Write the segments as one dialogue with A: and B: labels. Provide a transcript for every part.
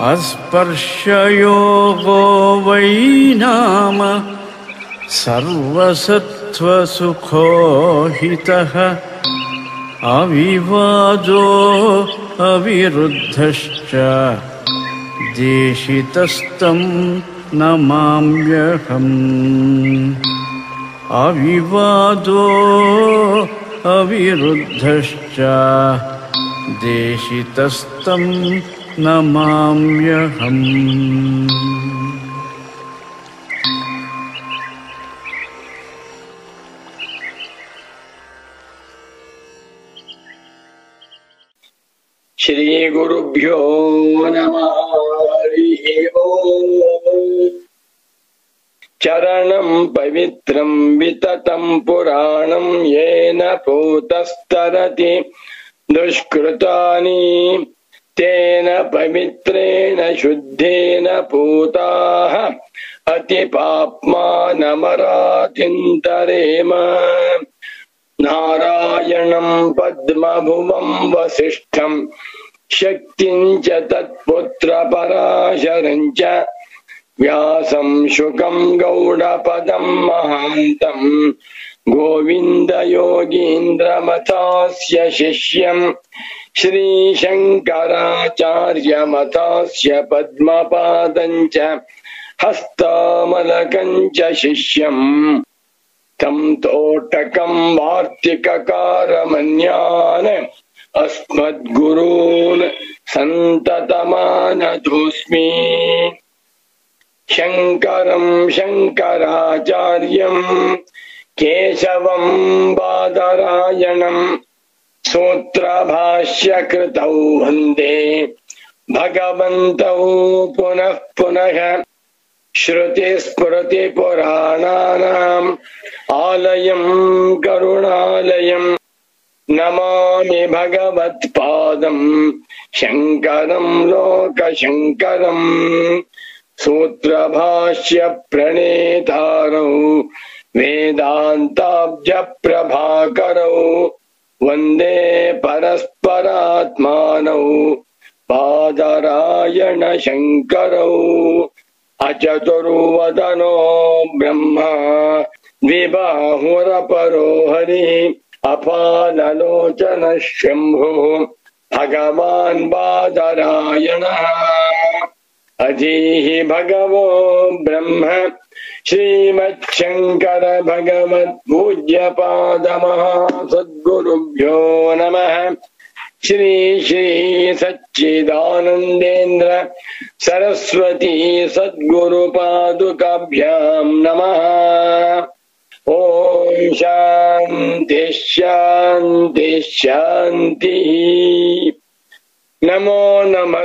A: अस्पर्शयोगो वै नाम सर्वसत्त्वसुखो हितः अविवादो अविरुद्धश्च देशितस्तं नमाम्यहम् अविवादो अविरुद्धश्च देशितस्तं नमाम्यहम्
B: श्रीगुरुभ्यो नमः हरिः ओम् चरणम् पवित्रम् विततम् पुराणम् येन पूतस्तरति दुष्कृतानि तेन पवित्रेण शुद्धेन पूताः अतिपाप्मानमरातिन्तरेम नारायणम् पद्मभुवम् वसिष्ठम् शक्तिम् च तत्पुत्रपराशरम् च व्यासम् शुकम् गौडपदम् महान्तम् गोविन्दयोगीन्द्रमथास्य शिष्यम् श्रीशङ्कराचार्यमथास्य पद्मपादम् च हस्तामलकम् च शिष्यम् तम् तोटकम् वार्तिककारमन्यान् अस्मद्गुरून् सन्ततमानतोऽस्मि शङ्करम् शङ्कराचार्यम् केशवम् बादरायणम् सूत्रभाष्यकृतौ वन्दे भगवन्तौ पुनः पुनः श्रुतिस्मृतिपुराणानाम् आलयम् करुणालयम् नमामि भगवत्पादम् शङ्करम् लोकशङ्करम् सूत्रभाष्य प्रणेतारौ वेदान्ताब्जप्रभाकरौ वन्दे परस्परात्मानौ पादरायणशङ्करौ अचतुर्वदनो ब्रह्मा द्विबाहुरपरो हरिः अपादलोचनः शम्भुः भगवान् बादरायणः अधीः भगवो ब्रह्म श्रीमच्छङ्कर भगवत्पूज्यपादमः सद्गुरुभ्यो नमः श्री श्री सच्चिदानन्देन्द्र सरस्वती सद्गुरुपादुकाभ्याम् नमः ॐ शान्ति शान्ति शान्तिः नमो नमः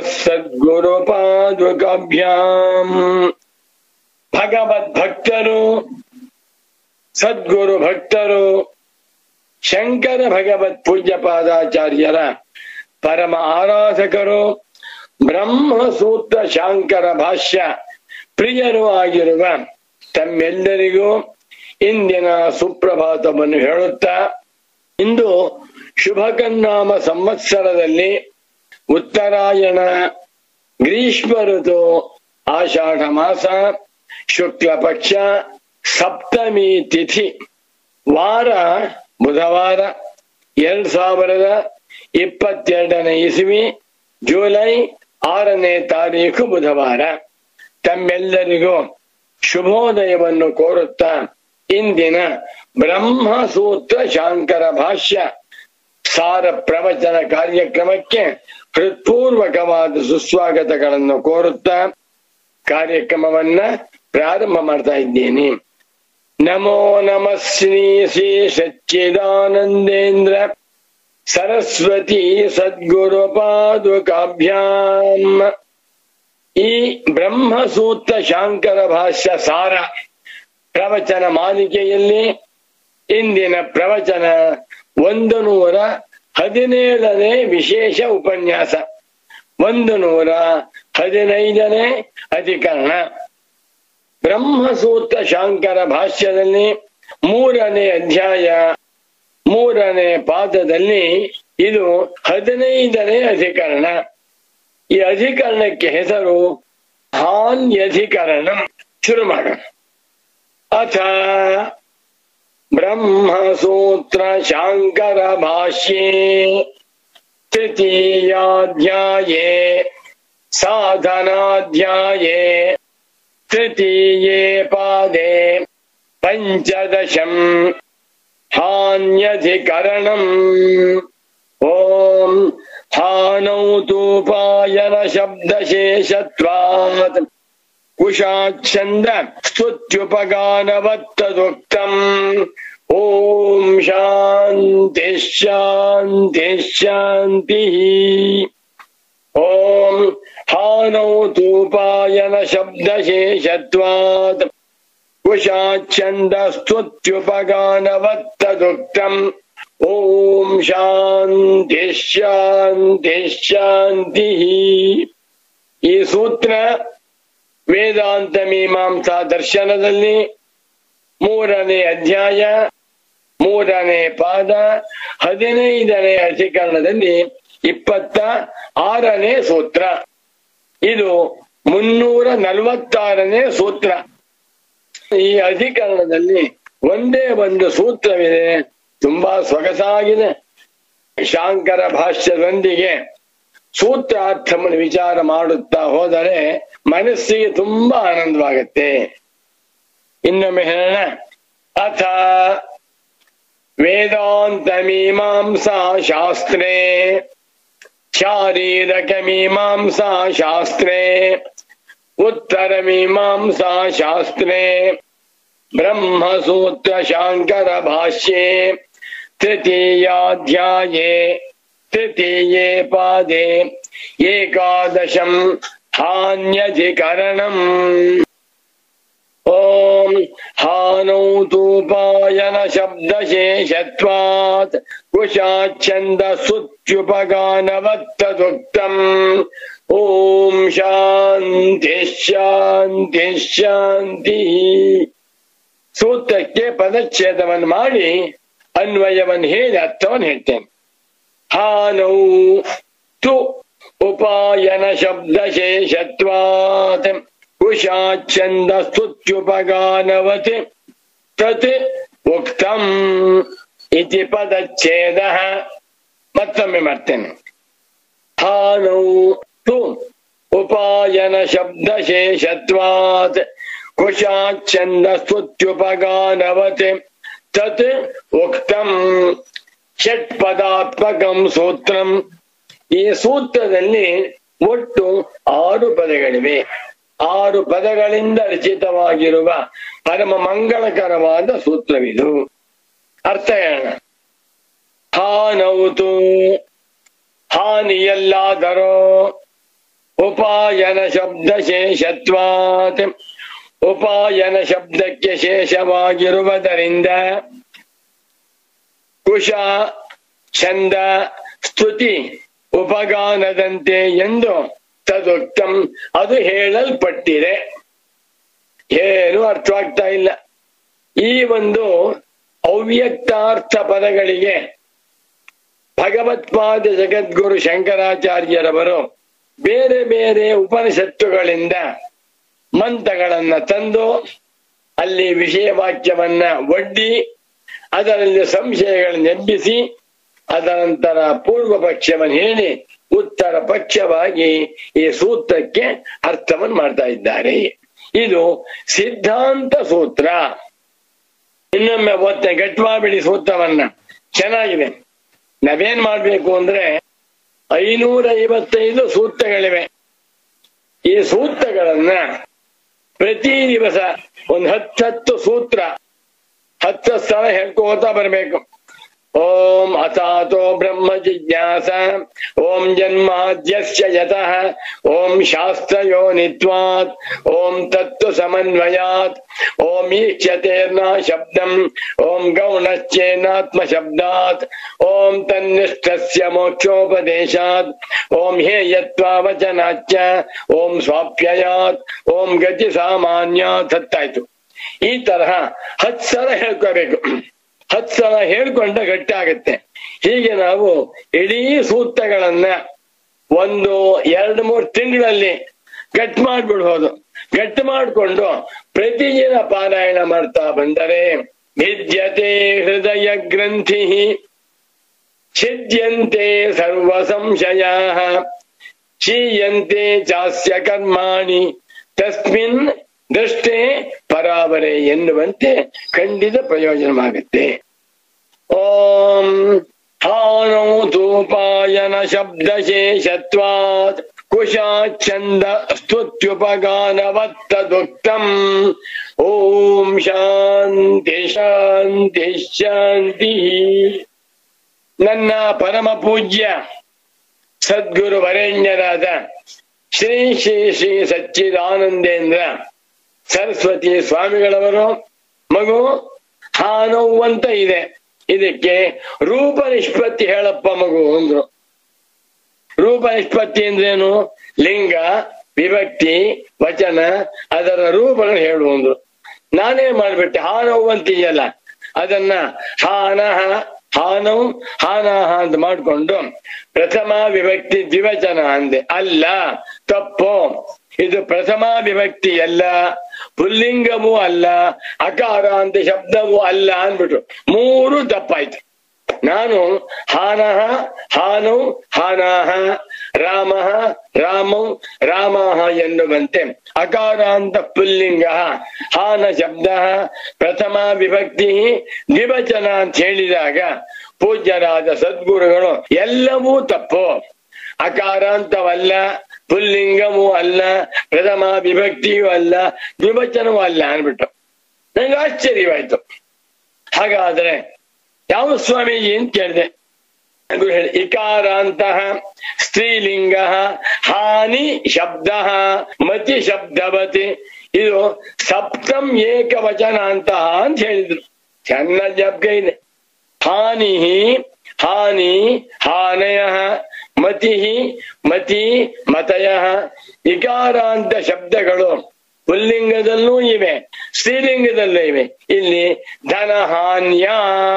B: सद्गुरुपादुकाभ्याम् ಭಗವದ್ಭಕ್ತರು ಸದ್ಗುರು ಭಕ್ತರು ಶಂಕರ ಭಗವತ್ ಪೂಜ್ಯ ಪಾದಾಚಾರ್ಯರ ಪರಮ ಆರಾಧಕರು ಬ್ರಹ್ಮಸೂತ್ರ ಶಾಂಕರ ಭಾಷ್ಯ ಪ್ರಿಯರು ಆಗಿರುವ ತಮ್ಮೆಲ್ಲರಿಗೂ ಇಂದಿನ ಸುಪ್ರಭಾತವನ್ನು ಹೇಳುತ್ತಾ ಇಂದು ಶುಭಕನ್ನಾಮ ಸಂವತ್ಸರದಲ್ಲಿ ಉತ್ತರಾಯಣ ಗ್ರೀಷ್ಮ ಋತು ಆಷಾಢ ಮಾಸ ಶುಕ್ಲ ಪಕ್ಷ ಸಪ್ತಮಿ ತಿಥಿ ವಾರ ಬುಧವಾರ ಎರಡ್ ಸಾವಿರದ ಇಪ್ಪತ್ತೆರಡನೇ ಇಸವಿ ಜುಲೈ ಆರನೇ ತಾರೀಕು ಬುಧವಾರ ತಮ್ಮೆಲ್ಲರಿಗೂ ಶುಭೋದಯವನ್ನು ಕೋರುತ್ತಾ ಇಂದಿನ ಬ್ರಹ್ಮಸೂತ್ರ ಶಾಂಕರ ಭಾಷ್ಯ ಸಾರ ಪ್ರವಚನ ಕಾರ್ಯಕ್ರಮಕ್ಕೆ ಹೃತ್ಪೂರ್ವಕವಾದ ಸುಸ್ವಾಗತಗಳನ್ನು ಕೋರುತ್ತಾ ಕಾರ್ಯಕ್ರಮವನ್ನ ಪ್ರಾರಂಭ ಮಾಡ್ತಾ ಇದ್ದೇನೆ ನಮೋ ನಮಃ ಶ್ರೀ ಶ್ರೀ ಸಚ್ಚಿದಾನಂದೇಂದ್ರ ಸರಸ್ವತಿ ಸದ್ಗುರು ಪಾದುಕಾಭ್ಯಾಂ ಈ ಬ್ರಹ್ಮಸೂತ್ರ ಶಾಂಕರ ಭಾಷ್ಯ ಸಾರ ಪ್ರವಚನ ಮಾಲಿಕೆಯಲ್ಲಿ ಇಂದಿನ ಪ್ರವಚನ ಒಂದು ನೂರ ಹದಿನೇಳನೇ ವಿಶೇಷ ಉಪನ್ಯಾಸ ಒಂದು ನೂರ ಹದಿನೈದನೇ ಅಧಿಕರಣ ಬ್ರಹ್ಮಸೂತ್ರ ಶಾಂಕರ ಭಾಷ್ಯದಲ್ಲಿ ಮೂರನೇ ಅಧ್ಯಾಯ ಮೂರನೇ ಪಾದದಲ್ಲಿ ಇದು ಹದಿನೈದನೇ ಅಧಿಕರಣ ಈ ಅಧಿಕರಣಕ್ಕೆ ಹೆಸರು ಹಾನ್ಯಧಿಕರಣ ಶುರು ಮಾಡೋಣ ಅಥ ಬ್ರಹ್ಮಸೂತ್ರ ಶಾಂಕರ ಭಾಷ್ಯೆ तृतीयाध्याये साधनाध्याये तृतीये पादे पञ्चदशम् हान्यधिकरणम् ॐ हानौ तूपायन शब्दशेषत्वात् कुशाच्छन्द स्तुत्युपगानवत्तदुक्तम् ॐ शान्ति शान्ति शान्तिः ॐ हानौ तूपायन शब्दशेषत्वात् कुशाच्छन्दस्तुत्युपगानवत्तदुक्तम् ॐ ಶಾಂತಿ ಶಾಂತಿ ಶಾಂತಿಃ ಈ ಸೂತ್ರ ವೇದಾಂತ ಮೀಮಾಂಸಾ ದರ್ಶನದಲ್ಲಿ ಮೂರನೇ ಅಧ್ಯಾಯ ಮೂರನೇ ಪಾದ ಹದಿನೈದನೇ ಅಧಿಕರಣದಲ್ಲಿ ಇಪ್ಪತ್ತ ಆರನೇ ಸೂತ್ರ ಇದು ಮುನ್ನೂರ ನಲವತ್ತಾರನೇ ಸೂತ್ರ ಈ ಅಧಿಕರಣದಲ್ಲಿ ಒಂದೇ ಒಂದು ಸೂತ್ರವಿದೆ ತುಂಬಾ ಸೊಗಸಾಗಿದೆ ಶಾಂಕರ ಭಾಷ್ಯದೊಂದಿಗೆ ಸೂತ್ರಾರ್ಥವನ್ನು ವಿಚಾರ ಮಾಡುತ್ತಾ ಹೋದರೆ ಮನಸ್ಸಿಗೆ ತುಂಬಾ ಆನಂದವಾಗುತ್ತೆ ಇನ್ನೊಮ್ಮೆ ಹೇಳೋಣ ಅಥ ವೇದಾಂತ ಮೀಮಾಂಸಾ ಶಾಸ್ತ್ರೇ ಶಾರೀರಕ ಮೀಮಾಂಸಾ ಶಾಸ್ತ್ರೇ ಉತ್ತರ ಮೀಮಾಂಸಾ ಶಾಸ್ತ್ರೇ ಬ್ರಹ್ಮಸೂತ್ರ ಶಾಂಕರ ಭಾಷ್ಯೆ ತೃತೀಯಾಧ್ಯಾಯೇ ತೃತೀಯೇ ಪಾದೆ ಏಕಾದಶಂ ಹಾನ್ಯಧಿಕರಣಂ ಓಂ ಹಾನೌ ತೂಪಾಯನ ಶಬ್ದಶೇಷತ್ವಾತ್ ಕುಶಾಚ್ಛಂದ ಸುತ್ಯುಪಗಾನವತ್ತದುಕ್ತಂ ಓಂ ಶಾಂತಿ ಶಾಂತಿ ಶಾಂತಿ ಸೂತ್ರಕ್ಕೆ ಪದಚ್ಛೇದವನ್ನು ಮಾಡಿ ಅನ್ವಯವನ್ನು ಹೇಳಿ ಅರ್ಥವನ್ನು ಹೇಳ್ತೇನೆ ಹಾನೌ ತು ಉಪಾಯನ ಶಬ್ದಶೇಷತ್ವಾತ್ ಕುಶಾಚ್ಛಂದ ಸ್ತುತ್ಯುಪಗಾನವತ್ ತತ್ ಉಕ್ತಂ ಇತಿ ಪದಚ್ಛೇದ ಮತ್ತೊಮ್ಮೆ ಮಾಡ್ತೇನೆ ಹಾನೌ ತು ಉಪಾಯನ ಶಬ್ದಶೇಷತ್ವಾತ್ ಕುಶಾಚ್ಛಂದ ಸ್ತುತ್ಯುಪಗಾನವತ್ ತತ್ ಉಕ್ತಂ ಷಟ್ಪದಾತ್ಮಕಂ ಸೂತ್ರಂ ಈ ಸೂತ್ರದಲ್ಲಿ ಒಟ್ಟು ಆರು ಪದಗಳಿವೆ ಆರು ಪದಗಳಿಂದ ರಚಿತವಾಗಿರುವ ಪರಮ ಮಂಗಳಕರವಾದ ಸೂತ್ರವಿದು ಅರ್ಥ ಹೇಳೋಣ ಹಾನೌತು ಹಾನಿಯಲ್ಲಾದರೋ ಉಪಾಯನ ಶಬ್ದ ಶೇಷತ್ವಾತ್ ಉಪಾಯನ ಶಬ್ದಕ್ಕೆ ಶೇಷವಾಗಿರುವುದರಿಂದ ಕುಶ ಛಂದ ಸ್ತುತಿ ಉಪಗಾನದಂತೆ ಎಂದು ತದುಕ್ತಂ ಅದು ಹೇಳಲ್ಪಟ್ಟಿದೆ ಏನು ಅರ್ಥವಾಗ್ತಾ ಇಲ್ಲ ಈ ಒಂದು ಅವ್ಯಕ್ತಾರ್ಥ ಪದಗಳಿಗೆ ಭಗವತ್ಪಾದ ಜಗದ್ಗುರು ಶಂಕರಾಚಾರ್ಯರವರು ಬೇರೆ ಬೇರೆ ಉಪನಿಷತ್ತುಗಳಿಂದ ಮಂತ್ರಗಳನ್ನ ತಂದು ಅಲ್ಲಿ ವಿಷಯ ವಾಕ್ಯವನ್ನ ಒಡ್ಡಿ ಅದರಲ್ಲಿ ಸಂಶಯಗಳನ್ನು ಎಬ್ಬಿಸಿ ಅದನಂತರ ಪೂರ್ವ ಪಕ್ಷವನ್ನು ಹೇಳಿ ಉತ್ತರ ಪಕ್ಷವಾಗಿ ಈ ಸೂತ್ರಕ್ಕೆ ಅರ್ಥವನ್ನು ಮಾಡ್ತಾ ಇದ್ದಾರೆ ಇದು ಸಿದ್ಧಾಂತ ಸೂತ್ರ ಇನ್ನೊಮ್ಮೆ ಓದ್ತೆ ಗಟ್ವಾಬಿಡಿ ಸೂತ್ರವನ್ನ ಚೆನ್ನಾಗಿದೆ ನಾವೇನ್ ಮಾಡ್ಬೇಕು ಅಂದ್ರೆ ಐನೂರ ಐವತ್ತೈದು ಸೂತ್ರಗಳಿವೆ ಈ ಸೂತ್ರಗಳನ್ನ ಪ್ರತಿ ದಿವಸ ಒಂದು ಹತ್ತತ್ತು ಸೂತ್ರ ಹತ್ತು ಸ್ಥಳ ಹೇಳ್ಕೋತಾ ಬರ್ಬೇಕು ಓಂ ಅಥಾತೋ ಬ್ರಹ್ಮ ಜಿಜ್ಞಾಸ ಓಂ ಜನ್ಮಾದ್ಯಸ್ಯ ಯತಃ ಓಂ ಶಾಸ್ತ್ರಯೋನಿತ್ವಾತ್ ಓಂ ತತ್ವ ಸಮನ್ವಯಾತ್ ಓಂ ಈಕ್ಷ್ಯತೇರ್ನ ಶಬ್ದಂ ಓಂ ಗೌಣಶ್ಚೇನಾತ್ಮ ಶಬ್ದಾತ್ ಓಂ ತನ್ನಿಷ್ಠಸ್ಯ ಮೋಕ್ಷೋಪದೇಶಾತ್ ಓಂ ಹೇಯತ್ವಾವಚನಾಚ್ಯ ಓಂ ಸ್ವಾಪ್ಯಯಾತ್ ಓಂ ಗತಿ ಸಾಮಾನ್ಯಾತ್ ಹತ್ತಾಯ್ತು ಈ ತರಹ ಹತ್ತು ಸಲ ಹೇಳ್ಕೋಬೇಕು ಹತ್ತು ಸಲ ಹೇಳ್ಕೊಂಡ ಗಟ್ಟಿ ಆಗತ್ತೆ ಹೀಗೆ ನಾವು ಇಡೀ ಸೂತ್ರಗಳನ್ನ ಒಂದು ಎರಡು ಮೂರು ತಿಂಗಳಲ್ಲಿ ಗಟ್ ಮಾಡ್ಬಿಡ್ಬೋದು ಗಟ್ಟು ಮಾಡಿಕೊಂಡು ಪ್ರತಿದಿನ ಪಾರಾಯಣ ಮಾಡ್ತಾ ಬಂದರೆ ವಿದ್ಯತೆ ಹೃದಯ ಗ್ರಂಥಿ ಛಿದ್ಯಂತೆ ಸರ್ವ ಸಂಶಯ ಚೀಯಂತೆ ಚಾಸ್ಯ ಕರ್ಮಾಣಿ ತಸ್ಮಿನ್ ದೃಷ್ಟೇ ಪರಾವರೆ ಎನ್ನುವಂತೆ ಖಂಡಿತ ಪ್ರಯೋಜನವಾಗುತ್ತೆ ಓಂ ಹಾನೌ ತೂಪಾಯನ ಶಬ್ದಶೇಷತ್ವಾತ್ ಕುಶಾಚ್ಛಂದ ಸ್ತುತ್ಯುಪಗಾನವತ್ತದುಕ್ತಂ ಓಂ ಶಾಂತಿ ಶಾಂತಿ ಶಾಂತಿ ನನ್ನ ಪರಮ ಪೂಜ್ಯ ಸದ್ಗುರು ವರೇಣ್ಯರಾದ ಶ್ರೀ ಶ್ರೀ ಶ್ರೀ ಸಚ್ಚಿದಾನಂದೇಂದ್ರ ಸರಸ್ವತಿ ಸ್ವಾಮಿಗಳವರು ಮಗು ಹಾನವು ಅಂತ ಇದೆ ಇದಕ್ಕೆ ರೂಪ ನಿಷ್ಪತ್ತಿ ಹೇಳಪ್ಪ ಮಗು ಅಂದ್ರು ರೂಪ ನಿಷ್ಪತ್ತಿ ಅಂದ್ರೇನು ಲಿಂಗ ವಿಭಕ್ತಿ ವಚನ ಅದರ ರೂಪಗಳು ಹೇಳು ಅಂದ್ರು ನಾನೇ ಮಾಡ್ಬಿಟ್ಟೆ ಹಾನವು ಅಂತೀಯಲ್ಲ ಅದನ್ನ ಹಾನಹ ಹಾನೌ ಹಾನಾಹ ಅಂತ ಮಾಡ್ಕೊಂಡು ಪ್ರಥಮ ವಿಭಕ್ತಿ ದ್ವಿವಚನ ಅಂದೆ ಅಲ್ಲ ತಪ್ಪು ಇದು ಪ್ರಥಮ ವಿಭಕ್ತಿ ಅಲ್ಲ ಪುಲ್ಲಿಂಗವೂ ಅಲ್ಲ ಅಕಾರ ಅಂತ ಶಬ್ದವೂ ಅಲ್ಲ ಅಂದ್ಬಿಟ್ರು ಮೂರು ತಪ್ಪಾಯ್ತು ನಾನು ಹಾನಹ ಹಾನೌ ಹಾನಾಹ ರಾಮ ರಾಮೌ ರಾಮಾಹ ಎನ್ನುವಂತೆ ಅಕಾರ ಅಂತ ಪುಲ್ಲಿಂಗ ಹಾನ ಶಬ್ದ ಪ್ರಥಮ ವಿಭಕ್ತಿ ದ್ವಿವಚನ ಅಂತ ಹೇಳಿದಾಗ ಪೂಜ್ಯರಾದ ಸದ್ಗುರುಗಳು ಎಲ್ಲವೂ ತಪ್ಪು ಅಕಾರಾಂತವಲ್ಲ ಪುಲ್ಲಿಂಗವೂ ಅಲ್ಲ ಪ್ರಥಮ ವಿಭಕ್ತಿಯೂ ಅಲ್ಲ ದ್ವಿವಚನವೂ ಅಲ್ಲ ಅನ್ಬಿಟ್ಟು ನಂಗೆ ಆಶ್ಚರ್ಯವಾಯ್ತು ಹಾಗಾದ್ರೆ ಯಾವ ಸ್ವಾಮೀಜಿ ಅಂತ ಕೇಳಿದೆ ಗುರು ಹೇಳಿ ಇಕಾರಾಂತಹ ಸ್ತ್ರೀಲಿಂಗ ಹಾನಿ ಶಬ್ದ ಮತಿ ಶಬ್ದವತಿ ಇದು ಸಪ್ತಂ ಏಕವಚನ ಅಂತಹ ಅಂತ ಹೇಳಿದ್ರು ಚೆನ್ನಾಗಿ ಜಬ್ಗ ಇದೆ ಹಾನಿ ಹಾನಿ ಹಾನಯ ಮತಿ ಮತಿ ಮತಯ ಇಕಾರಾಂತ ಶಬ್ದಗಳು ಪುಲ್ಲಿಂಗದಲ್ಲೂ ಇವೆ ಸ್ತ್ರೀಲಿಂಗದಲ್ಲೂ ಇವೆ ಇಲ್ಲಿ ಧನಹಾನ್ಯ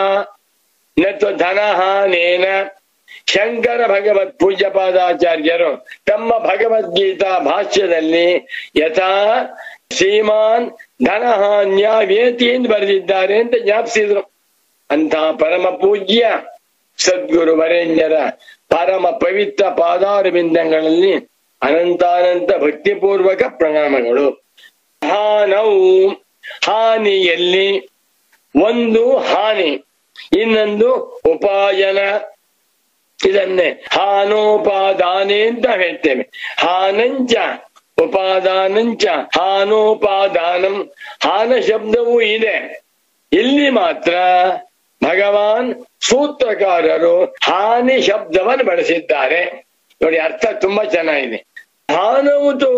B: ನತ್ತು ಧನಹಾನೇನ ಶಂಕರ ಭಗವತ್ ಪೂಜ್ಯ ಪಾದಾಚಾರ್ಯರು ತಮ್ಮ ಭಗವದ್ಗೀತಾ ಭಾಷ್ಯದಲ್ಲಿ ಯಥಾ ಶ್ರೀಮಾನ್ ಧನಹಾನ್ಯ ವೇತಿ ಎಂದು ಬರೆದಿದ್ದಾರೆ ಅಂತ ಜ್ಞಾಪಿಸಿದ್ರು ಅಂತಹ ಪರಮ ಪೂಜ್ಯ ಸದ್ಗುರು ವರೇಣ್ಯರ ಪರಮ ಪವಿತ್ರ ಪಾದಾರವಿಂದಗಳಲ್ಲಿ ಅನಂತಾನಂತ ಭಕ್ತಿಪೂರ್ವಕ ಪ್ರಣಾಮಗಳು ಹಾನವು ಹಾನಿಯಲ್ಲಿ ಒಂದು ಹಾನಿ ಇನ್ನೊಂದು ಉಪಾಯನ ಇದನ್ನೇ ಹಾನೋಪಾದಾನೆ ಅಂತ ಹೇಳ್ತೇವೆ ಹಾನಂಚ ಉಪಾದಾನಂಚ ಹಾನೋಪಾದಾನಂ ಹಾನ ಶಬ್ದವೂ ಇದೆ ಇಲ್ಲಿ ಮಾತ್ರ ಭಗವಾನ್ ಸೂತ್ರಕಾರರು ಹಾನಿ ಶಬ್ದವನ್ನು ಬಳಸಿದ್ದಾರೆ ನೋಡಿ ಅರ್ಥ ತುಂಬಾ ಚೆನ್ನಾಗಿದೆ ಹಾನವುತು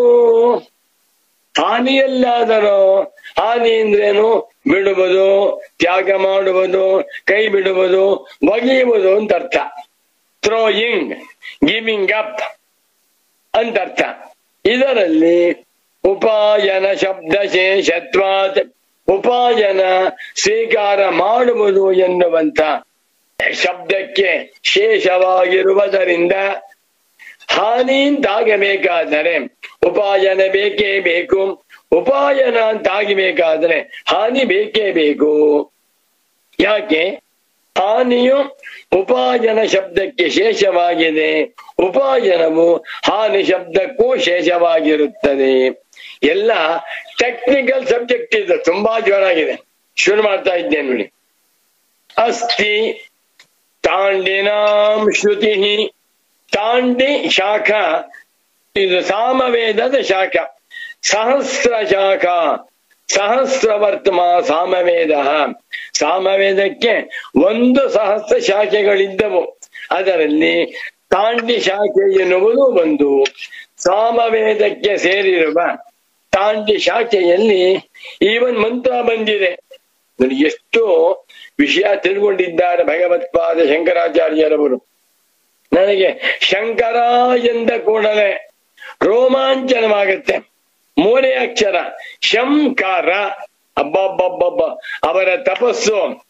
B: ಹಾನಿಯಲ್ಲಾದರೂ ಹಾನಿ ಅಂದ್ರೇನು ಬಿಡುವುದು ತ್ಯಾಗ ಮಾಡುವುದು ಕೈ ಬಿಡುವುದು ಒಗೆಯುವುದು ಅಂತ ಅರ್ಥ ಥ್ರೋಯಿಂಗ್ ಗಿವಿಂಗ್ ಅಪ್ ಅಂತ ಅರ್ಥ ಇದರಲ್ಲಿ ಉಪಾಯನ ಶಬ್ದ ಶೇಷತ್ವಾತ್ ಉಪಾಯನ ಸ್ವೀಕಾರ ಮಾಡುವುದು ಎನ್ನುವಂತ ಶಬ್ದಕ್ಕೆ ಶೇಷವಾಗಿರುವುದರಿಂದ ಹಾನಿ ಅಂತಾಗಬೇಕಾದರೆ ಉಪಾಯನ ಬೇಕೇ ಬೇಕು ಉಪಾಯನ ಅಂತಾಗಬೇಕಾದ್ರೆ ಹಾನಿ ಬೇಕೇ ಬೇಕು ಯಾಕೆ ಹಾನಿಯು ಉಪಾಯನ ಶಬ್ದಕ್ಕೆ ಶೇಷವಾಗಿದೆ ಉಪಾಯನವು ಹಾನಿ ಶಬ್ದಕ್ಕೂ ಶೇಷವಾಗಿರುತ್ತದೆ ಎಲ್ಲ ಟೆಕ್ನಿಕಲ್ ಸಬ್ಜೆಕ್ಟ್ ಇದು ತುಂಬಾ ಜೋರಾಗಿದೆ ಶುರು ಮಾಡ್ತಾ ಇದ್ದೇನೆ ನೋಡಿ ಅಸ್ತಿ ತಾಂಡಿನಾಂ ಶ್ರುತಿ ತಾಂಡಿ ಶಾಖ ಇದು ಸಾಮವೇದದ ಶಾಖ ಸಹಸ್ರ ಶಾಖ ಸಹಸ್ರ ವರ್ತಮ ಸಾಮವೇದ ಸಾಮವೇದಕ್ಕೆ ಒಂದು ಸಹಸ್ರ ಶಾಖೆಗಳಿದ್ದವು ಅದರಲ್ಲಿ ತಾಂಡಿ ಶಾಖೆ ಎನ್ನುವುದು ಒಂದು ಸಾಮವೇದಕ್ಕೆ ಸೇರಿರುವ ತಾಂಡಿ ಶಾಖೆಯಲ್ಲಿ ಈ ಒಂದು ಮಂತ್ರ ಬಂದಿದೆ ನೋಡಿ ಎಷ್ಟು ವಿಷಯ ತಿಳ್ಕೊಂಡಿದ್ದಾರೆ ಭಗವತ್ಪಾದ ಶಂಕರಾಚಾರ್ಯರವರು ನನಗೆ ಶಂಕರ ಎಂದ ಕೂಡಲೇ ರೋಮಾಂಚನವಾಗುತ್ತೆ ಮೂರನೇ ಅಕ್ಷರ ಶಂಕರ ಅಬ್ಬಬ್ಬಬ್ಬಬ್ಬ ಅವರ ತಪಸ್ಸು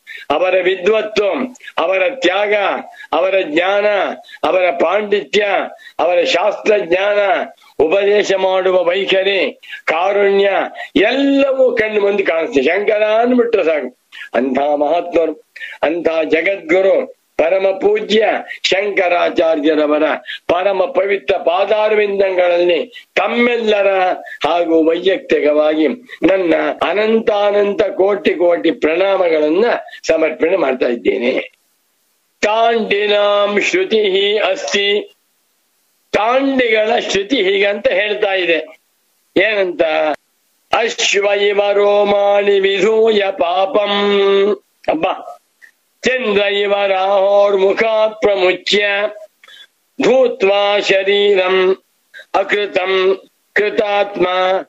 B: ಅವರ ವಿದ್ವತ್ತು ಅವರ ತ್ಯಾಗ ಅವರ ಜ್ಞಾನ ಅವರ ಪಾಂಡಿತ್ಯ ಅವರ ಶಾಸ್ತ್ರ ಜ್ಞಾನ ಉಪದೇಶ ಮಾಡುವ ವೈಖರಿ ಕಾರುಣ್ಯ ಎಲ್ಲವೂ ಕಣ್ಣು ಮುಂದೆ ಕಾಣಿಸ್ತದೆ ಶಂಕರ ಅಂದ್ಬಿಟ್ರೆ ಸಾಕು ಅಂಥ ಮಹಾತ್ಮರು ಅಂಥ ಜಗದ್ಗುರು ಪರಮ ಪೂಜ್ಯ ಶಂಕರಾಚಾರ್ಯರವರ ಪರಮ ಪವಿತ್ರ ಪಾದಾರವಿಂದಗಳಲ್ಲಿ ತಮ್ಮೆಲ್ಲರ ಹಾಗೂ ವೈಯಕ್ತಿಕವಾಗಿ ನನ್ನ ಅನಂತಾನಂತ ಕೋಟಿ ಕೋಟಿ ಪ್ರಣಾಮಗಳನ್ನ ಸಮರ್ಪಣೆ ಮಾಡ್ತಾ ಇದ್ದೇನೆ ತಾಂಡಿನಾಂ ಶ್ರುತಿ ಅಸ್ತಿ ತಾಂಡಿಗಳ ಶ್ರುತಿ ಹೀಗಂತ ಹೇಳ್ತಾ ಇದೆ ಏನಂತ ಅಶ್ವ ಇವ ರೋಮಾಣಿ ವಿಧೂಯ ಪಾಪಂ ಅಬ್ಬ ಚಂದ್ರ ಇವ ರಾಹೋರ್ಮುಖಾತ್ ಪ್ರಮುಚ್ಯ ಭೂತ್ವಾ ಶರೀರಂ ಅಕೃತಂ ಕೃತಾತ್ಮ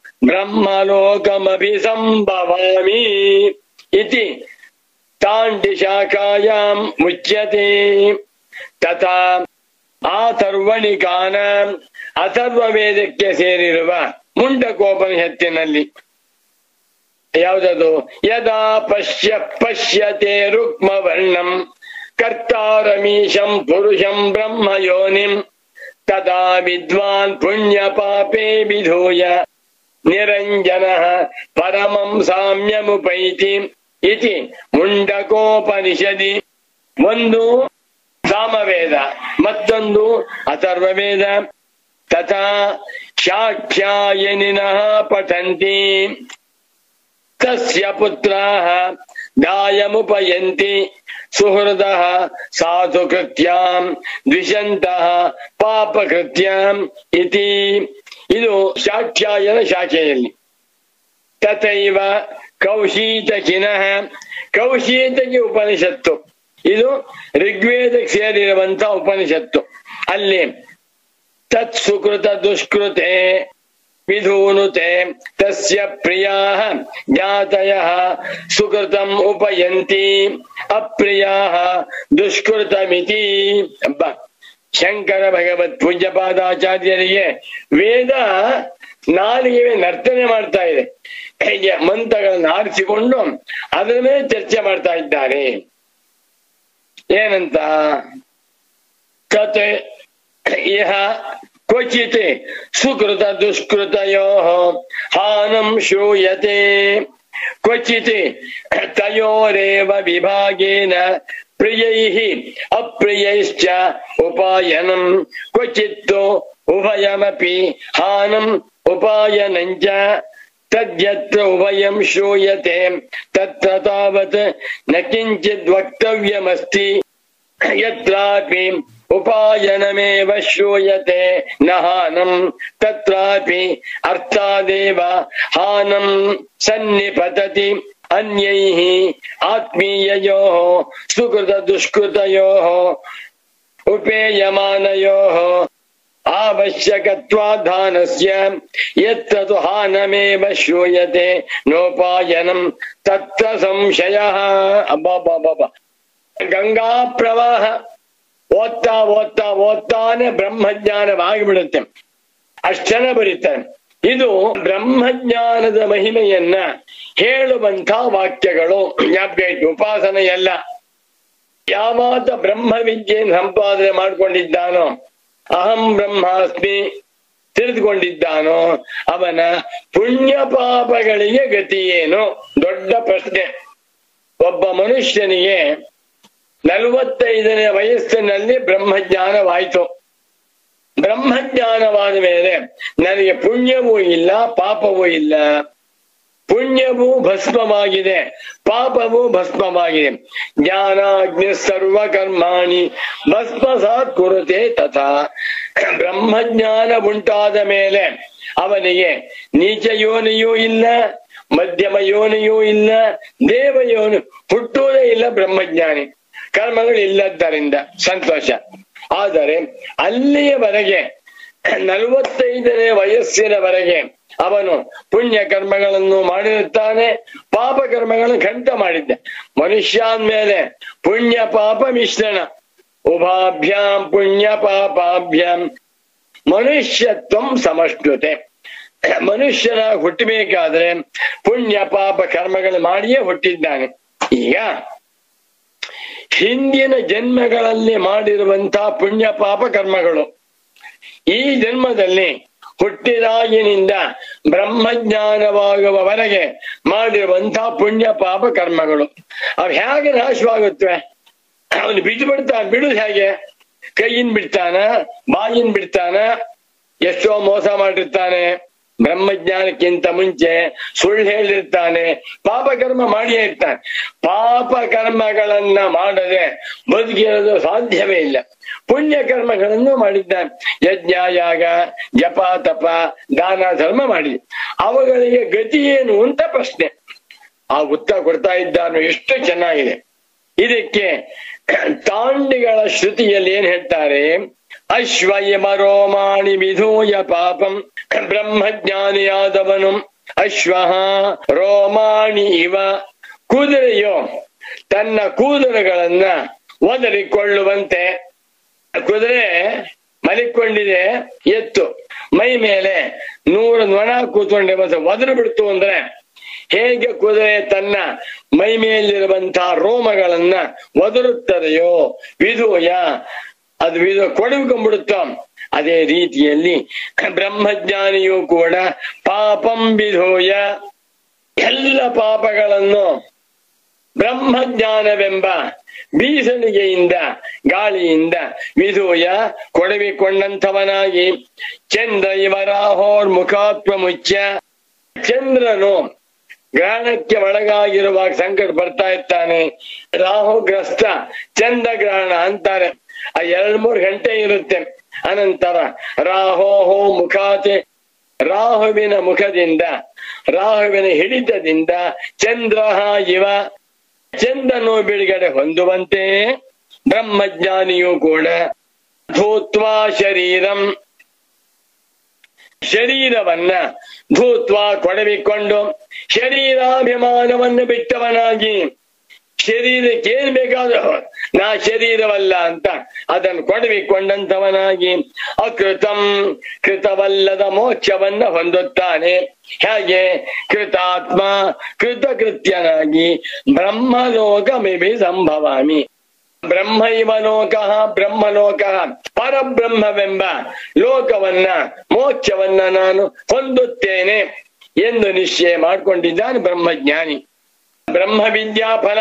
B: ಬ್ರಹ್ಮಲೋಕಮಭಿಸಂಭವಾಮಿ ಇತಿ ತಾಂಡಿಶಾಖಾಯಾಂ ಮುಚ್ಯತೆ ತಥಾ ಆಥರ್ವಣಿಕಾನ ಅಥರ್ವ ವೇದಕ್ಕೆ ಸೇರಿರುವ ಮುಂಡಕೋಪನಿಷತ್ತಿನಲ್ಲಿ ಯಾವುದದು ಯದಾ ಪಶ್ಯ ಪಶ್ಯತೆ ರುಕ್ಮ ವರ್ಣಂ ಕರ್ತಾರಮೀಶಂ ಪುರುಷಂ ಬ್ರಹ್ಮ ಯೋನಿಂ ತದಾ ವಿದ್ವಾನ್ ಪುಣ್ಯ ಪಾಪೇ ವಿಧೂಯ ನಿರಂಜನ ಪರಮಂ ಸಾಮ್ಯಮುಪೈತಿ ಇತಿ ಮುಂಡಕೋಪನಿಷದಿ ಒಂದು ಸಾಮವೇದ ಮತ್ತೊಂದು ಅಥರ್ವವೇದ ತಥಾ ಶಾಖ್ಯಾಯನಿನಃ ಪಠಂತಿ ತಸ್ಯ ಪುತ್ರಾಃ ದಾಯಮುಪಯಂತಿ ಸುಹೃದಃ ಸಾಧು ಕೃತ್ಯಾಂ ದ್ವಿಷಂತಃ ಪಾಪಕೃತ್ಯಾಂ ಇತಿ ಇದು ಶಾಖ್ಯಾಯನ ಶಾಖೆಯಲ್ಲಿ ತಥೈವ ಕೌಶೀತಕಿನಃ ಕೌಶೀತಕಿ ಉಪನಿಷತ್ತು ಇದು ಋಗ್ವೇದಕ್ಕೆ ಸೇರಿರುವಂತ ಉಪನಿಷತ್ತು ಅಲ್ಲಿ ತತ್ ಸುಕೃತ ದುಷ್ಕೃತೆ ವಿಧೂನುತೆ ತಸ್ಯ ಪ್ರಿಯಾ ಜ್ಞಾತಯ ಸುಕೃತಂ ಉಪಯಂತಿ ಅಪ್ರಿಯಾ ದುಷ್ಕೃತಮಿತಿ ಅಬ್ಬ ಶಂಕರ ಭಗವತ್ ಪೂಜ್ಯಪಾದಾಚಾರ್ಯರಿಗೆ ವೇದ ನಾಲಿಗೆ ನರ್ತನೆ ಮಾಡ್ತಾ ಇದೆ ಹೀಗೆ ಮಂತ್ರಗಳನ್ನು ಆರಿಸಿಕೊಂಡು ಅದರ ಮೇಲೆ ಚರ್ಚೆ ಮಾಡ್ತಾ ಇದ್ದಾರೆ ಏನಂತ ಕತೆ ಇಹ ಕ್ವಚಿತ್ ಸುಕೃತ ದುಷ್ಕೃತಯೋ ಹಾನಂ ಶ್ರೂಯತೆ ಕ್ವಚಿತ್ ತಯೋರೇವ ವಿಭಾಗೇನ ಪ್ರಿಯೈಃ ಅಪ್ರಿಯೈಶ್ಚ ಉಪಾಯನಂ ಕ್ವಚಿತ್ತು ಉಭಯಮಪಿ ಹಾನಂ ಉಪಾಯನಂಚ ತದ್ಯತ್ರ ಉಭಯಂ ಶ್ರೂಯತೆ ತತ್ರ ತಾವತ್ ನ ಕಿಂಚಿದ್ ವಕ್ತವ್ಯಮಸ್ತಿ ಯತ್ರಾಪಿ ಉಪಾಯನಮೇವ ಶ್ರೂಯತೆ ನ ಹಾನಂ ತತ್ರಾಪಿ ಅರ್ಥಾದೇವ ಹಾನಂ ಸನ್ನಿಪತತಿ ಅನ್ಯೈಃ ಆತ್ಮೀಯಯೋಃ ಸುಕೃತ ದುಷ್ಕೃತಯೋಃ ಉಪೇಯಮಾನಯೋಃ आवश्यकत्वाधानस्य यत्र तु हानमेव श्रूयते नोपायनं तत्र संशयः ಅಬ್ಬಬ್ಬಬ್ಬ ಗಂಗಾ ಪ್ರವಾಹ ಓದ್ತಾ ಓದ್ತಾ ಓದ್ತಾನೆ ಬ್ರಹ್ಮಜ್ಞಾನವಾಗಿ ಬಿಡುತ್ತೆ ಅಷ್ಟನ ಬರೀತಾರೆ ಇದು ಬ್ರಹ್ಮಜ್ಞಾನದ ಮಹಿಮೆಯನ್ನ ಹೇಳುವಂತ ವಾಕ್ಯಗಳು ಜ್ಞಾಪಕ ಇಟ್ಟು ಉಪಾಸನೆ ಎಲ್ಲ ಯಾವಾತ ಬ್ರಹ್ಮ ವಿದ್ಯೆಯನ್ನು ಸಂಪಾದನೆ ಮಾಡ್ಕೊಂಡಿದ್ದಾನೋ ಅಹಂ ಬ್ರಹ್ಮಾಸ್ಮಿ ತಿಳಿದುಕೊಂಡಿದ್ದಾನೋ ಅವನ ಪುಣ್ಯ ಪಾಪಗಳಿಗೆ ಗತಿ ಏನು ದೊಡ್ಡ ಪ್ರಶ್ನೆ ಒಬ್ಬ ಮನುಷ್ಯನಿಗೆ ನಲವತ್ತೈದನೇ ವಯಸ್ಸಿನಲ್ಲಿ ಬ್ರಹ್ಮಜ್ಞಾನವಾಯಿತು ಬ್ರಹ್ಮಜ್ಞಾನವಾದ ಮೇಲೆ ನನಗೆ ಪುಣ್ಯವೂ ಇಲ್ಲ ಪಾಪವೂ ಇಲ್ಲ ಪುಣ್ಯವೂ ಭಸ್ಮವಾಗಿದೆ ಪಾಪವೂ ಭಸ್ಮವಾಗಿದೆ ಜ್ಞಾನಾಗ್ನಿ ಸರ್ವ ಕರ್ಮಾಣಿ ಭಸ್ಮಸಾತ್ ಕುರುತೆ ತಥಾ ಬ್ರಹ್ಮಜ್ಞಾನ ಉಂಟಾದ ಮೇಲೆ ಅವನಿಗೆ ನೀಚ ಯೋನಿಯೂ ಇಲ್ಲ ಮಧ್ಯಮ ಯೋನಿಯೂ ಇಲ್ಲ ದೇವ ಯೋನಿ ಹುಟ್ಟುವುದೇ ಇಲ್ಲ ಬ್ರಹ್ಮಜ್ಞಾನಿ ಕರ್ಮಗಳು ಇಲ್ಲದ್ದರಿಂದ ಸಂತೋಷ ಆದರೆ ಅಲ್ಲಿಯವರೆಗೆ ನಲವತ್ತೈದನೇ ವಯಸ್ಸಿನವರೆಗೆ ಅವನು ಪುಣ್ಯ ಕರ್ಮಗಳನ್ನು ಮಾಡಿರುತ್ತಾನೆ ಪಾಪ ಕರ್ಮಗಳನ್ನು ಖಂಡಿತ ಮಾಡಿದ್ದೆ ಮನುಷ್ಯ ಮೇಲೆ ಪುಣ್ಯ ಪಾಪ ಮಿಶ್ರಣ ಉಭಾಭ್ಯಾಂ ಪುಣ್ಯ ಪಾಪಾಭ್ಯಾಂ ಮನುಷ್ಯತ್ವಂ ಸಮಷ್ಣುತೆ ಮನುಷ್ಯನ ಹುಟ್ಟಬೇಕಾದ್ರೆ ಪುಣ್ಯ ಪಾಪ ಕರ್ಮಗಳು ಮಾಡಿಯೇ ಹುಟ್ಟಿದ್ದಾನೆ ಈಗ ಹಿಂದಿನ ಜನ್ಮಗಳಲ್ಲಿ ಮಾಡಿರುವಂತಹ ಪುಣ್ಯ ಪಾಪ ಕರ್ಮಗಳು ಈ ಜನ್ಮದಲ್ಲಿ ಹುಟ್ಟಿದಾಗಿನಿಂದ ಬ್ರಹ್ಮಜ್ಞಾನವಾಗುವವರೆಗೆ ಮಾಡಿರುವಂತಹ ಪುಣ್ಯ ಪಾಪ ಕರ್ಮಗಳು ಅವು ಹೇಗೆ ನಾಶವಾಗುತ್ತವೆ ಅವನು ಬಿಟ್ಟು ಬಿಡ್ತಾನ ಬಿಡುದು ಹೇಗೆ ಕೈಯಿನ್ ಬಿಡ್ತಾನ ಬಾಯಿನ್ ಬಿಡ್ತಾನ ಎಷ್ಟೋ ಮೋಸ ಮಾಡಿರ್ತಾನೆ ಬ್ರಹ್ಮಜ್ಞಾನಕ್ಕಿಂತ ಮುಂಚೆ ಸುಳ್ಳು ಹೇಳಿರ್ತಾನೆ ಪಾಪ ಕರ್ಮ ಮಾಡಿಯೇ ಇರ್ತಾನೆ ಪಾಪ ಕರ್ಮಗಳನ್ನ ಮಾಡದೆ ಬದುಕಿರೋದು ಸಾಧ್ಯವೇ ಇಲ್ಲ ಪುಣ್ಯ ಕರ್ಮಗಳನ್ನು ಮಾಡಿದ್ದಾನೆ ಯಜ್ಞ ಯಾಗ ಜಪ ತಪ ದಾನ ಧರ್ಮ ಮಾಡಿ ಅವುಗಳಿಗೆ ಗತಿ ಏನು ಅಂತ ಪ್ರಶ್ನೆ ಆ ಉತ್ತರ ಕೊಡ್ತಾ ಇದ್ದಾನು ಎಷ್ಟು ಚೆನ್ನಾಗಿದೆ ಇದಕ್ಕೆ ತಾಂಡಿಗಳ ಶ್ರುತಿಯಲ್ಲಿ ಏನ್ ಹೇಳ್ತಾರೆ ಅಶ್ವಯಮ ರೋಮಾಣಿ ವಿಧೂಯ ಪಾಪಂ ಬ್ರಹ್ಮಜ್ಞಾನಿಯಾದವನು ಅಶ್ವ ರೋಮಾಣಿ ಇವ ಕುದುರೆಯೋ ತನ್ನ ಕೂದಲುಗಳನ್ನ ಒದರಿಕೊಳ್ಳುವಂತೆ ಕುದುರೆ ಮಲಿಕೊಂಡಿದೆ ಎತ್ತು ಮೈ ಮೇಲೆ ನೂರು ನೊಣ ಕೂತ್ಕೊಂಡೆ ಮತ್ತೆ ಒದರು ಬಿಡ್ತು ಅಂದ್ರೆ ಹೇಗೆ ಕುದುರೆ ತನ್ನ ಮೈ ಮೇಲಿರುವಂತಹ ರೋಮಗಳನ್ನ ಒದರುತ್ತದೆಯೋ ವಿಧುಯ ಅದು ವಿಧ ಕೊಡುಕೊಂಡ್ಬಿಡುತ್ತೋ ಅದೇ ರೀತಿಯಲ್ಲಿ ಬ್ರಹ್ಮಜ್ಞಾನಿಯು ಕೂಡ ಪಾಪಂ ವಿಧೋಯ ಎಲ್ಲ ಪಾಪಗಳನ್ನು ಬ್ರಹ್ಮಜ್ಞಾನವೆಂಬ ಬೀಸಣಿಗೆಯಿಂದ ಗಾಳಿಯಿಂದ ವಿಧೂಯ ಕೊಡವಿಕೊಂಡಂಥವನಾಗಿ ಚಂದ್ರ ಇವರಾಹೋರ್ ಮುಖಾತ್ಮ ಮುಚ್ಚ ಚಂದ್ರನು ಗ್ರಹಣಕ್ಕೆ ಒಳಗಾಗಿರುವಾಗ ಸಂಕಟ ಬರ್ತಾ ಇರ್ತಾನೆ ರಾಹುಗ್ರಸ್ತ ಚಂದ್ರಗ್ರಹಣ ಅಂತಾರೆ ಆ ಎರಡ್ ಮೂರು ಗಂಟೆ ಇರುತ್ತೆ ಅನಂತರ ರಾಹೋಹೋ ಮುಖಾತೆ ರಾಹುವಿನ ಮುಖದಿಂದ ರಾಹುವಿನ ಹಿಡಿತದಿಂದ ಚಂದ್ರ ಇವ ಚಂದನು ಬಿಡುಗಡೆ ಹೊಂದುವಂತೆ ಬ್ರಹ್ಮಜ್ಞಾನಿಯೂ ಕೂಡ ಧೂತ್ವಾ ಶರೀರಂ ಶರೀರವನ್ನ ಧೂತ್ವ ಕೊಡವಿಕೊಂಡು ಶರೀರಾಭಿಮಾನವನ್ನು ಬಿಟ್ಟವನಾಗಿ ಶರೀರಕ್ಕೆ ಏನ್ ಬೇಕಾದ್ರೂ ನಾ ಶರೀರವಲ್ಲ ಅಂತ ಅದನ್ನು ಕೊಡವಿಕೊಂಡಂತವನಾಗಿ ಅಕೃತಂ ಕೃತವಲ್ಲದ ಮೋಕ್ಷವನ್ನ ಹೊಂದುತ್ತಾನೆ ಹೇಗೆ ಕೃತಾತ್ಮ ಕೃತಕೃತ್ಯನಾಗಿ ಬ್ರಹ್ಮಲೋಕಮಿಭಿ ಸಂಭವಾಮಿ ಬ್ರಹ್ಮೈವ ಲೋಕ ಬ್ರಹ್ಮಲೋಕ ಪರಬ್ರಹ್ಮವೆಂಬ ಲೋಕವನ್ನ ಮೋಕ್ಷವನ್ನ ನಾನು ಹೊಂದುತ್ತೇನೆ ಎಂದು ನಿಶ್ಚಯ ಮಾಡಿಕೊಂಡಿದ್ದಾನೆ ಬ್ರಹ್ಮಜ್ಞಾನಿ ಬ್ರಹ್ಮ ವಿದ್ಯಾಫಲ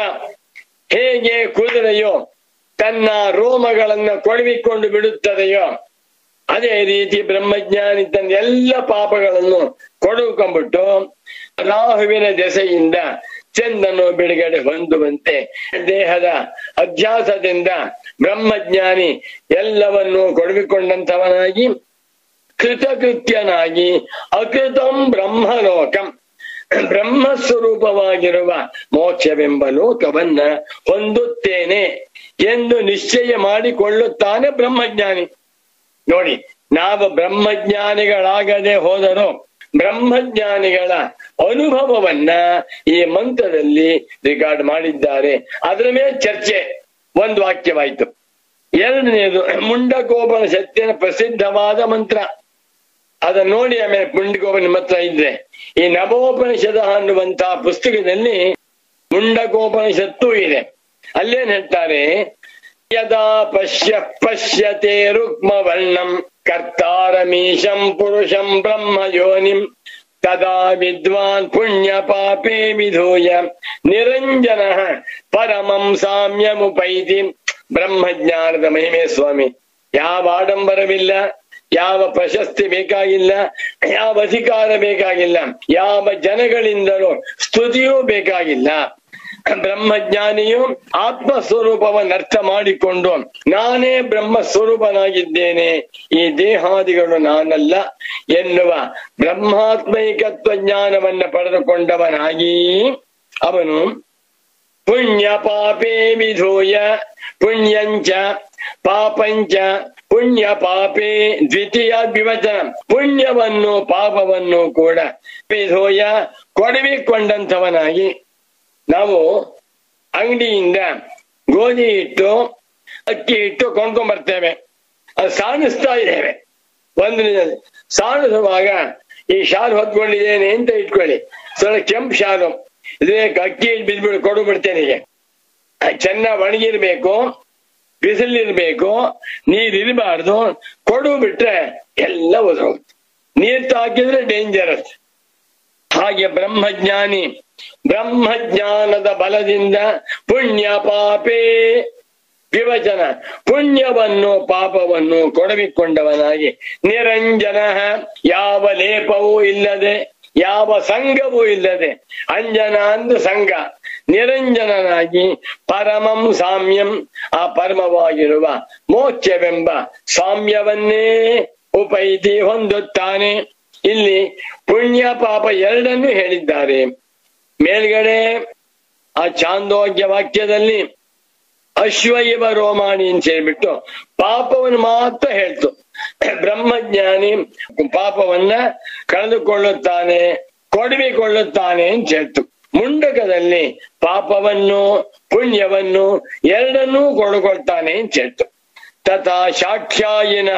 B: ಹೇಗೆ ಕುದುರೆಯೋ ತನ್ನ ರೋಮಗಳನ್ನ ಕೊಡವಿಕೊಂಡು ಬಿಡುತ್ತದೆಯೋ ಅದೇ ರೀತಿ ಬ್ರಹ್ಮಜ್ಞಾನಿ ತನ್ನ ಎಲ್ಲ ಪಾಪಗಳನ್ನು ಕೊಡುಕೊಂಡ್ಬಿಟ್ಟು ರಾಹುವಿನ ದೆಸೆಯಿಂದ ಚಂದನು ಬಿಡುಗಡೆ ಹೊಂದುವಂತೆ ದೇಹದ ಅಭ್ಯಾಸದಿಂದ ಬ್ರಹ್ಮಜ್ಞಾನಿ ಎಲ್ಲವನ್ನು ಕೊಡವಿಕೊಂಡಂತವನಾಗಿ ಕೃತಕೃತ್ಯನಾಗಿ ಅಕೃತಂ ಬ್ರಹ್ಮಲೋಕಂ ಬ್ರಹ್ಮ ಸ್ವರೂಪವಾಗಿರುವ ಮೋಕ್ಷವೆಂಬ ಲೋಕವನ್ನ ಹೊಂದುತ್ತೇನೆ ಎಂದು ನಿಶ್ಚಯ ಮಾಡಿಕೊಳ್ಳುತ್ತಾನೆ ಬ್ರಹ್ಮಜ್ಞಾನಿ ನೋಡಿ ನಾವು ಬ್ರಹ್ಮಜ್ಞಾನಿಗಳಾಗದೆ ಹೋದರೂ ಬ್ರಹ್ಮಜ್ಞಾನಿಗಳ ಅನುಭವವನ್ನ ಈ ಮಂತ್ರದಲ್ಲಿ ರೆಕಾರ್ಡ್ ಮಾಡಿದ್ದಾರೆ ಅದರ ಮೇಲೆ ಚರ್ಚೆ ಒಂದು ವಾಕ್ಯವಾಯ್ತು ಎರಡನೇದು ಮುಂಡಕೋಪನ ಸತ್ಯನ ಪ್ರಸಿದ್ಧವಾದ ಮಂತ್ರ ಅದನ್ನ ನೋಡಿ ಆಮೇಲೆ ಮುಂಡಕೋಪನ ಮಂತ್ರ ಇದ್ರೆ ಈ ನವೋಪನಿಷದ ಅನ್ನುವಂತಹ ಪುಸ್ತಕದಲ್ಲಿ ಮುಂಡಕೋಪನಿಷತ್ತು ಇದೆ ಅಲ್ಲೇನ್ ಹೇಳ್ತಾರೆ ಯದಾ ಪಶ್ಯ ಪಶ್ಯತೆ ರುಕ್ಮ ವರ್ಣಂ ಕರ್ತಾರಮೀಶಂ ಪುರುಷಂ ಬ್ರಹ್ಮ ಯೋನಿಂ ತದಾ ವಿದ್ವಾನ್ ಪುಣ್ಯ ಪಾಪೇ ವಿಧೂಯ ನಿರಂಜನ ಪರಮಂ ಸಾಮ್ಯಮುಪೈತಿ ಬ್ರಹ್ಮಜ್ಞಾನದ ಮಹಿಮೆ ಸ್ವಾಮಿ ಯಾವ ಆಡಂಬರವಿಲ್ಲ ಯಾವ ಪ್ರಶಸ್ತಿ ಬೇಕಾಗಿಲ್ಲ ಯಾವ ಅಧಿಕಾರ ಬೇಕಾಗಿಲ್ಲ ಯಾವ ಜನಗಳಿಂದಲೂ ಸ್ತುತಿಯೂ ಬೇಕಾಗಿಲ್ಲ ಬ್ರಹ್ಮಜ್ಞಾನಿಯು ಆತ್ಮ ಸ್ವರೂಪವನ್ನು ಅರ್ಥ ಮಾಡಿಕೊಂಡು ನಾನೇ ಬ್ರಹ್ಮ ಸ್ವರೂಪನಾಗಿದ್ದೇನೆ ಈ ದೇಹಾದಿಗಳು ನಾನಲ್ಲ ಎನ್ನುವ ಬ್ರಹ್ಮಾತ್ಮೈಕತ್ವ ಜ್ಞಾನವನ್ನ ಪಡೆದುಕೊಂಡವನಾಗಿ ಅವನು ಪುಣ್ಯ ಪಾಪೇ ವಿಧೂಯ ಪುಣ್ಯಂಚ ಪಾಪಂಚ ಪುಣ್ಯ ಪಾಪೇ ದ್ವಿತೀಯ ವಿವಚನ ಪುಣ್ಯವನ್ನು ಪಾಪವನ್ನು ಕೂಡ ವಿಧೂಯ ಕೊಡವಿಕೊಂಡಂಥವನಾಗಿ ನಾವು ಅಂಗಡಿಯಿಂದ ಗೋಧಿ ಹಿಟ್ಟು ಅಕ್ಕಿ ಹಿಟ್ಟು ಕೊಂಡ್ಕೊಂಡ್ ಬರ್ತೇವೆ ಅದು ಸಾಣಿಸ್ತಾ ಇದ್ದೇವೆ ಒಂದು ದಿನ ಸಾಣಿಸುವಾಗ ಈ ಶಾಲು ಹೊತ್ಕೊಂಡಿದ್ದೇನೆ ಅಂತ ಇಟ್ಕೊಳ್ಳಿ ಸ್ವಲ್ಪ ಕೆಂಪು ಶಾಲು ಇದೇ ಅಕ್ಕಿ ಹಿಟ್ಟು ಬಿದ್ಬಿಡು ಕೊಡು ಬಿಡ್ತೇನೆ ಈಗ ಚೆನ್ನಾಗಿ ಒಣಗಿರ್ಬೇಕು ಬಿಸಿಲಿರ್ಬೇಕು ನೀರ್ ಇರಬಾರ್ದು ಕೊಡು ಬಿಟ್ರೆ ಎಲ್ಲ ಹೋಗುತ್ತೆ ನೀರ್ ತಾಕಿದ್ರೆ ಡೇಂಜರಸ್ ಹಾಗೆ ಬ್ರಹ್ಮಜ್ಞಾನಿ ಬ್ರಹ್ಮಜ್ಞಾನದ ಬಲದಿಂದ ಪುಣ್ಯ ಪಾಪೇ ವಿವಚನ ಪುಣ್ಯವನ್ನು ಪಾಪವನ್ನು ಕೊಡವಿಕೊಂಡವನಾಗಿ ನಿರಂಜನ ಯಾವ ಲೇಪವೂ ಇಲ್ಲದೆ ಯಾವ ಸಂಘವೂ ಇಲ್ಲದೆ ಅಂಜನ ಅಂದು ಸಂಘ ನಿರಂಜನನಾಗಿ ಪರಮಂ ಸಾಮ್ಯಂ ಆ ಪರಮವಾಗಿರುವ ಮೋಕ್ಷವೆಂಬ ಸಾಮ್ಯವನ್ನೇ ಉಪೈತಿ ಹೊಂದುತ್ತಾನೆ ಇಲ್ಲಿ ಪುಣ್ಯ ಪಾಪ ಎರಡನ್ನೂ ಹೇಳಿದ್ದಾರೆ ಮೇಲ್ಗಡೆ ಆ ಚಾಂದೋಗ್ಯ ವಾಕ್ಯದಲ್ಲಿ ಅಶ್ವ ಇವ ರೋಮಾಣಿ ಅಂತ ಹೇಳ್ಬಿಟ್ಟು ಪಾಪವನ್ನು ಮಾತ್ರ ಹೇಳ್ತು ಬ್ರಹ್ಮಜ್ಞಾನಿ ಪಾಪವನ್ನ ಕಳೆದುಕೊಳ್ಳುತ್ತಾನೆ ಕೊಡವಿಕೊಳ್ಳುತ್ತಾನೆ ಅಂತ ಹೇಳ್ತು ಮುಂಡಕದಲ್ಲಿ ಪಾಪವನ್ನು ಪುಣ್ಯವನ್ನು ಎರಡನ್ನೂ ಕೊಳ್ಳುಕೊಳ್ತಾನೆ ಅಂತ ಹೇಳ್ತು ತಥಾ ಶಾಖ್ಯಾಯಿನ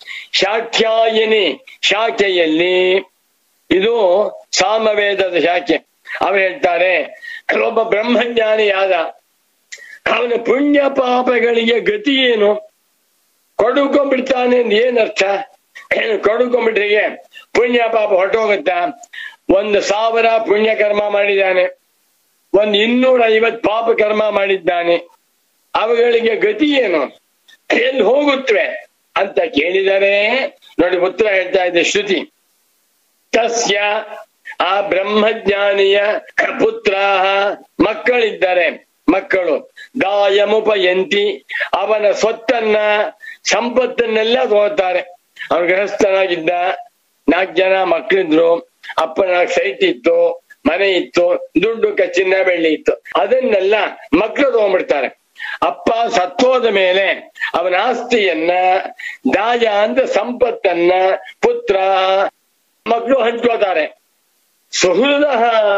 B: ಶಾಖ್ಯಾಯಿನಿ ಶಾಖೆಯಲ್ಲಿ ಇದು ಸಾಮವೇದದ ಶಾಖೆ ಅವರು ಹೇಳ್ತಾರೆ ಒಬ್ಬ ಬ್ರಹ್ಮಜ್ಞಾನಿಯಾದ ಅವನ ಪುಣ್ಯ ಪಾಪಗಳಿಗೆ ಗತಿ ಏನು ಕೊಡುಕೊಂಡ್ಬಿಡ್ತಾನೆ ಅಂದ್ರೆ ಏನರ್ಥ ಏನು ಕೊಡುಕೊಂಡ್ಬಿಟ್ರಿಗೆ ಪುಣ್ಯ ಪಾಪ ಹೊರಟೋಗುತ್ತಾ ಒಂದು ಸಾವಿರ ಪುಣ್ಯ ಕರ್ಮ ಮಾಡಿದ್ದಾನೆ ಒಂದು ಇನ್ನೂರ ಐವತ್ ಪಾಪ ಕರ್ಮ ಮಾಡಿದ್ದಾನೆ ಅವುಗಳಿಗೆ ಗತಿ ಏನು ಎಲ್ಲಿ ಹೋಗುತ್ತವೆ ಅಂತ ಕೇಳಿದರೆ ನೋಡಿ ಉತ್ತರ ಹೇಳ್ತಾ ಇದೆ ಶ್ರುತಿ ತಸ್ಯ ಆ ಬ್ರಹ್ಮಜ್ಞಾನಿಯ ಪುತ್ರ ಮಕ್ಕಳಿದ್ದಾರೆ ಮಕ್ಕಳು ಗಾಯಮುಪಯಂತಿ ಅವನ ಸ್ವತ್ತನ್ನ ಸಂಪತ್ತನ್ನೆಲ್ಲ ತಗೋತಾರೆ ಅವನು ಗೃಹಸ್ಥನಾಗಿದ್ದ ನಾಲ್ಕು ಜನ ಮಕ್ಕಳಿದ್ರು ಅಪ್ಪನ ಸೈಟ್ ಇತ್ತು ಮನೆ ಇತ್ತು ದುಡ್ಡು ಚಿನ್ನ ಬೆಳ್ಳಿ ಇತ್ತು ಅದನ್ನೆಲ್ಲ ಮಕ್ಕಳು ತಗೊಂಡ್ಬಿಡ್ತಾರೆ ಅಪ್ಪ ಸತ್ತೋದ ಮೇಲೆ ಅವನ ಆಸ್ತಿಯನ್ನ ದಾಜ ಅಂತ ಸಂಪತ್ತನ್ನ ಪುತ್ರ ಮಕ್ಕಳು ಹಂಚ್ಕೋತಾರೆ ಸುಹೃದ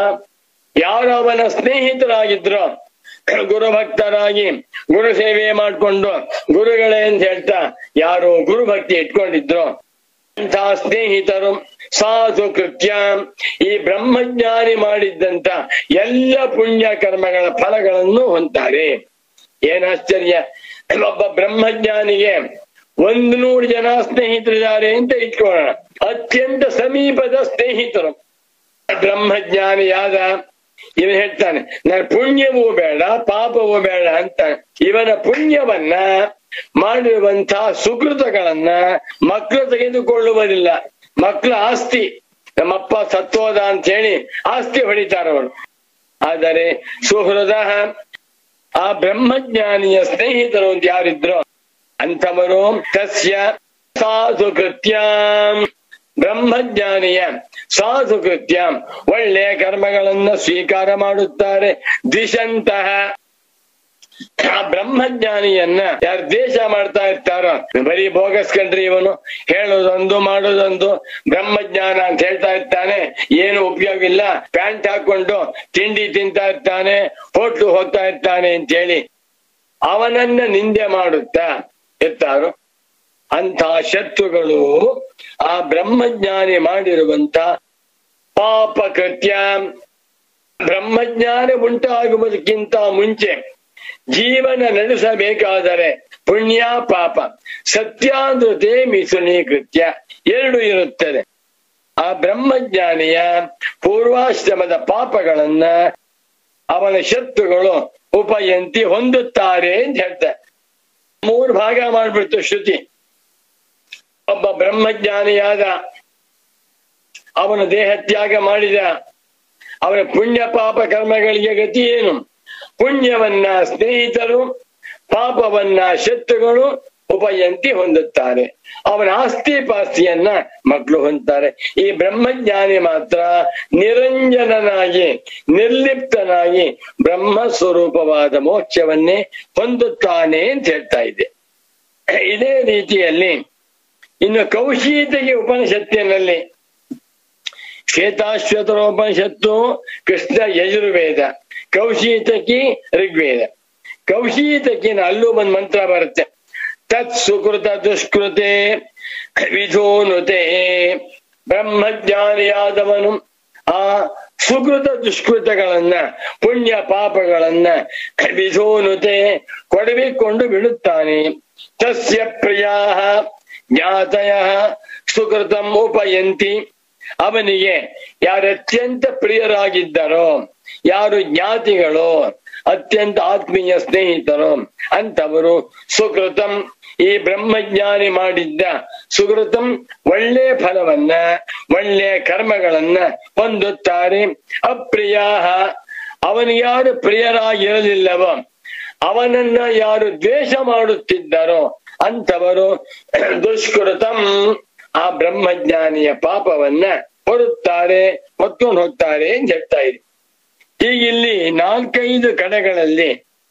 B: ಯಾರು ಅವನ ಸ್ನೇಹಿತರಾಗಿದ್ರು ಗುರುಭಕ್ತರಾಗಿ ಗುರು ಸೇವೆ ಮಾಡಿಕೊಂಡು ಗುರುಗಳೇ ಅಂತ ಹೇಳ್ತಾ ಯಾರು ಗುರುಭಕ್ತಿ ಇಟ್ಕೊಂಡಿದ್ರು ಅಂತ ಸ್ನೇಹಿತರು ಸಾಧು ಕೃತ್ಯ ಈ ಬ್ರಹ್ಮಜ್ಞಾನಿ ಮಾಡಿದ್ದಂತ ಎಲ್ಲ ಪುಣ್ಯ ಕರ್ಮಗಳ ಫಲಗಳನ್ನು ಹೊಂತಾರೆ ಏನಾಶ್ಚರ್ಯ ಒಬ್ಬ ಬ್ರಹ್ಮಜ್ಞಾನಿಗೆ ಒಂದು ನೂರು ಜನ ಸ್ನೇಹಿತರಿದ್ದಾರೆ ಅಂತ ಇಟ್ಕೊಳ್ಳೋಣ ಅತ್ಯಂತ ಸಮೀಪದ ಸ್ನೇಹಿತರು ಬ್ರಹ್ಮಜ್ಞಾನಿಯಾದ ಇವನು ಹೇಳ್ತಾನೆ ನಾನು ಪುಣ್ಯವೂ ಬೇಡ ಪಾಪವೂ ಬೇಡ ಅಂತ ಇವನ ಪುಣ್ಯವನ್ನ ಮಾಡಿರುವಂತಹ ಸುಕೃತಗಳನ್ನ ಮಕ್ಕಳು ತೆಗೆದುಕೊಳ್ಳುವುದಿಲ್ಲ ಮಕ್ಕಳ ಆಸ್ತಿ ನಮ್ಮಪ್ಪ ಸತ್ತೋದ ಅಂತ ಹೇಳಿ ಆಸ್ತಿ ಹೊಡಿತಾರವರು ಆದರೆ ಸುಹೃದ ಆ ಬ್ರಹ್ಮಜ್ಞಾನಿಯ ಸ್ನೇಹಿತರು ಅಂತ ಯಾರಿದ್ರು ಅಂಥವರು ತಸ್ಯ ಸಾಧು ಕೃತ್ಯಾಂ ಬ್ರಹ್ಮಜ್ಞಾನಿಯ ಸಾಧು ಕೃತ್ಯ ಒಳ್ಳೆಯ ಕರ್ಮಗಳನ್ನ ಸ್ವೀಕಾರ ಮಾಡುತ್ತಾರೆ ದಿಶಂತಹ ಆ ಬ್ರಹ್ಮಜ್ಞಾನಿಯನ್ನ ಯಾರು ದೇಶ ಮಾಡ್ತಾ ಇರ್ತಾರೋ ಬರೀ ಬೋಗಸ್ ಕಂಡ್ರಿ ಇವನು ಹೇಳೋದೊಂದು ಮಾಡೋದೊಂದು ಬ್ರಹ್ಮಜ್ಞಾನ ಅಂತ ಹೇಳ್ತಾ ಇರ್ತಾನೆ ಏನು ಉಪಯೋಗ ಇಲ್ಲ ಪ್ಯಾಂಟ್ ಹಾಕೊಂಡು ತಿಂಡಿ ತಿಂತಾ ಇರ್ತಾನೆ ಹೋಟ್ಲು ಹೋಗ್ತಾ ಇರ್ತಾನೆ ಅಂತ ಹೇಳಿ ಅವನನ್ನ ನಿಂದೆ ಮಾಡುತ್ತಾ ಇರ್ತಾರೋ ಅಂತ ಶತ್ರುಗಳು ಆ ಬ್ರಹ್ಮಜ್ಞಾನಿ ಮಾಡಿರುವಂತ ಪಾಪ ಕೃತ್ಯ ಬ್ರಹ್ಮಜ್ಞಾನ ಉಂಟಾಗುವುದಕ್ಕಿಂತ ಮುಂಚೆ ಜೀವನ ನಡೆಸಬೇಕಾದರೆ ಪುಣ್ಯ ಪಾಪ ಸತ್ಯಾನೃತೆ ಮಿಸುನಿ ಕೃತ್ಯ ಎರಡು ಇರುತ್ತದೆ ಆ ಬ್ರಹ್ಮಜ್ಞಾನಿಯ ಪೂರ್ವಾಶ್ರಮದ ಪಾಪಗಳನ್ನ ಅವನ ಶತ್ರುಗಳು ಉಪಯಂತಿ ಹೊಂದುತ್ತಾರೆ ಅಂತ ಹೇಳ್ತಾರೆ ಮೂರು ಭಾಗ ಮಾಡ್ಬಿಡ್ತು ಶ್ರುತಿ ಒಬ್ಬ ಬ್ರಹ್ಮಜ್ಞಾನಿಯಾದ ಅವನ ದೇಹ ತ್ಯಾಗ ಮಾಡಿದ ಅವನ ಪುಣ್ಯ ಪಾಪ ಕರ್ಮಗಳಿಗೆ ಗತಿ ಏನು ಪುಣ್ಯವನ್ನ ಸ್ನೇಹಿತರು ಪಾಪವನ್ನ ಶತ್ರುಗಳು ಉಪಯಂತಿ ಹೊಂದುತ್ತಾರೆ ಅವನ ಆಸ್ತಿ ಪಾಸ್ತಿಯನ್ನ ಮಕ್ಕಳು ಹೊಂದ್ತಾರೆ ಈ ಬ್ರಹ್ಮಜ್ಞಾನಿ ಮಾತ್ರ ನಿರಂಜನನಾಗಿ ನಿರ್ಲಿಪ್ತನಾಗಿ ಬ್ರಹ್ಮ ಸ್ವರೂಪವಾದ ಮೋಕ್ಷವನ್ನೇ ಹೊಂದುತ್ತಾನೆ ಅಂತ ಹೇಳ್ತಾ ಇದೆ ಇದೇ ರೀತಿಯಲ್ಲಿ ಇನ್ನು ಕೌಶೀತಗೆ ಉಪನಿಷತ್ತಿನಲ್ಲಿ ಶ್ವೇತಾಶ್ವತರೋಪನಿಷತ್ತು ಕೃಷ್ಣ ಯಜುರ್ವೇದ ಕೌಶೀತಕಿ ಋಗ್ವೇದ ಕೌಶೀತಕಿನ ಅಲ್ಲೂ ಒಂದು ಮಂತ್ರ ಬರುತ್ತೆ ತತ್ ಸುಕೃತ ದುಷ್ಕೃತೆ ವಿಧೋನುತೆ ಬ್ರಹ್ಮಜ್ಞಾನಿಯಾದವನು ಆ ಸುಕೃತ ದುಷ್ಕೃತಗಳನ್ನ ಪುಣ್ಯ ಪಾಪಗಳನ್ನ ವಿಧೋನುತೆ ಕೊಡವಿಕೊಂಡು ಬಿಡುತ್ತಾನೆ ತಸ್ಯ ಪ್ರಿಯಾ ಜ್ಞಾತಯ ಸುಕೃತಂ ಉಪಯಂತಿ ಅವನಿಗೆ ಯಾರು ಅತ್ಯಂತ ಪ್ರಿಯರಾಗಿದ್ದರೋ ಯಾರು ಜ್ಞಾತಿಗಳು ಅತ್ಯಂತ ಆತ್ಮೀಯ ಸ್ನೇಹಿತರು ಅಂತವರು ಸುಕೃತಂ ಈ ಬ್ರಹ್ಮಜ್ಞಾನಿ ಮಾಡಿದ್ದ ಸುಕೃತಂ ಒಳ್ಳೆ ಫಲವನ್ನ ಒಳ್ಳೆ ಕರ್ಮಗಳನ್ನ ಹೊಂದುತ್ತಾರೆ ಅಪ್ರಿಯ ಅವನಿಗೆ ಯಾರು ಪ್ರಿಯರಾಗಿರಲಿಲ್ಲವೋ ಅವನನ್ನ ಯಾರು ದ್ವೇಷ ಮಾಡುತ್ತಿದ್ದರೋ ಅಂತವರು ದುಷ್ಕೃತಂ ಆ ಬ್ರಹ್ಮಜ್ಞಾನಿಯ ಪಾಪವನ್ನ ಹೊರುತ್ತಾರೆ ಹೊತ್ಕೊಂಡು ಹೋಗ್ತಾರೆ ಅಂತ ಹೇಳ್ತಾ ಇದೆ ಈಗ ಇಲ್ಲಿ ನಾಲ್ಕೈದು ಕಡೆಗಳಲ್ಲಿ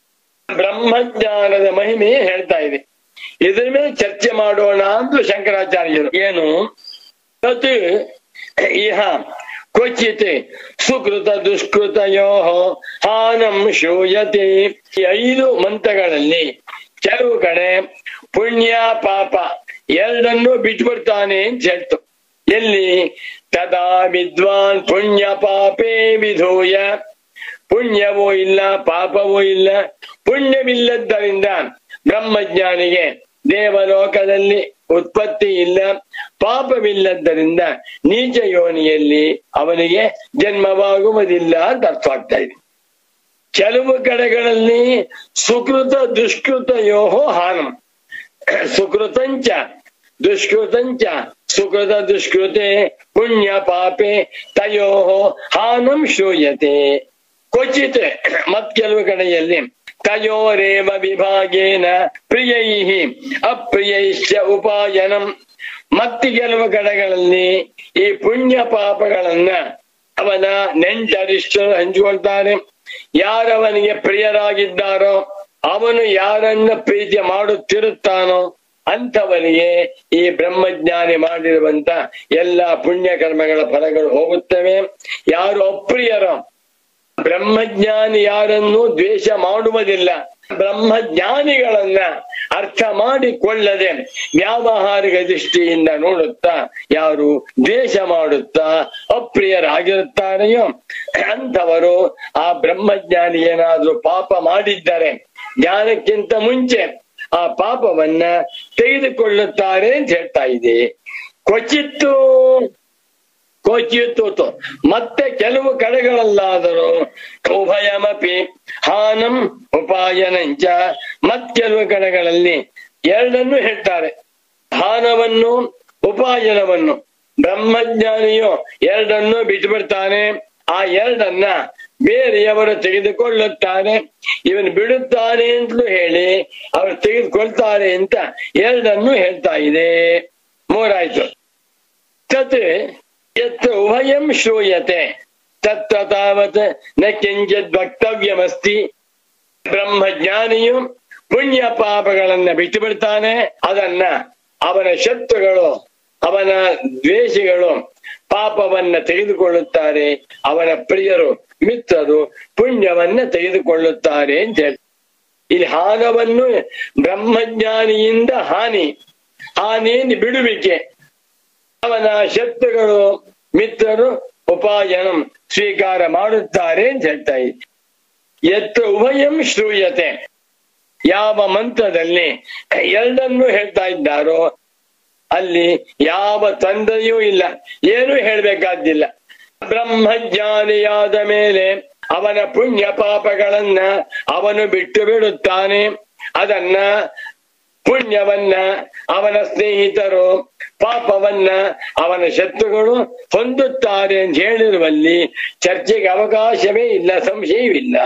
B: ಬ್ರಹ್ಮಜ್ಞಾನದ ಮಹಿಮೆ ಹೇಳ್ತಾ ಇದೆ ಇದ್ರ ಮೇಲೆ ಚರ್ಚೆ ಮಾಡೋಣ ಅಂತ ಶಂಕರಾಚಾರ್ಯರು ಏನು ತತ್ ಇಹ ಕ್ವಚಿತ್ ಸುಕೃತ ದುಷ್ಕೃತಯೋ ಹಾನಂ ಶೂಯತೆ ಈ ಐದು ಮಂತ್ರಗಳಲ್ಲಿ ಕೆಲವು ಕಡೆ ಪುಣ್ಯ ಪಾಪ ಎರಡನ್ನೂ ಬಿಟ್ಬಿಡ್ತಾನೆ ಅಂತ ಹೇಳ್ತು ಎಲ್ಲಿ ತದಾ ವಿದ್ವಾನ್ ಪುಣ್ಯ ಪಾಪೇ ವಿಧೂಯ ಪುಣ್ಯವೂ ಇಲ್ಲ ಪಾಪವೂ ಇಲ್ಲ ಪುಣ್ಯವಿಲ್ಲದ್ದರಿಂದ ಬ್ರಹ್ಮಜ್ಞಾನಿಗೆ ದೇವಲೋಕದಲ್ಲಿ ಉತ್ಪತ್ತಿ ಇಲ್ಲ ಪಾಪವಿಲ್ಲದ್ದರಿಂದ ನೀಚ ಯೋನಿಯಲ್ಲಿ ಅವನಿಗೆ ಜನ್ಮವಾಗುವುದಿಲ್ಲ ಅಂತ ಅರ್ಥ ಆಗ್ತಾ ಇದೆ ಕೆಲವು ಕಡೆಗಳಲ್ಲಿ ಸುಕೃತ ದುಷ್ಕೃತ ಯೋಹೋ ಹಾನಂ ಸುಕೃತಂಚ ದುಷ್ಕೃತಂಚ ಸುಕೃತ ದುಷ್ಕೃತೆ ಪುಣ್ಯ ಪಾಪೆ ತಯೋ ಹಾನಂ ಶ್ರೂಯತೆ ಕ್ವಚಿತ್ ಮತ್ ಕೆಲವು ಕಡೆಯಲ್ಲಿ ತಯೋರೇವ ವಿಭಾಗೇನ ಪ್ರಿಯೈ ಅಪ್ರಿಯೈಶ್ಚ ಉಪಾಯನಂ ಮತ್ತೆ ಕೆಲವು ಕಡೆಗಳಲ್ಲಿ ಈ ಪುಣ್ಯ ಪಾಪಗಳನ್ನ ಅವನ ನೆಂಟರಿಷ್ಟರು ಹಂಚಿಕೊಳ್ತಾರೆ ಯಾರವನಿಗೆ ಪ್ರಿಯರಾಗಿದ್ದಾರೋ ಅವನು ಯಾರನ್ನ ಪ್ರೀತಿ ಮಾಡುತ್ತಿರುತ್ತಾನೋ ಅಂಥವನಿಗೆ ಈ ಬ್ರಹ್ಮಜ್ಞಾನಿ ಮಾಡಿರುವಂತ ಎಲ್ಲ ಪುಣ್ಯ ಕರ್ಮಗಳ ಫಲಗಳು ಹೋಗುತ್ತವೆ ಯಾರು ಅಪ್ರಿಯರೋ ಬ್ರಹ್ಮಜ್ಞಾನಿ ಯಾರನ್ನು ದ್ವೇಷ ಮಾಡುವುದಿಲ್ಲ ಬ್ರಹ್ಮಜ್ಞಾನಿಗಳನ್ನ ಅರ್ಥ ಮಾಡಿಕೊಳ್ಳದೆ ವ್ಯಾವಹಾರಿಕ ದೃಷ್ಟಿಯಿಂದ ನೋಡುತ್ತಾ ಯಾರು ದ್ವೇಷ ಮಾಡುತ್ತಾ ಅಪ್ರಿಯರಾಗಿರುತ್ತಾರೆಯೋ ಅಂಥವರು ಆ ಬ್ರಹ್ಮಜ್ಞಾನಿ ಏನಾದ್ರೂ ಪಾಪ ಮಾಡಿದ್ದರೆ ಜ್ಞಾನಕ್ಕಿಂತ ಮುಂಚೆ ಆ ಪಾಪವನ್ನ ತೆಗೆದುಕೊಳ್ಳುತ್ತಾರೆ ಅಂತ ಹೇಳ್ತಾ ಇದೆ ಕ್ವಚಿತ್ತು ಕೋಚಿತ್ತು ಮತ್ತೆ ಕೆಲವು ಕಡೆಗಳಲ್ಲಾದರೂ ಉಭಯಮಪಿ ಹಾನಂ ಉಪಾಯನಂಚ ಮತ್ ಕೆಲವು ಕಡೆಗಳಲ್ಲಿ ಎರಡನ್ನು ಹೇಳ್ತಾರೆ ಹಾನವನ್ನು ಉಪಾಯನವನ್ನು ಬ್ರಹ್ಮಜ್ಞಾನಿಯು ಎರಡನ್ನು ಬಿಟ್ಟುಬಿಡ್ತಾನೆ ಆ ಎರಡನ್ನ ಬೇರೆಯವರು ತೆಗೆದುಕೊಳ್ಳುತ್ತಾರೆ ಇವನು ಬಿಡುತ್ತಾನೆ ಅಂತಲೂ ಹೇಳಿ ಅವರು ತೆಗೆದುಕೊಳ್ತಾರೆ ಅಂತ ಎರಡನ್ನು ಹೇಳ್ತಾ ಇದೆ ಮೂರಾಯ್ತು ತತ್ ಯತ್ ಉಭಯಂ ಶ್ರೂಯತೆ ತತ್ರ ತಾವತ್ ನ ಕಿಂಚಿತ್ ವಕ್ತವ್ಯಮಸ್ತಿ ಬ್ರಹ್ಮಜ್ಞಾನಿಯು ಪುಣ್ಯ ಪಾಪಗಳನ್ನ ಬಿಟ್ಟು ಬಿಡ್ತಾನೆ ಅದನ್ನ ಅವನ ಶತ್ರುಗಳು ಅವನ ದ್ವೇಷಿಗಳು ಪಾಪವನ್ನ ತೆಗೆದುಕೊಳ್ಳುತ್ತಾರೆ ಅವನ ಪ್ರಿಯರು ಮಿತ್ರರು ಪುಣ್ಯವನ್ನ ತೆಗೆದುಕೊಳ್ಳುತ್ತಾರೆ ಅಂತ ಹೇಳಿ ಇಲ್ಲಿ ಹಾನವನ್ನು ಬ್ರಹ್ಮಜ್ಞಾನಿಯಿಂದ ಹಾನಿ ಹಾನಿಯಿಂದ ಬಿಡುವಿಕೆ ಅವನ ಶತ್ರುಗಳು ಮಿತ್ರರು ಉಪಾಯನಂ ಸ್ವೀಕಾರ ಮಾಡುತ್ತಾರೆ ಅಂತ ಹೇಳ್ತಾ ಇದೆ ಎತ್ತ ಉಭಯಂ ಶ್ರೂಯತೆ ಯಾವ ಮಂತ್ರದಲ್ಲಿ ಎರಡನ್ನು ಹೇಳ್ತಾ ಇದ್ದಾರೋ ಅಲ್ಲಿ ಯಾವ ತೊಂದರೆಯೂ ಇಲ್ಲ ಏನೂ ಹೇಳ್ಬೇಕಾದ್ದಿಲ್ಲ ಬ್ರಹ್ಮಜ್ಞಾನಿಯಾದ ಮೇಲೆ ಅವನ ಪುಣ್ಯ ಪಾಪಗಳನ್ನ ಅವನು ಬಿಟ್ಟು ಬಿಡುತ್ತಾನೆ ಅದನ್ನ ಪುಣ್ಯವನ್ನ ಅವನ ಸ್ನೇಹಿತರು ಪಾಪವನ್ನ ಅವನ ಶತ್ರುಗಳು ಹೊಂದುತ್ತಾರೆ ಅಂತ ಹೇಳಿರುವಲ್ಲಿ ಚರ್ಚೆಗೆ ಅವಕಾಶವೇ ಇಲ್ಲ ಸಂಶಯವಿಲ್ಲ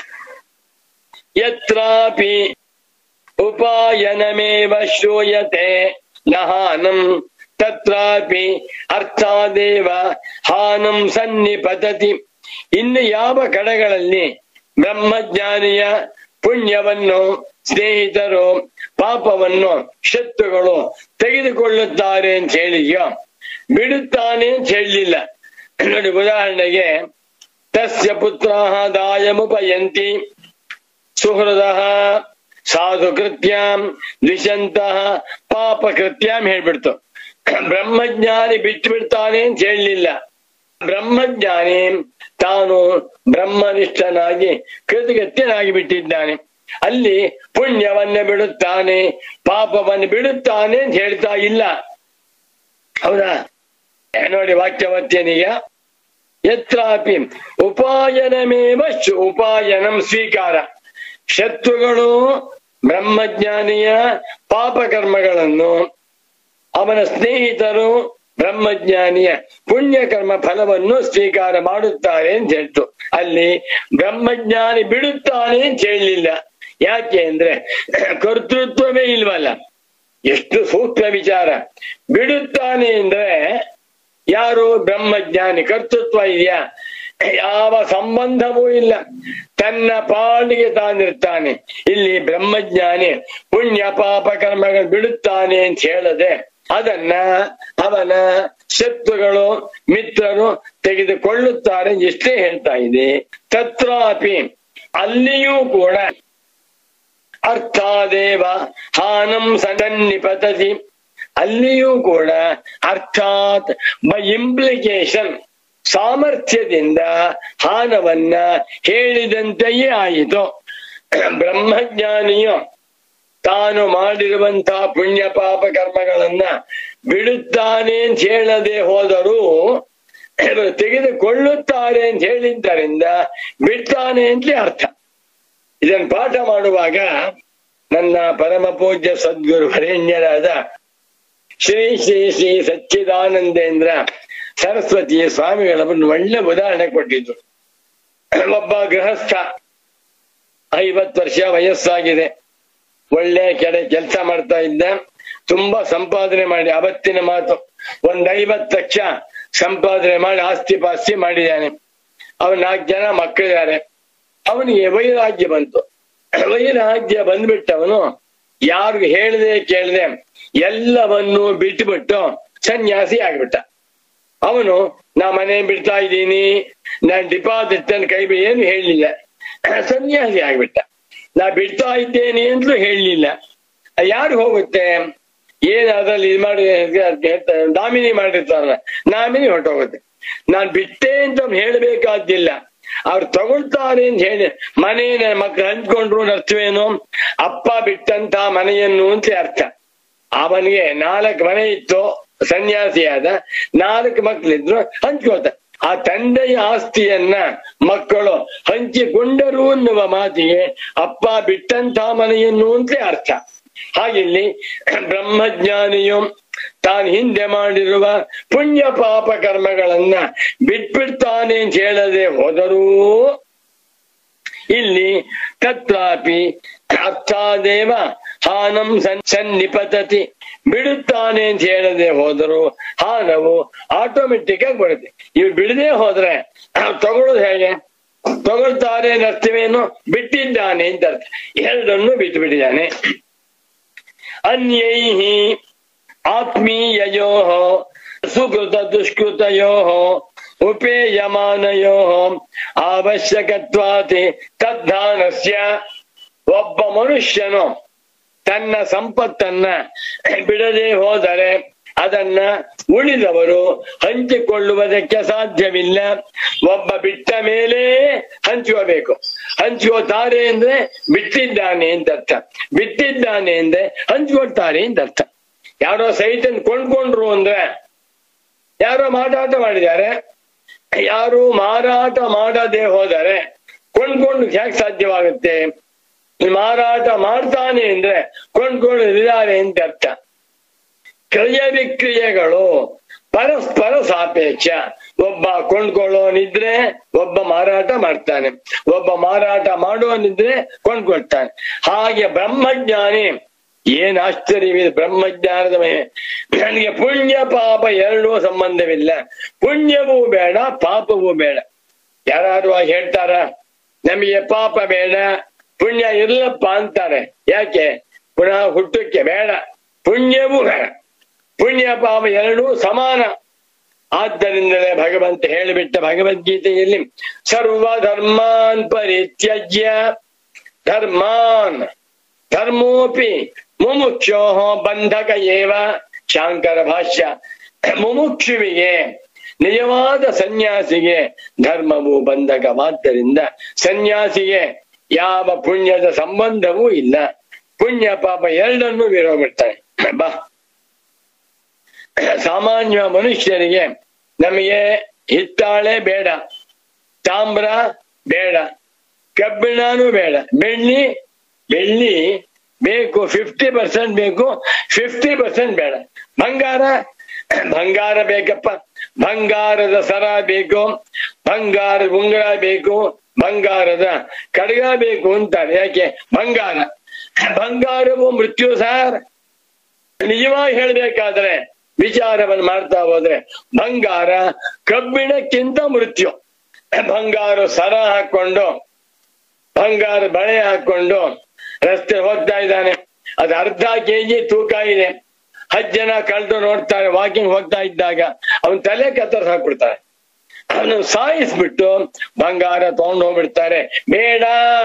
B: ಯತ್ರಾಪಿ ಉಪಾಯನಮೇವ ಶ್ರೂಯತೆ ನಹಾನಂ ತತ್ರಾಪಿ ಅರ್ಥಾದೇವ ಹಾನಂ ಸನ್ನಿಪತತಿ ಇನ್ನು ಯಾವ ಕಡೆಗಳಲ್ಲಿ ಬ್ರಹ್ಮಜ್ಞಾನಿಯ ಪುಣ್ಯವನ್ನು ಸ್ನೇಹಿತರು ಪಾಪವನ್ನು ಶತ್ರುಗಳು ತೆಗೆದುಕೊಳ್ಳುತ್ತಾರೆ ಅಂತ ಹೇಳಿದ್ಯೋ ಬಿಡುತ್ತಾನೆ ಅಂತ ಹೇಳಲಿಲ್ಲ ನೋಡಿ ಉದಾಹರಣೆಗೆ ತಸ್ಯ ಪುತ್ರ ದಾಯಮುಪಯಂತಿ ಸುಹೃದ ಸಾಧು ಕೃತ್ಯಾಂ ದ್ವಿಷಂತಹ ಪಾಪ ಕೃತ್ಯಾಂ ಹೇಳ್ಬಿಡ್ತು ಬ್ರಹ್ಮಜ್ಞಾನಿ ಬಿಟ್ಟು ಬಿಡ್ತಾನೆ ಅಂತ ಹೇಳಲಿಲ್ಲ ಬ್ರಹ್ಮಜ್ಞಾನಿ ತಾನು ಬ್ರಹ್ಮನಿಷ್ಠನಾಗಿ ಕೃತಗತ್ಯನಾಗಿ ಬಿಟ್ಟಿದ್ದಾನೆ ಅಲ್ಲಿ ಪುಣ್ಯವನ್ನ ಬಿಡುತ್ತಾನೆ ಪಾಪವನ್ನು ಬಿಡುತ್ತಾನೆ ಅಂತ ಹೇಳ್ತಾ ಇಲ್ಲ ಹೌದಾ ನೋಡಿ ವಾಕ್ಯವತ್ಯನೀಯ ಯತ್ರಾಪಿ ಉಪಾಯನಮೇವ ಶು- ಉಪಾಯನಂ ಸ್ವೀಕಾರ ಶತ್ರುಗಳು ಬ್ರಹ್ಮಜ್ಞಾನಿಯ ಪಾಪಕರ್ಮಗಳನ್ನು ಅವನ ಸ್ನೇಹಿತರು ಬ್ರಹ್ಮಜ್ಞಾನಿಯ ಪುಣ್ಯಕರ್ಮ ಫಲವನ್ನು ಸ್ವೀಕಾರ ಮಾಡುತ್ತಾರೆ ಅಂತ ಹೇಳ್ತು ಅಲ್ಲಿ ಬ್ರಹ್ಮಜ್ಞಾನಿ ಬಿಡುತ್ತಾನೆ ಅಂತ ಹೇಳಲಿಲ್ಲ ಯಾಕೆ ಅಂದ್ರೆ ಕರ್ತೃತ್ವವೇ ಇಲ್ವಲ್ಲ ಎಷ್ಟು ಸೂಕ್ಷ್ಮ ವಿಚಾರ ಬಿಡುತ್ತಾನೆ ಅಂದ್ರೆ ಯಾರು ಬ್ರಹ್ಮಜ್ಞಾನಿ ಕರ್ತೃತ್ವ ಇದೆಯಾ ಯಾವ ಸಂಬಂಧವೂ ಇಲ್ಲ ತನ್ನ ಪಾಲಿಗೆ ತಾನಿರ್ತಾನೆ ಇಲ್ಲಿ ಬ್ರಹ್ಮಜ್ಞಾನಿ ಪುಣ್ಯ ಪಾಪ ಕರ್ಮಗಳು ಬಿಡುತ್ತಾನೆ ಅಂತ ಹೇಳದೆ ಅದನ್ನ ಅವನ ಶತ್ರುಗಳು ಮಿತ್ರರು ತೆಗೆದುಕೊಳ್ಳುತ್ತಾರೆ ಎಷ್ಟೇ ಹೇಳ್ತಾ ಇದೆ ತತ್ರಾಪಿ ಅಲ್ಲಿಯೂ ಕೂಡ ಅರ್ಥಾದೇವ ಹಾನಂ ಸನ್ನಿಪತತಿ ಅಲ್ಲಿಯೂ ಕೂಡ ಅರ್ಥಾತ್ ಬೈ ಇಂಪ್ಲಿಕೇಶನ್ ಸಾಮರ್ಥ್ಯದಿಂದ ಹಾನವನ್ನ ಹೇಳಿದಂತೆಯೇ ಆಯಿತು ಬ್ರಹ್ಮಜ್ಞಾನಿಯು ತಾನು ಮಾಡಿರುವಂತಹ ಪುಣ್ಯ ಪಾಪ ಕರ್ಮಗಳನ್ನ ಬಿಡುತ್ತಾನೆ ಅಂತ ಹೇಳದೆ ಹೋದರೂ ಇವರು ತೆಗೆದುಕೊಳ್ಳುತ್ತಾರೆ ಅಂತ ಹೇಳಿದ್ದರಿಂದ ಬಿಡ್ತಾನೆ ಅಂತಲೇ ಅರ್ಥ ಇದನ್ನು ಪಾಠ ಮಾಡುವಾಗ ನನ್ನ ಪರಮ ಪೂಜ್ಯ ಸದ್ಗುರು ವರೇಣ್ಯರಾದ ಶ್ರೀ ಶ್ರೀ ಶ್ರೀ ಸಚ್ಚಿದಾನಂದೇಂದ್ರ ಸರಸ್ವತಿ ಸ್ವಾಮಿಗಳವನ್ನು ಒಳ್ಳೆ ಉದಾಹರಣೆ ಕೊಟ್ಟಿದ್ರು ಒಬ್ಬ ಗೃಹಸ್ಥ ಐವತ್ತು ವರ್ಷ ವಯಸ್ಸಾಗಿದೆ ಒಳ್ಳೆ ಕೆಡೆ ಕೆಲಸ ಮಾಡ್ತಾ ಇದ್ದ ತುಂಬಾ ಸಂಪಾದನೆ ಮಾಡಿ ಅವತ್ತಿನ ಮಾತು ಒಂದ್ ಐವತ್ತು ಲಕ್ಷ ಸಂಪಾದನೆ ಮಾಡಿ ಆಸ್ತಿ ಪಾಸ್ತಿ ಮಾಡಿದ್ದಾನೆ ಅವನ್ ನಾಲ್ಕು ಜನ ಮಕ್ಕಳಿದ್ದಾರೆ ಅವನಿಗೆ ವೈರಾಗ್ಯ ಬಂತು ವೈರಾಗ್ಯ ಬಂದ್ಬಿಟ್ಟವನು ಯಾರಿಗೂ ಹೇಳ್ದೆ ಕೇಳದೆ ಎಲ್ಲವನ್ನು ಬಿಟ್ಟುಬಿಟ್ಟು ಸನ್ಯಾಸಿ ಆಗ್ಬಿಟ್ಟ ಅವನು ನಾ ಮನೆ ಬಿಡ್ತಾ ಇದ್ದೀನಿ ನಾನ್ ಡಿಪಾಸಿಟ್ ಅನ್ನು ಕೈ ಬಿ- ಏನು ಹೇಳಲಿಲ್ಲ ಸನ್ಯಾಸಿ ಆಗ್ಬಿಟ್ಟ ನಾ ಬಿಡ್ತಾ ಇದ್ದೇನೆ ಅಂತಲೂ ಹೇಳಲಿಲ್ಲ ಯಾರು ಹೋಗುತ್ತೆ ಏನ್ ಅದ್ರಲ್ಲಿ ಇದು ಮಾಡಿ ನಾಮಿನಿ ಮಾಡಿರ್ತಾರಲ್ಲ ನಾಮಿನಿ ಹೊರಟೋಗುತ್ತೆ ನಾನ್ ಬಿಟ್ಟೆ ಅಂತ ಅವ್ನು ಹೇಳ್ಬೇಕಾದ್ದಿಲ್ಲ ಅವ್ರು ತಗೊಳ್ತಾರೆ ಅಂತ ಹೇಳಿ ಮನೆಯ ಮಕ್ಳು ಹಂಚ್ಕೊಂಡ್ರು ಅರ್ಥವೇನು ಅಪ್ಪ ಬಿಟ್ಟಂತ ಮನೆಯನ್ನು ಅಂತ ಅರ್ಥ ಅವನಿಗೆ ನಾಲ್ಕು ಮನೆ ಇತ್ತು ಸನ್ಯಾಸಿಯಾದ ನಾಲ್ಕು ಮಕ್ಕಳಿದ್ರು ಹಂಚ್ಕೋತ ಆ ತಂದೆಯ ಆಸ್ತಿಯನ್ನ ಮಕ್ಕಳು ಹಂಚಿಕೊಂಡರು ಅನ್ನುವ ಮಾತಿಗೆ ಅಪ್ಪ ಬಿಟ್ಟಂತ ಮನೆಯನ್ನು ಅಂತಲೇ ಅರ್ಥ ಹಾಗಿಲ್ಲಿ ಬ್ರಹ್ಮಜ್ಞಾನಿಯು ತಾನು ಹಿಂದೆ ಮಾಡಿರುವ ಪುಣ್ಯ ಪಾಪ ಕರ್ಮಗಳನ್ನ ಬಿಟ್ಬಿಡ್ತಾನೆ ಅಂತ ಹೇಳದೆ ಹೋದರೂ ಇಲ್ಲಿ ತತ್ರಾಪಿ ಅರ್ಥಾದೇವ ಹಾನಂ ಸನ್ ಸನ್ನಿಪತತಿ ಬಿಡುತ್ತಾನೆ ಅಂತ ಹೇಳದೆ ಹೋದರು ಹಾನವು ಆಟೋಮೆಟಿಕ್ ಆಗಿ ಬರುತ್ತೆ ಇವು ಬಿಡದೆ ಹೋದ್ರೆ ಅವ್ರು ತಗೊಳ್ಳೋದು ಹೇಗೆ ತಗೊಳ್ತಾರೆ ಅಂತ ಅರ್ಥವೇನು ಬಿಟ್ಟಿದ್ದಾನೆ ಅಂತ ಅರ್ಥ ಎರಡನ್ನು ಬಿಟ್ಟು ಬಿಟ್ಟಿದ್ದಾನೆ ಅನ್ಯೈಹಿ ಆತ್ಮೀಯಯೋ ಸುಕೃತ ದುಷ್ಕೃತಯೋ ಉಪೇಯಮಾನಯೋ ಅವಶ್ಯಕತ್ವಾತಿ ತದ್ಧಾನಸ್ಯ ಒಬ್ಬ ಮನುಷ್ಯನು ತನ್ನ ಸಂಪತ್ತನ್ನ ಬಿಡದೆ ಹೋದರೆ ಅದನ್ನ ಉಳಿದವರು ಹಂಚಿಕೊಳ್ಳುವುದಕ್ಕೆ ಸಾಧ್ಯವಿಲ್ಲ ಒಬ್ಬ ಬಿಟ್ಟ ಮೇಲೆ ಹಂಚುವಬೇಕು ಹಂಚುತ್ತಾರೆ ಅಂದ್ರೆ ಬಿಟ್ಟಿದ್ದಾನೆ ಅಂತ ಅರ್ಥ ಬಿಟ್ಟಿದ್ದಾನೆ ಅಂದ್ರೆ ಹಂಚ್ಕೊಳ್ತಾರೆ ಅಂತ ಅರ್ಥ ಯಾರೋ ಸೈತನ್ ಕೊಂಡ್ಕೊಂಡ್ರು ಅಂದ್ರೆ ಯಾರೋ ಮಾರಾಟ ಮಾಡಿದ್ದಾರೆ ಯಾರು ಮಾರಾಟ ಮಾಡದೆ ಹೋದರೆ ಕೊಂಡ್ಕೊಂಡು ಯಾಕೆ ಸಾಧ್ಯವಾಗುತ್ತೆ ಮಾರಾಟ ಮಾಡ್ತಾನೆ ಅಂದ್ರೆ ಕೊಂಡ್ಕೊಂಡಿದ್ದಾರೆ ಅಂತ ಅರ್ಥ ಕ್ರಿಯೆ ವಿಕ್ರಿಯೆಗಳು ಪರಸ್ಪರ ಸಾಪೇಕ್ಷ ಒಬ್ಬ ಕೊಂಡ್ಕೊಳ್ಳೋನಿದ್ರೆ ಒಬ್ಬ ಮಾರಾಟ ಮಾಡ್ತಾನೆ ಒಬ್ಬ ಮಾರಾಟ ಮಾಡೋನಿದ್ರೆ ಕೊಂಡ್ಕೊಳ್ತಾನೆ ಹಾಗೆ ಬ್ರಹ್ಮಜ್ಞಾನಿ ಏನ್ ಆಶ್ಚರ್ಯವಿದೆ ಬ್ರಹ್ಮಜ್ಞಾನದ ಮೇಲೆ ನನಗೆ ಪುಣ್ಯ ಪಾಪ ಎರಡೂ ಸಂಬಂಧವಿಲ್ಲ ಪುಣ್ಯವೂ ಬೇಡ ಪಾಪವೂ ಬೇಡ ಯಾರು ಹೇಳ್ತಾರ ನಮಗೆ ಪಾಪ ಬೇಡ ಪುಣ್ಯ ಇರ್ಲಪ್ಪ ಅಂತಾರೆ ಯಾಕೆ ಪುನಃ ಹುಟ್ಟಕ್ಕೆ ಬೇಡ ಪುಣ್ಯವೂ ಬೇಡ ಪುಣ್ಯ ಪಾಪ ಎರಡೂ ಸಮಾನ ಆದ್ದರಿಂದಲೇ ಭಗವಂತ ಹೇಳಿಬಿಟ್ಟ ಭಗವದ್ಗೀತೆಯಲ್ಲಿ ಸರ್ವ ಧರ್ಮಾನ್ ಪರಿತ್ಯಜ್ಯ ಧರ್ಮಾನ್ ಧರ್ಮೋಪಿ ಮುಮುಕ್ಷೋ ಬಂಧಕ ಏವ ಶಾಂಕರ ಭಾಷ್ಯ ಮುಮುಕ್ಷುವಿಗೆ ನಿಜವಾದ ಸನ್ಯಾಸಿಗೆ ಧರ್ಮವು ಬಂಧಕವಾದ್ದರಿಂದ ಸನ್ಯಾಸಿಗೆ ಯಾವ ಪುಣ್ಯದ ಸಂಬಂಧವೂ ಇಲ್ಲ ಪುಣ್ಯ ಪಾಪ ಎರಡನ್ನೂ ವಿರೋಬಿಡ್ತಾನೆ ಬಾ ಸಾಮಾನ್ಯ ಮನುಷ್ಯರಿಗೆ ನಮಗೆ ಹಿತ್ತಾಳೆ ಬೇಡ ತಾಮ್ರ ಬೇಡ ಕಬ್ಬಿಣನೂ ಬೇಡ ಬೆಳ್ಳಿ ಬೆಳ್ಳಿ ಬೇಕು ಫಿಫ್ಟಿ ಪರ್ಸೆಂಟ್ ಬೇಕು ಫಿಫ್ಟಿ ಪರ್ಸೆಂಟ್ ಬೇಡ ಬಂಗಾರ ಬಂಗಾರ ಬೇಕಪ್ಪ ಬಂಗಾರದ ಸರ ಬೇಕು ಬಂಗಾರದ ಉಂಗುರ ಬೇಕು ಬಂಗಾರದ ಕಡಗ ಬೇಕು ಅಂತಾರೆ ಯಾಕೆ ಬಂಗಾರ ಬಂಗಾರವು ಮೃತ್ಯು ಸಾರ್ ನಿಜವಾಗಿ ಹೇಳ್ಬೇಕಾದ್ರೆ ವಿಚಾರವನ್ನು ಮಾಡ್ತಾ ಹೋದ್ರೆ ಬಂಗಾರ ಕಬ್ಬಿಣಕ್ಕಿಂತ ಮೃತ್ಯು ಬಂಗಾರ ಸರ ಹಾಕೊಂಡು ಬಂಗಾರ ಬಳೆ ಹಾಕೊಂಡು ರಸ್ತೆ ಹೋಗ್ತಾ ಇದ್ದಾನೆ ಅದು ಅರ್ಧ ಕೆಜಿ ತೂಕ ಇದೆ ಹತ್ತು ಜನ ಕಳೆದು ನೋಡ್ತಾರೆ ವಾಕಿಂಗ್ ಹೋಗ್ತಾ ಇದ್ದಾಗ ಅವನ್ ತಲೆ ಕತ್ತರಿಸ್ ಹಾಕ್ಬಿಡ್ತಾರೆ ಅವನು ಸಾಯಿಸ್ಬಿಟ್ಟು ಬಂಗಾರ ತಗೊಂಡು ಹೋಗ್ಬಿಡ್ತಾರೆ ಬೇಡ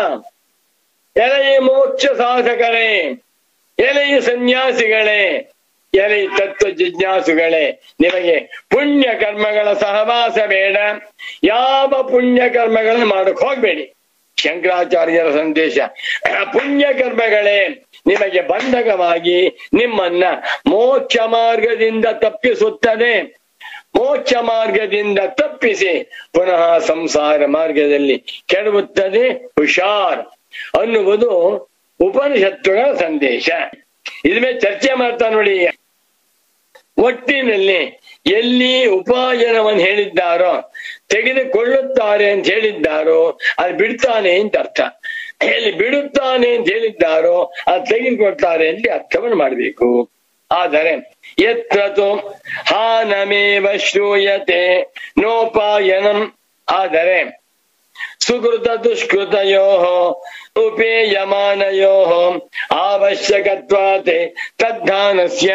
B: ಎಲೆಯ ಮೋಕ್ಷ ಸಾಧಕರೇ ಎಲೆಯ ಸನ್ಯಾಸಿಗಳೇ ಎಲೆ ತತ್ವ ಜಿಜ್ಞಾಸುಗಳೇ ನಿಮಗೆ ಪುಣ್ಯ ಕರ್ಮಗಳ ಸಹವಾಸ ಬೇಡ ಯಾವ ಪುಣ್ಯ ಕರ್ಮಗಳನ್ನು ಮಾಡಕ್ ಹೋಗ್ಬೇಡಿ ಶಂಕರಾಚಾರ್ಯರ ಸಂದೇಶ ಪುಣ್ಯ ಕರ್ಮಗಳೇ ನಿಮಗೆ ಬಂಧಕವಾಗಿ ನಿಮ್ಮನ್ನ ಮೋಕ್ಷ ಮಾರ್ಗದಿಂದ ತಪ್ಪಿಸುತ್ತದೆ ಮೋಕ್ಷ ಮಾರ್ಗದಿಂದ ತಪ್ಪಿಸಿ ಪುನಃ ಸಂಸಾರ ಮಾರ್ಗದಲ್ಲಿ ಕೆಡವುತ್ತದೆ ಹುಷಾರ್ ಅನ್ನುವುದು ಉಪನಿಷತ್ತುಗಳ ಸಂದೇಶ ಇದ್ರ ಮೇಲೆ ಚರ್ಚೆ ಮಾಡ್ತಾ ನೋಡಿ ಒಟ್ಟಿನಲ್ಲಿ ಎಲ್ಲಿ ಉಪಾಯನವನ್ನು ಹೇಳಿದ್ದಾರೋ ತೆಗೆದುಕೊಳ್ಳುತ್ತಾರೆ ಅಂತ ಹೇಳಿದ್ದಾರೋ ಅದು ಬಿಡ್ತಾನೆ ಅಂತ ಅರ್ಥ ಎಲ್ಲಿ ಬಿಡುತ್ತಾನೆ ಅಂತ ಹೇಳಿದ್ದಾರೋ ಅದು ತೆಗೆದುಕೊಳ್ತಾರೆ ಅಂತ ಅರ್ಥವನ್ನು ಮಾಡಬೇಕು ಆದರೆ ಎತ್ರತು ಹಾನಮೇವ ಶ್ರೂಯತೆ ನೋಪಾಯನಂ ಆದರೆ ಸುಕೃತ ದುಷ್ಕೃತಯೋ ಉಪೇಯಮಾನಯೋ ಅವಶ್ಯಕತ್ವಾತೆ ತದ್ಧಾನಸ್ಯ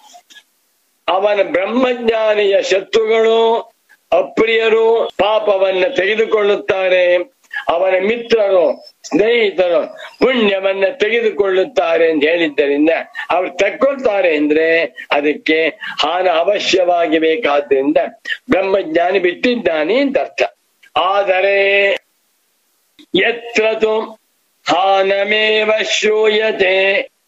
B: ಅವನ ಬ್ರಹ್ಮಜ್ಞಾನಿಯ ಶತ್ರುಗಳು ಅಪ್ರಿಯರು ಪಾಪವನ್ನ ತೆಗೆದುಕೊಳ್ಳುತ್ತಾರೆ ಅವನ ಮಿತ್ರರು ಸ್ನೇಹಿತರು ಪುಣ್ಯವನ್ನ ತೆಗೆದುಕೊಳ್ಳುತ್ತಾರೆ ಅಂತ ಹೇಳಿದ್ದರಿಂದ ಅವ್ರು ತಕ್ಕೊಳ್ತಾರೆ ಅಂದ್ರೆ ಅದಕ್ಕೆ ಹಾನ ಅವಶ್ಯವಾಗಿ ಬೇಕಾದ್ರಿಂದ ಬ್ರಹ್ಮಜ್ಞಾನಿ ಬಿಟ್ಟಿದ್ದಾನೆ ಅಂತ ಅರ್ಥ ಆದರೆ ಯತ್ರತು ಹಾನಮೇವ ಶ್ರೂಯತೆ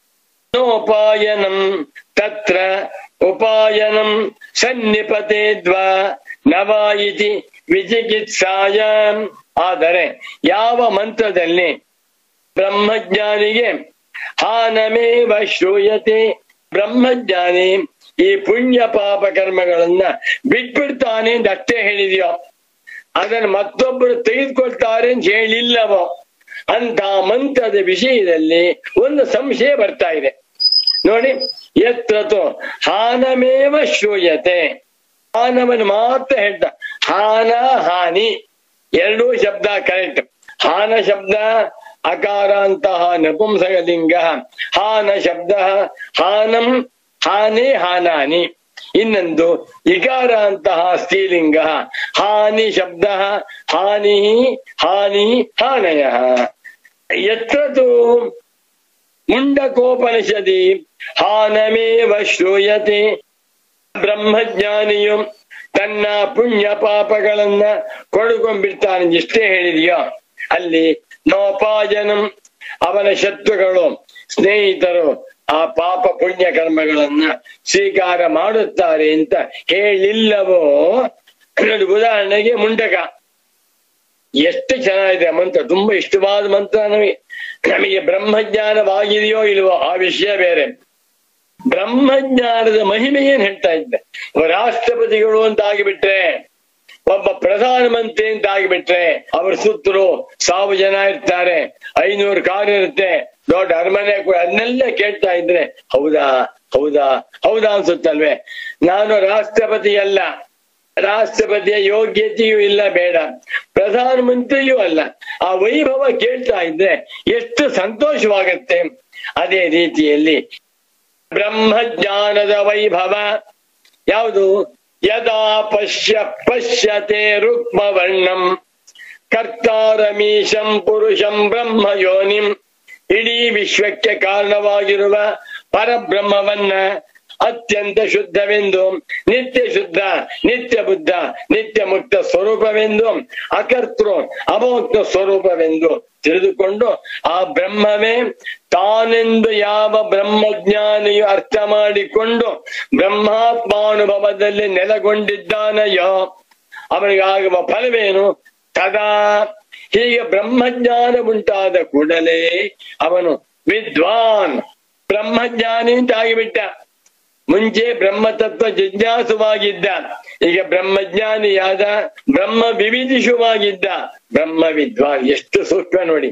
B: ನೋಪಾಯನಂ ತತ್ರ ಉಪಾಯನಂ ಸನ್ನಿಪತೆ ದ್ವಾ ನವ ಇತಿ ವಿಚಿಕಿತ್ಸಾಯ ಆದರೆ ಯಾವ ಮಂತ್ರದಲ್ಲಿ ಬ್ರಹ್ಮಜ್ಞಾನಿಗೆ ಹಾನಮೇವ ಶ್ರೂಯತೆ ಬ್ರಹ್ಮಜ್ಞಾನಿ ಈ ಪುಣ್ಯ ಪಾಪ ಕರ್ಮಗಳನ್ನ ಬಿಟ್ಬಿಡ್ತಾನೆ ಅಂತ ಅಷ್ಟೇ ಹೇಳಿದ್ಯೋ ಅದನ್ನು ಮತ್ತೊಬ್ಬರು ತೆಗೆದುಕೊಳ್ತಾರೆ ಅಂತ ಹೇಳಿಲ್ಲವೋ ಅಂತ ಮಂತ್ರದ ವಿಷಯದಲ್ಲಿ ಒಂದು ಸಂಶಯ ಬರ್ತಾ ಇದೆ ನೋಡಿ ಎತ್ರತು ಹಾನಮೇವ ಶ್ರೂಯತೆ ಹಾನವನ್ನು ಮಾತ್ರ ಹೇಳ್ತ ಹಾನ ಹಾನಿ ಎರಡೂ ಶಬ್ದ ಕರೆಕ್ಟ್ ಹಾನ ಶಬ್ದ ಅಕಾರಾಂತಹ ನಪುಂಸಕಲಿಂಗ ಹಾನ ಶಬ್ದ ಹಾನಂ ಹಾನಿ ಹಾನಾನಿ ಇನ್ನೊಂದು ಇಕಾರ ಅಂತಹ ಸ್ತ್ರೀಲಿಂಗ ಹಾನಿ ಶಬ್ದ ಹಾನಿ ಹಾನಿ ಹಾನಯ ಎತ್ರತು ಮುಂಡಕೋಪನಿಷದಿ ಹಾನಮೇವ ಶ್ರೂಯತೆ ಬ್ರಹ್ಮಜ್ಞಾನಿಯು ತನ್ನ ಪುಣ್ಯ ಪಾಪಗಳನ್ನ ಕೊಡುಕೊಂಡ್ಬಿಡ್ತಾನೆ ಇಷ್ಟೇ ಹೇಳಿದೆಯೋ ಅಲ್ಲಿ ನೋಪಾಯನಂ ಅವನ ಶತ್ರುಗಳು ಸ್ನೇಹಿತರು ಆ ಪಾಪ ಪುಣ್ಯ ಕರ್ಮಗಳನ್ನ ಸ್ವೀಕಾರ ಮಾಡುತ್ತಾರೆ ಅಂತ ಹೇಳಿಲ್ಲವೋ ನೋಡಿ ಉದಾಹರಣೆಗೆ ಮುಂಡಕ ಎಷ್ಟು ಚೆನ್ನಾಗಿದೆ ಮಂತ್ರ ತುಂಬಾ ಇಷ್ಟವಾದ ಮಂತ್ರ ನಮಗೆ ನಮಗೆ ಬ್ರಹ್ಮಜ್ಞಾನವಾಗಿದೆಯೋ ಇಲ್ವೋ ಆ ವಿಷಯ ಬೇರೆ ಬ್ರಹ್ಮಜ್ಞಾನದ ಮಹಿಮೆ ಏನ್ ಹೇಳ್ತಾ ಇದ್ದೆ ರಾಷ್ಟ್ರಪತಿಗಳು ಅಂತ ಆಗಿಬಿಟ್ರೆ ಒಬ್ಬ ಪ್ರಧಾನ ಮಂತ್ರಿ ಅಂತ ಆಗಿಬಿಟ್ರೆ ಅವ್ರ ಸುತ್ತಲೂ ಸಾವಿರ ಜನ ಇರ್ತಾರೆ ಐನೂರು ಕಾರ್ ಇರುತ್ತೆ ದೊಡ್ಡ ಅರಮನೆ ಕೂಡ ಅದನ್ನೆಲ್ಲ ಕೇಳ್ತಾ ಇದ್ರೆ ಹೌದಾ ಹೌದಾ ಹೌದಾ ಅನ್ಸುತ್ತಲ್ವೇ ನಾನು ರಾಷ್ಟ್ರಪತಿ ಅಲ್ಲ ರಾಷ್ಟ್ರಪತಿಯ ಯೋಗ್ಯತೆಯೂ ಇಲ್ಲ ಬೇಡ ಪ್ರಧಾನ ಮಂತ್ರಿಯೂ ಅಲ್ಲ ಆ ವೈಭವ ಕೇಳ್ತಾ ಇದ್ರೆ ಎಷ್ಟು ಸಂತೋಷವಾಗತ್ತೆ ಅದೇ ರೀತಿಯಲ್ಲಿ ಬ್ರಹ್ಮಜ್ಞಾನದ ವೈಭವ ಯಾವುದು ಯದಾ ಪಶ್ಯ ಪಶ್ಯತೆ ರುಕ್ಮವರ್ಣಂ ಕರ್ತಾರಮೀಶಂ ಪುರುಷಂ ಬ್ರಹ್ಮ ಯೋನಿಂ ಇಡೀ ವಿಶ್ವಕ್ಕೆ ಕಾರಣವಾಗಿರುವ ಪರಬ್ರಹ್ಮವನ್ನ ಅತ್ಯಂತ ಶುದ್ಧವೆಂದು ನಿತ್ಯ ಶುದ್ಧ ನಿತ್ಯ ಬುದ್ಧ ನಿತ್ಯ ಮುಕ್ತ ಸ್ವರೂಪವೆಂದು ಅಕರ್ತೃ ಅಮೋಕ್ತ ಸ್ವರೂಪವೆಂದು ತಿಳಿದುಕೊಂಡು ಆ ಬ್ರಹ್ಮವೇ ತಾನೆಂದು ಯಾವ ಬ್ರಹ್ಮಜ್ಞಾನಿಯು ಅರ್ಥ ಮಾಡಿಕೊಂಡು ಬ್ರಹ್ಮಾತ್ಮಾನುಭವದಲ್ಲಿ ನೆಲೆಗೊಂಡಿದ್ದಾನಯೋ ಅವನಿಗಾಗುವ ಫಲವೇನು ತದಾ ಹೀಗೆ ಬ್ರಹ್ಮಜ್ಞಾನ ಉಂಟಾದ ಕೂಡಲೇ ಅವನು ವಿದ್ವಾನ್ ಬ್ರಹ್ಮಜ್ಞಾನಿ ಅಂತ ಆಗಿಬಿಟ್ಟ ಮುಂಚೆ ಬ್ರಹ್ಮತತ್ವ ಜಿಜ್ಞಾಸುವಾಗಿದ್ದ ಈಗ ಬ್ರಹ್ಮಜ್ಞಾನಿಯಾದ ಬ್ರಹ್ಮ ವಿವಿಧಿಸುವಾಗಿದ್ದ ಬ್ರಹ್ಮ ವಿದ್ವಾನ್ ಎಷ್ಟು ಸೂಕ್ಷ್ಮ ನೋಡಿ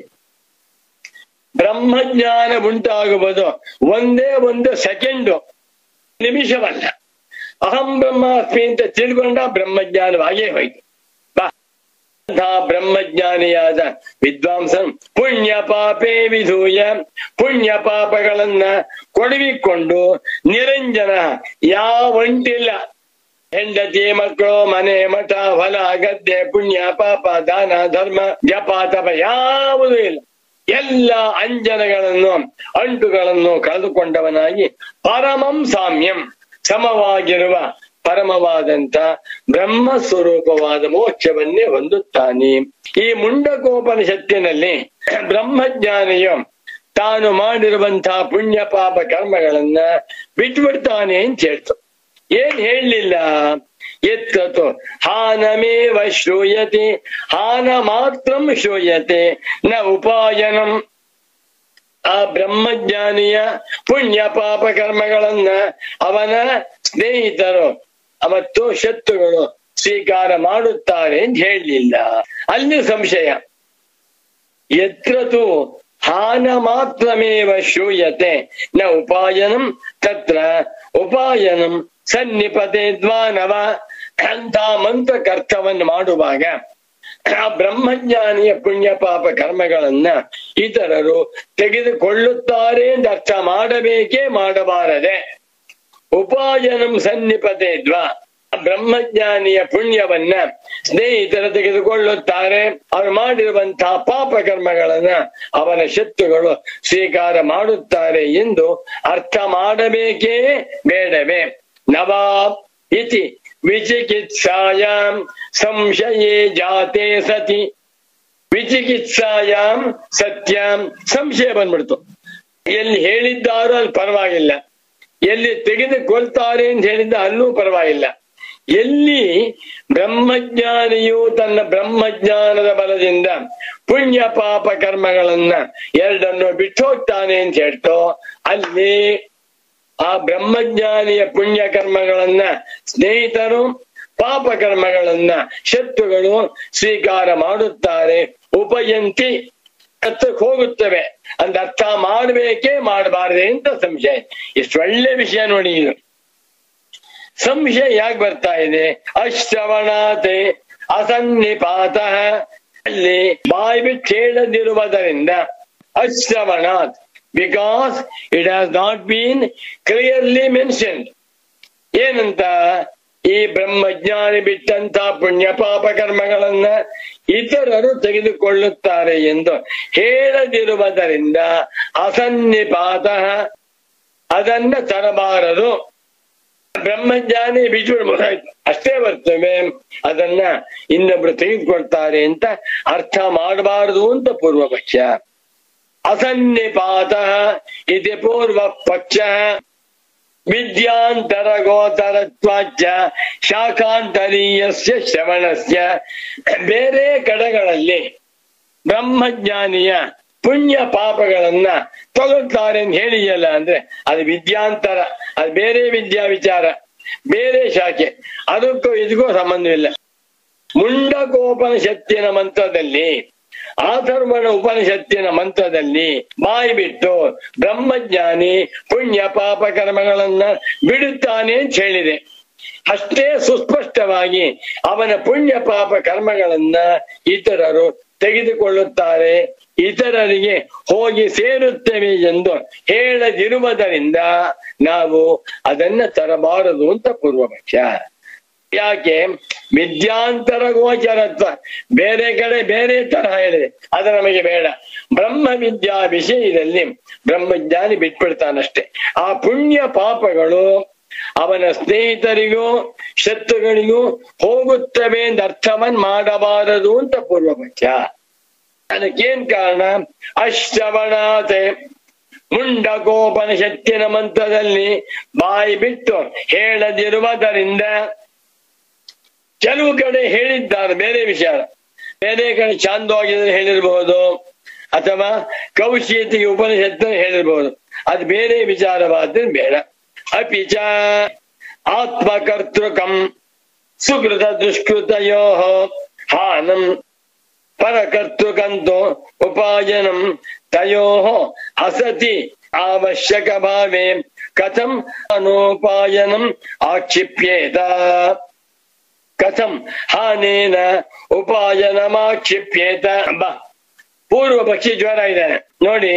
B: ಬ್ರಹ್ಮಜ್ಞಾನ ಉಂಟಾಗುವುದು ಒಂದೇ ಒಂದು ಸೆಕೆಂಡು ನಿಮಿಷವಲ್ಲ ಅಹಂ ಬ್ರಹ್ಮಾಸ್ಮಿ ಅಂತ ತಿಳ್ಕೊಂಡ ಬ್ರಹ್ಮಜ್ಞಾನವಾಗೇ ಹೋಯ್ತು ಬಾ ಅಂತಹ ಬ್ರಹ್ಮಜ್ಞಾನಿಯಾದ ವಿದ್ವಾಂಸನು ಪುಣ್ಯ ಪಾಪೇ ವಿಧೂಯ ಪುಣ್ಯ ಪಾಪಗಳನ್ನ ಕೊಡವಿಕೊಂಡು ನಿರಂಜನ ಯಾವಂಟಿಲ್ಲ ಹೆಂಡತಿ ಮಕ್ಕಳು ಮನೆ ಮಠ ಹೊಲ ಗದ್ದೆ ಪುಣ್ಯ ಪಾಪ ದಾನ ಧರ್ಮ ಜಪ ತಪ ಯಾವುದೂ ಇಲ್ಲ ಎಲ್ಲ ಅಂಜನಗಳನ್ನು ಅಂಟುಗಳನ್ನು ಕಳೆದುಕೊಂಡವನಾಗಿ ಪರಮಂ ಸಾಮ್ಯಂ ಸಮವಾಗಿರುವ ಪರಮವಾದಂತ ಬ್ರಹ್ಮ ಸ್ವರೂಪವಾದ ಮೋಕ್ಷವನ್ನೇ ಹೊಂದುತ್ತಾನೆ ಈ ಮುಂಡಕೋಪನಿಷತ್ತಿನಲ್ಲಿ ಬ್ರಹ್ಮಜ್ಞಾನಿಯು ತಾನು ಮಾಡಿರುವಂತಹ ಪುಣ್ಯ ಪಾಪ ಕರ್ಮಗಳನ್ನ ಬಿಟ್ಬಿಡ್ತಾನೆ ಅಂತ ಹೇಳ್ತು ಏನ್ ಹೇಳಲಿಲ್ಲ ಎತ್ತತು ಹಾನಮೇವ ಶ್ರೂಯತೆ ಹಾನ ಮಾತ್ರಂ ಶ್ರೂಯತೆ ನ ಉಪಾಯನಂ ಆ ಬ್ರಹ್ಮಜ್ಞಾನಿಯ ಪುಣ್ಯ ಪಾಪ ಕರ್ಮಗಳನ್ನ ಅವನ ಸ್ನೇಹಿತರು ಮತ್ತು ಶತ್ರುಗಳು ಸ್ವೀಕಾರ ಮಾಡುತ್ತಾರೆ ಅಂತ ಹೇಳಲಿಲ್ಲ ಅಲ್ಲಿ ಸಂಶಯ ಯತ್ರತು ಹಾನ ಮಾತ್ರಮೇವ ಶ್ರೂಯತೆ ನ ಉಪಾಯನಂ ತತ್ರ ಉಪಾಯನಂ ಸನ್ನಿಪತೆ ದ್ವಾನವ ಅಂತ ಮಂತ್ರಕರ್ತವನ್ನು ಮಾಡುವಾಗ ಆ ಬ್ರಹ್ಮಜ್ಞಾನಿಯ ಪುಣ್ಯ ಪಾಪ ಕರ್ಮಗಳನ್ನ ಇತರರು ತೆಗೆದುಕೊಳ್ಳುತ್ತಾರೆ ಅಂತ ಅರ್ಥ ಮಾಡಬೇಕೇ ಮಾಡಬಾರದೆ ಉಪಾಯನಂ ಸನ್ನಿಪತೆ ದ್ವಾ ಬ್ರಹ್ಮಜ್ಞಾನಿಯ ಪುಣ್ಯವನ್ನ ಸ್ನೇಹಿತರು ತೆಗೆದುಕೊಳ್ಳುತ್ತಾರೆ ಅವರು ಮಾಡಿರುವಂತಹ ಪಾಪ ಕರ್ಮಗಳನ್ನ ಅವನ ಶತ್ರುಗಳು ಸ್ವೀಕಾರ ಮಾಡುತ್ತಾರೆ ಎಂದು ಅರ್ಥ ಮಾಡಬೇಕೇ ಬೇಡವೇ ನವಾ ಇತಿ ವಿಚಿಕಿತ್ಸಾಯಾಂ ಸಂಶಯೇ ಜಾತೆ ಸತಿ ವಿಚಿಕಿತ್ಸಾಯಾಂ ಸತ್ಯಂ ಸಂಶಯ ಬಂದ್ಬಿಡ್ತು ಎಲ್ಲಿ ಹೇಳಿದ್ದಾರೋ ಅಲ್ಲಿ ಪರವಾಗಿಲ್ಲ ಎಲ್ಲಿ ತೆಗೆದುಕೊಳ್ತಾರೆ ಅಂತ ಹೇಳಿದ್ದ ಅಲ್ಲೂ ಪರವಾಗಿಲ್ಲ ಎಲ್ಲಿ ಬ್ರಹ್ಮಜ್ಞಾನಿಯು ತನ್ನ ಬ್ರಹ್ಮಜ್ಞಾನದ ಬಲದಿಂದ ಪುಣ್ಯ ಪಾಪ ಕರ್ಮಗಳನ್ನ ಎರಡನ್ನು ಬಿಟ್ಟು ಹೋಗ್ತಾನೆ ಅಂತ ಹೇಳ್ತೋ ಅಲ್ಲಿ ಆ ಬ್ರಹ್ಮಜ್ಞಾನಿಯ ಪುಣ್ಯ ಕರ್ಮಗಳನ್ನ ಸ್ನೇಹಿತರು ಪಾಪ ಕರ್ಮಗಳನ್ನ ಶತ್ರುಗಳು ಸ್ವೀಕಾರ ಮಾಡುತ್ತಾರೆ ಉಪಯಂತಿ ಹತ್ತಕ್ಕೆ ಹೋಗುತ್ತವೆ ಅಂತ ಅರ್ಥ ಮಾಡ್ಬೇಕೇ ಮಾಡಬಾರದೆ ಅಂತ ಸಂಶಯ ಎಷ್ಟು ಒಳ್ಳೆ ವಿಷಯ ನೋಡಿ ಇದು ಸಂಶಯ ಯಾಕೆ ಬರ್ತಾ ಇದೆ ಅಶ್ರವಣಾತೆ ಅಸನ್ನಿಪಾತ ಅಲ್ಲಿ ಬಾಯಿ ಬಿಟ್ಟು ಹೇಳದಿರುವುದರಿಂದ ಅಶ್ರವಣಾತ್ because it has not been clearly mentioned ಏನಂತ ಈ ಬ್ರಹ್ಮಜ್ಞಾನಿ ಬಿಟ್ಟಂತ ಪುಣ್ಯ ಪಾಪ ಕರ್ಮಗಳನ್ನ ಇತರರು ತೆಗೆದುಕೊಳ್ಳುತ್ತಾರೆ ಎಂದು ಹೇಳದಿರುವುದರಿಂದ ಅಸನ್ನಿಪಾತ ಅದನ್ನ ತರಬಾರದು ಬ್ರಹ್ಮಜ್ಞಾನಿ ಬಿಟ್ಬಿಡ್ಬೋದಾಯ್ತು ಅಷ್ಟೇ ಬರ್ತವೆ ಅದನ್ನ ಇನ್ನೊಬ್ರು ತೆಗೆದುಕೊಳ್ತಾರೆ ಅಂತ ಅರ್ಥ ಮಾಡಬಾರದು ಅಂತ ಪೂರ್ವ ಪಕ್ಷ ಅಸನ್ನಿಪಾತ ಇದೆ ಪೂರ್ವ ಪಕ್ಷ ವಿದ್ಯಾಂತರ ಗೋತರತ್ವಾಚ ಶಾಖಾಂತರೀಯಸ್ಯ ಶ್ರವಣಸ್ಯ ಬೇರೆ ಕಡೆಗಳಲ್ಲಿ ಬ್ರಹ್ಮಜ್ಞಾನಿಯ ಪುಣ್ಯ ಪಾಪಗಳನ್ನ ತಗೊಳ್ತಾರೆ ಅಂತ ಹೇಳಿಯಲ್ಲ ಅಂದ್ರೆ ಅದು ವಿದ್ಯಾಂತರ ಅದು ಬೇರೆ ವಿದ್ಯಾ ವಿಚಾರ ಬೇರೆ ಶಾಖೆ ಅದಕ್ಕೂ ಇದಕ್ಕೂ ಸಂಬಂಧವಿಲ್ಲ ಮುಂಡಕೋಪನಿಷತ್ತಿನ ಮಂತ್ರದಲ್ಲಿ ಆಧರ್ಮಣ ಉಪನಿಷತ್ತಿನ ಮಂತ್ರದಲ್ಲಿ ಬಾಯಿ ಬಿಟ್ಟು ಬ್ರಹ್ಮಜ್ಞಾನಿ ಪುಣ್ಯ ಪಾಪ ಕರ್ಮಗಳನ್ನ ಬಿಡುತ್ತಾನೆ ಅಂತ ಹೇಳಿದೆ ಅಷ್ಟೇ ಸುಸ್ಪಷ್ಟವಾಗಿ ಅವನ ಪುಣ್ಯ ಪಾಪ ಕರ್ಮಗಳನ್ನ ಇತರರು ತೆಗೆದುಕೊಳ್ಳುತ್ತಾರೆ ಇತರರಿಗೆ ಹೋಗಿ ಸೇರುತ್ತೇವೆ ಎಂದು ಹೇಳದಿರುವುದರಿಂದ ನಾವು ಅದನ್ನ ತರಬಾರದು ಅಂತ ಪೂರ್ವಪಕ್ಷ ಯಾಕೆ ವಿದ್ಯಾಂತರ ಗೋಚರತ್ವ ಬೇರೆ ಕಡೆ ಬೇರೆ ತರಹ ಹೇಳಿದೆ ಅದು ನಮಗೆ ಬೇಡ ಬ್ರಹ್ಮ ವಿದ್ಯಾ ವಿಷಯದಲ್ಲಿ ಬ್ರಹ್ಮಜ್ಞಾನಿ ಬಿಟ್ಬಿಡ್ತಾನಷ್ಟೇ ಆ ಪುಣ್ಯ ಪಾಪಗಳು ಅವನ ಸ್ನೇಹಿತರಿಗೂ ಶತ್ರುಗಳಿಗೂ ಹೋಗುತ್ತವೆ ಅಂತ ಅರ್ಥವನ್ ಮಾಡಬಾರದು ಅಂತ ಪೂರ್ವಪಕ್ಷ ಅದಕ್ಕೇನ್ ಕಾರಣ ಅಶ್ರವಣಾತೆ ಮುಂಡಕೋಪನಿಷತ್ತಿನ ಮಂತ್ರದಲ್ಲಿ ಬಾಯಿ ಬಿಟ್ಟು ಹೇಳದಿರುವುದರಿಂದ ಕೆಲವು ಕಡೆ ಹೇಳಿದ್ದಾರೆ ಬೇರೆ ವಿಚಾರ ಬೇರೆ ಕಡೆ ಚಾಂದೋಗ್ಯದಲ್ಲಿ ಹೇಳಿರಬಹುದು ಅಥವಾ ಕೌಶಿಯತಿಗೆ ಉಪನಿಷತ್ತು ಹೇಳಿರಬಹುದು ಅದು ಬೇರೆ ವಿಚಾರವಾದ್ರೆ ಬೇಡ ಅಪಿಚ ಆತ್ಮಕರ್ತೃಕಂ ಸುಕೃತ ದುಷ್ಕೃತಯೋ ಹಾನಂ ಪರಕರ್ತೃಕಂತೋ ಉಪಾಯನಂ ತಯೋ ಅಸತಿ ಅವಶ್ಯಕ ಭಾವೇ ಕಥಂ ಅನೋಪಾಯನಂ ಆಕ್ಷಿಪ್ಯೇತ ಕಥಂ ಹಾನೇನ ಉಪಾಯನಮಾಕ್ಷಿಪ್ಯೇತ ಬಾ ಪೂರ್ವ ಪಕ್ಷಿ ಜ್ವರ ಇದ್ದಾನೆ ನೋಡಿ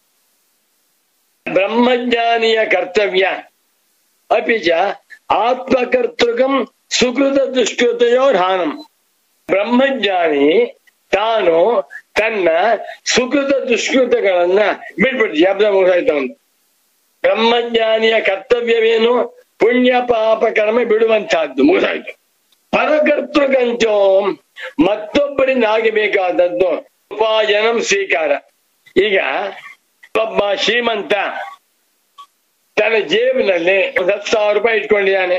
B: ಬ್ರಹ್ಮಜ್ಞಾನಿಯ ಕರ್ತವ್ಯ ಅಪಿಚ ಆತ್ಮಕರ್ತೃಕಂ ಸುಕೃತ ದುಷ್ಕೃತಯೋರ್ ಹಾನಂ ಬ್ರಹ್ಮಜ್ಞಾನಿ ತಾನು ತನ್ನ ಸುಕೃತ ದುಷ್ಕೃತಗಳನ್ನ ಬಿಟ್ಬಿಟ್ಟು ಶಬ್ದ ಮುಗಿಸಾಯ್ತು ಅವನು ಬ್ರಹ್ಮಜ್ಞಾನಿಯ ಕರ್ತವ್ಯವೇನು ಪುಣ್ಯ ಪಾಪ ಕರ್ಮ ಬಿಡುವಂತಹದ್ದು ಮುಗಿಸಾಯ್ತು ಪರಕರ್ತೃಕಂಚೋ ಮತ್ತೊಬ್ಬರಿಂದ ಆಗಬೇಕಾದದ್ದು ಉಪಾಯನಂ ಸ್ವೀಕಾರ ಈಗ ಒಬ್ಬ ಶ್ರೀಮಂತ ತನ್ನ ಜೇಬಿನಲ್ಲಿ ಒಂದು ಹತ್ತು ಸಾವಿರ ರೂಪಾಯಿ ಇಟ್ಕೊಂಡಿದ್ದಾನೆ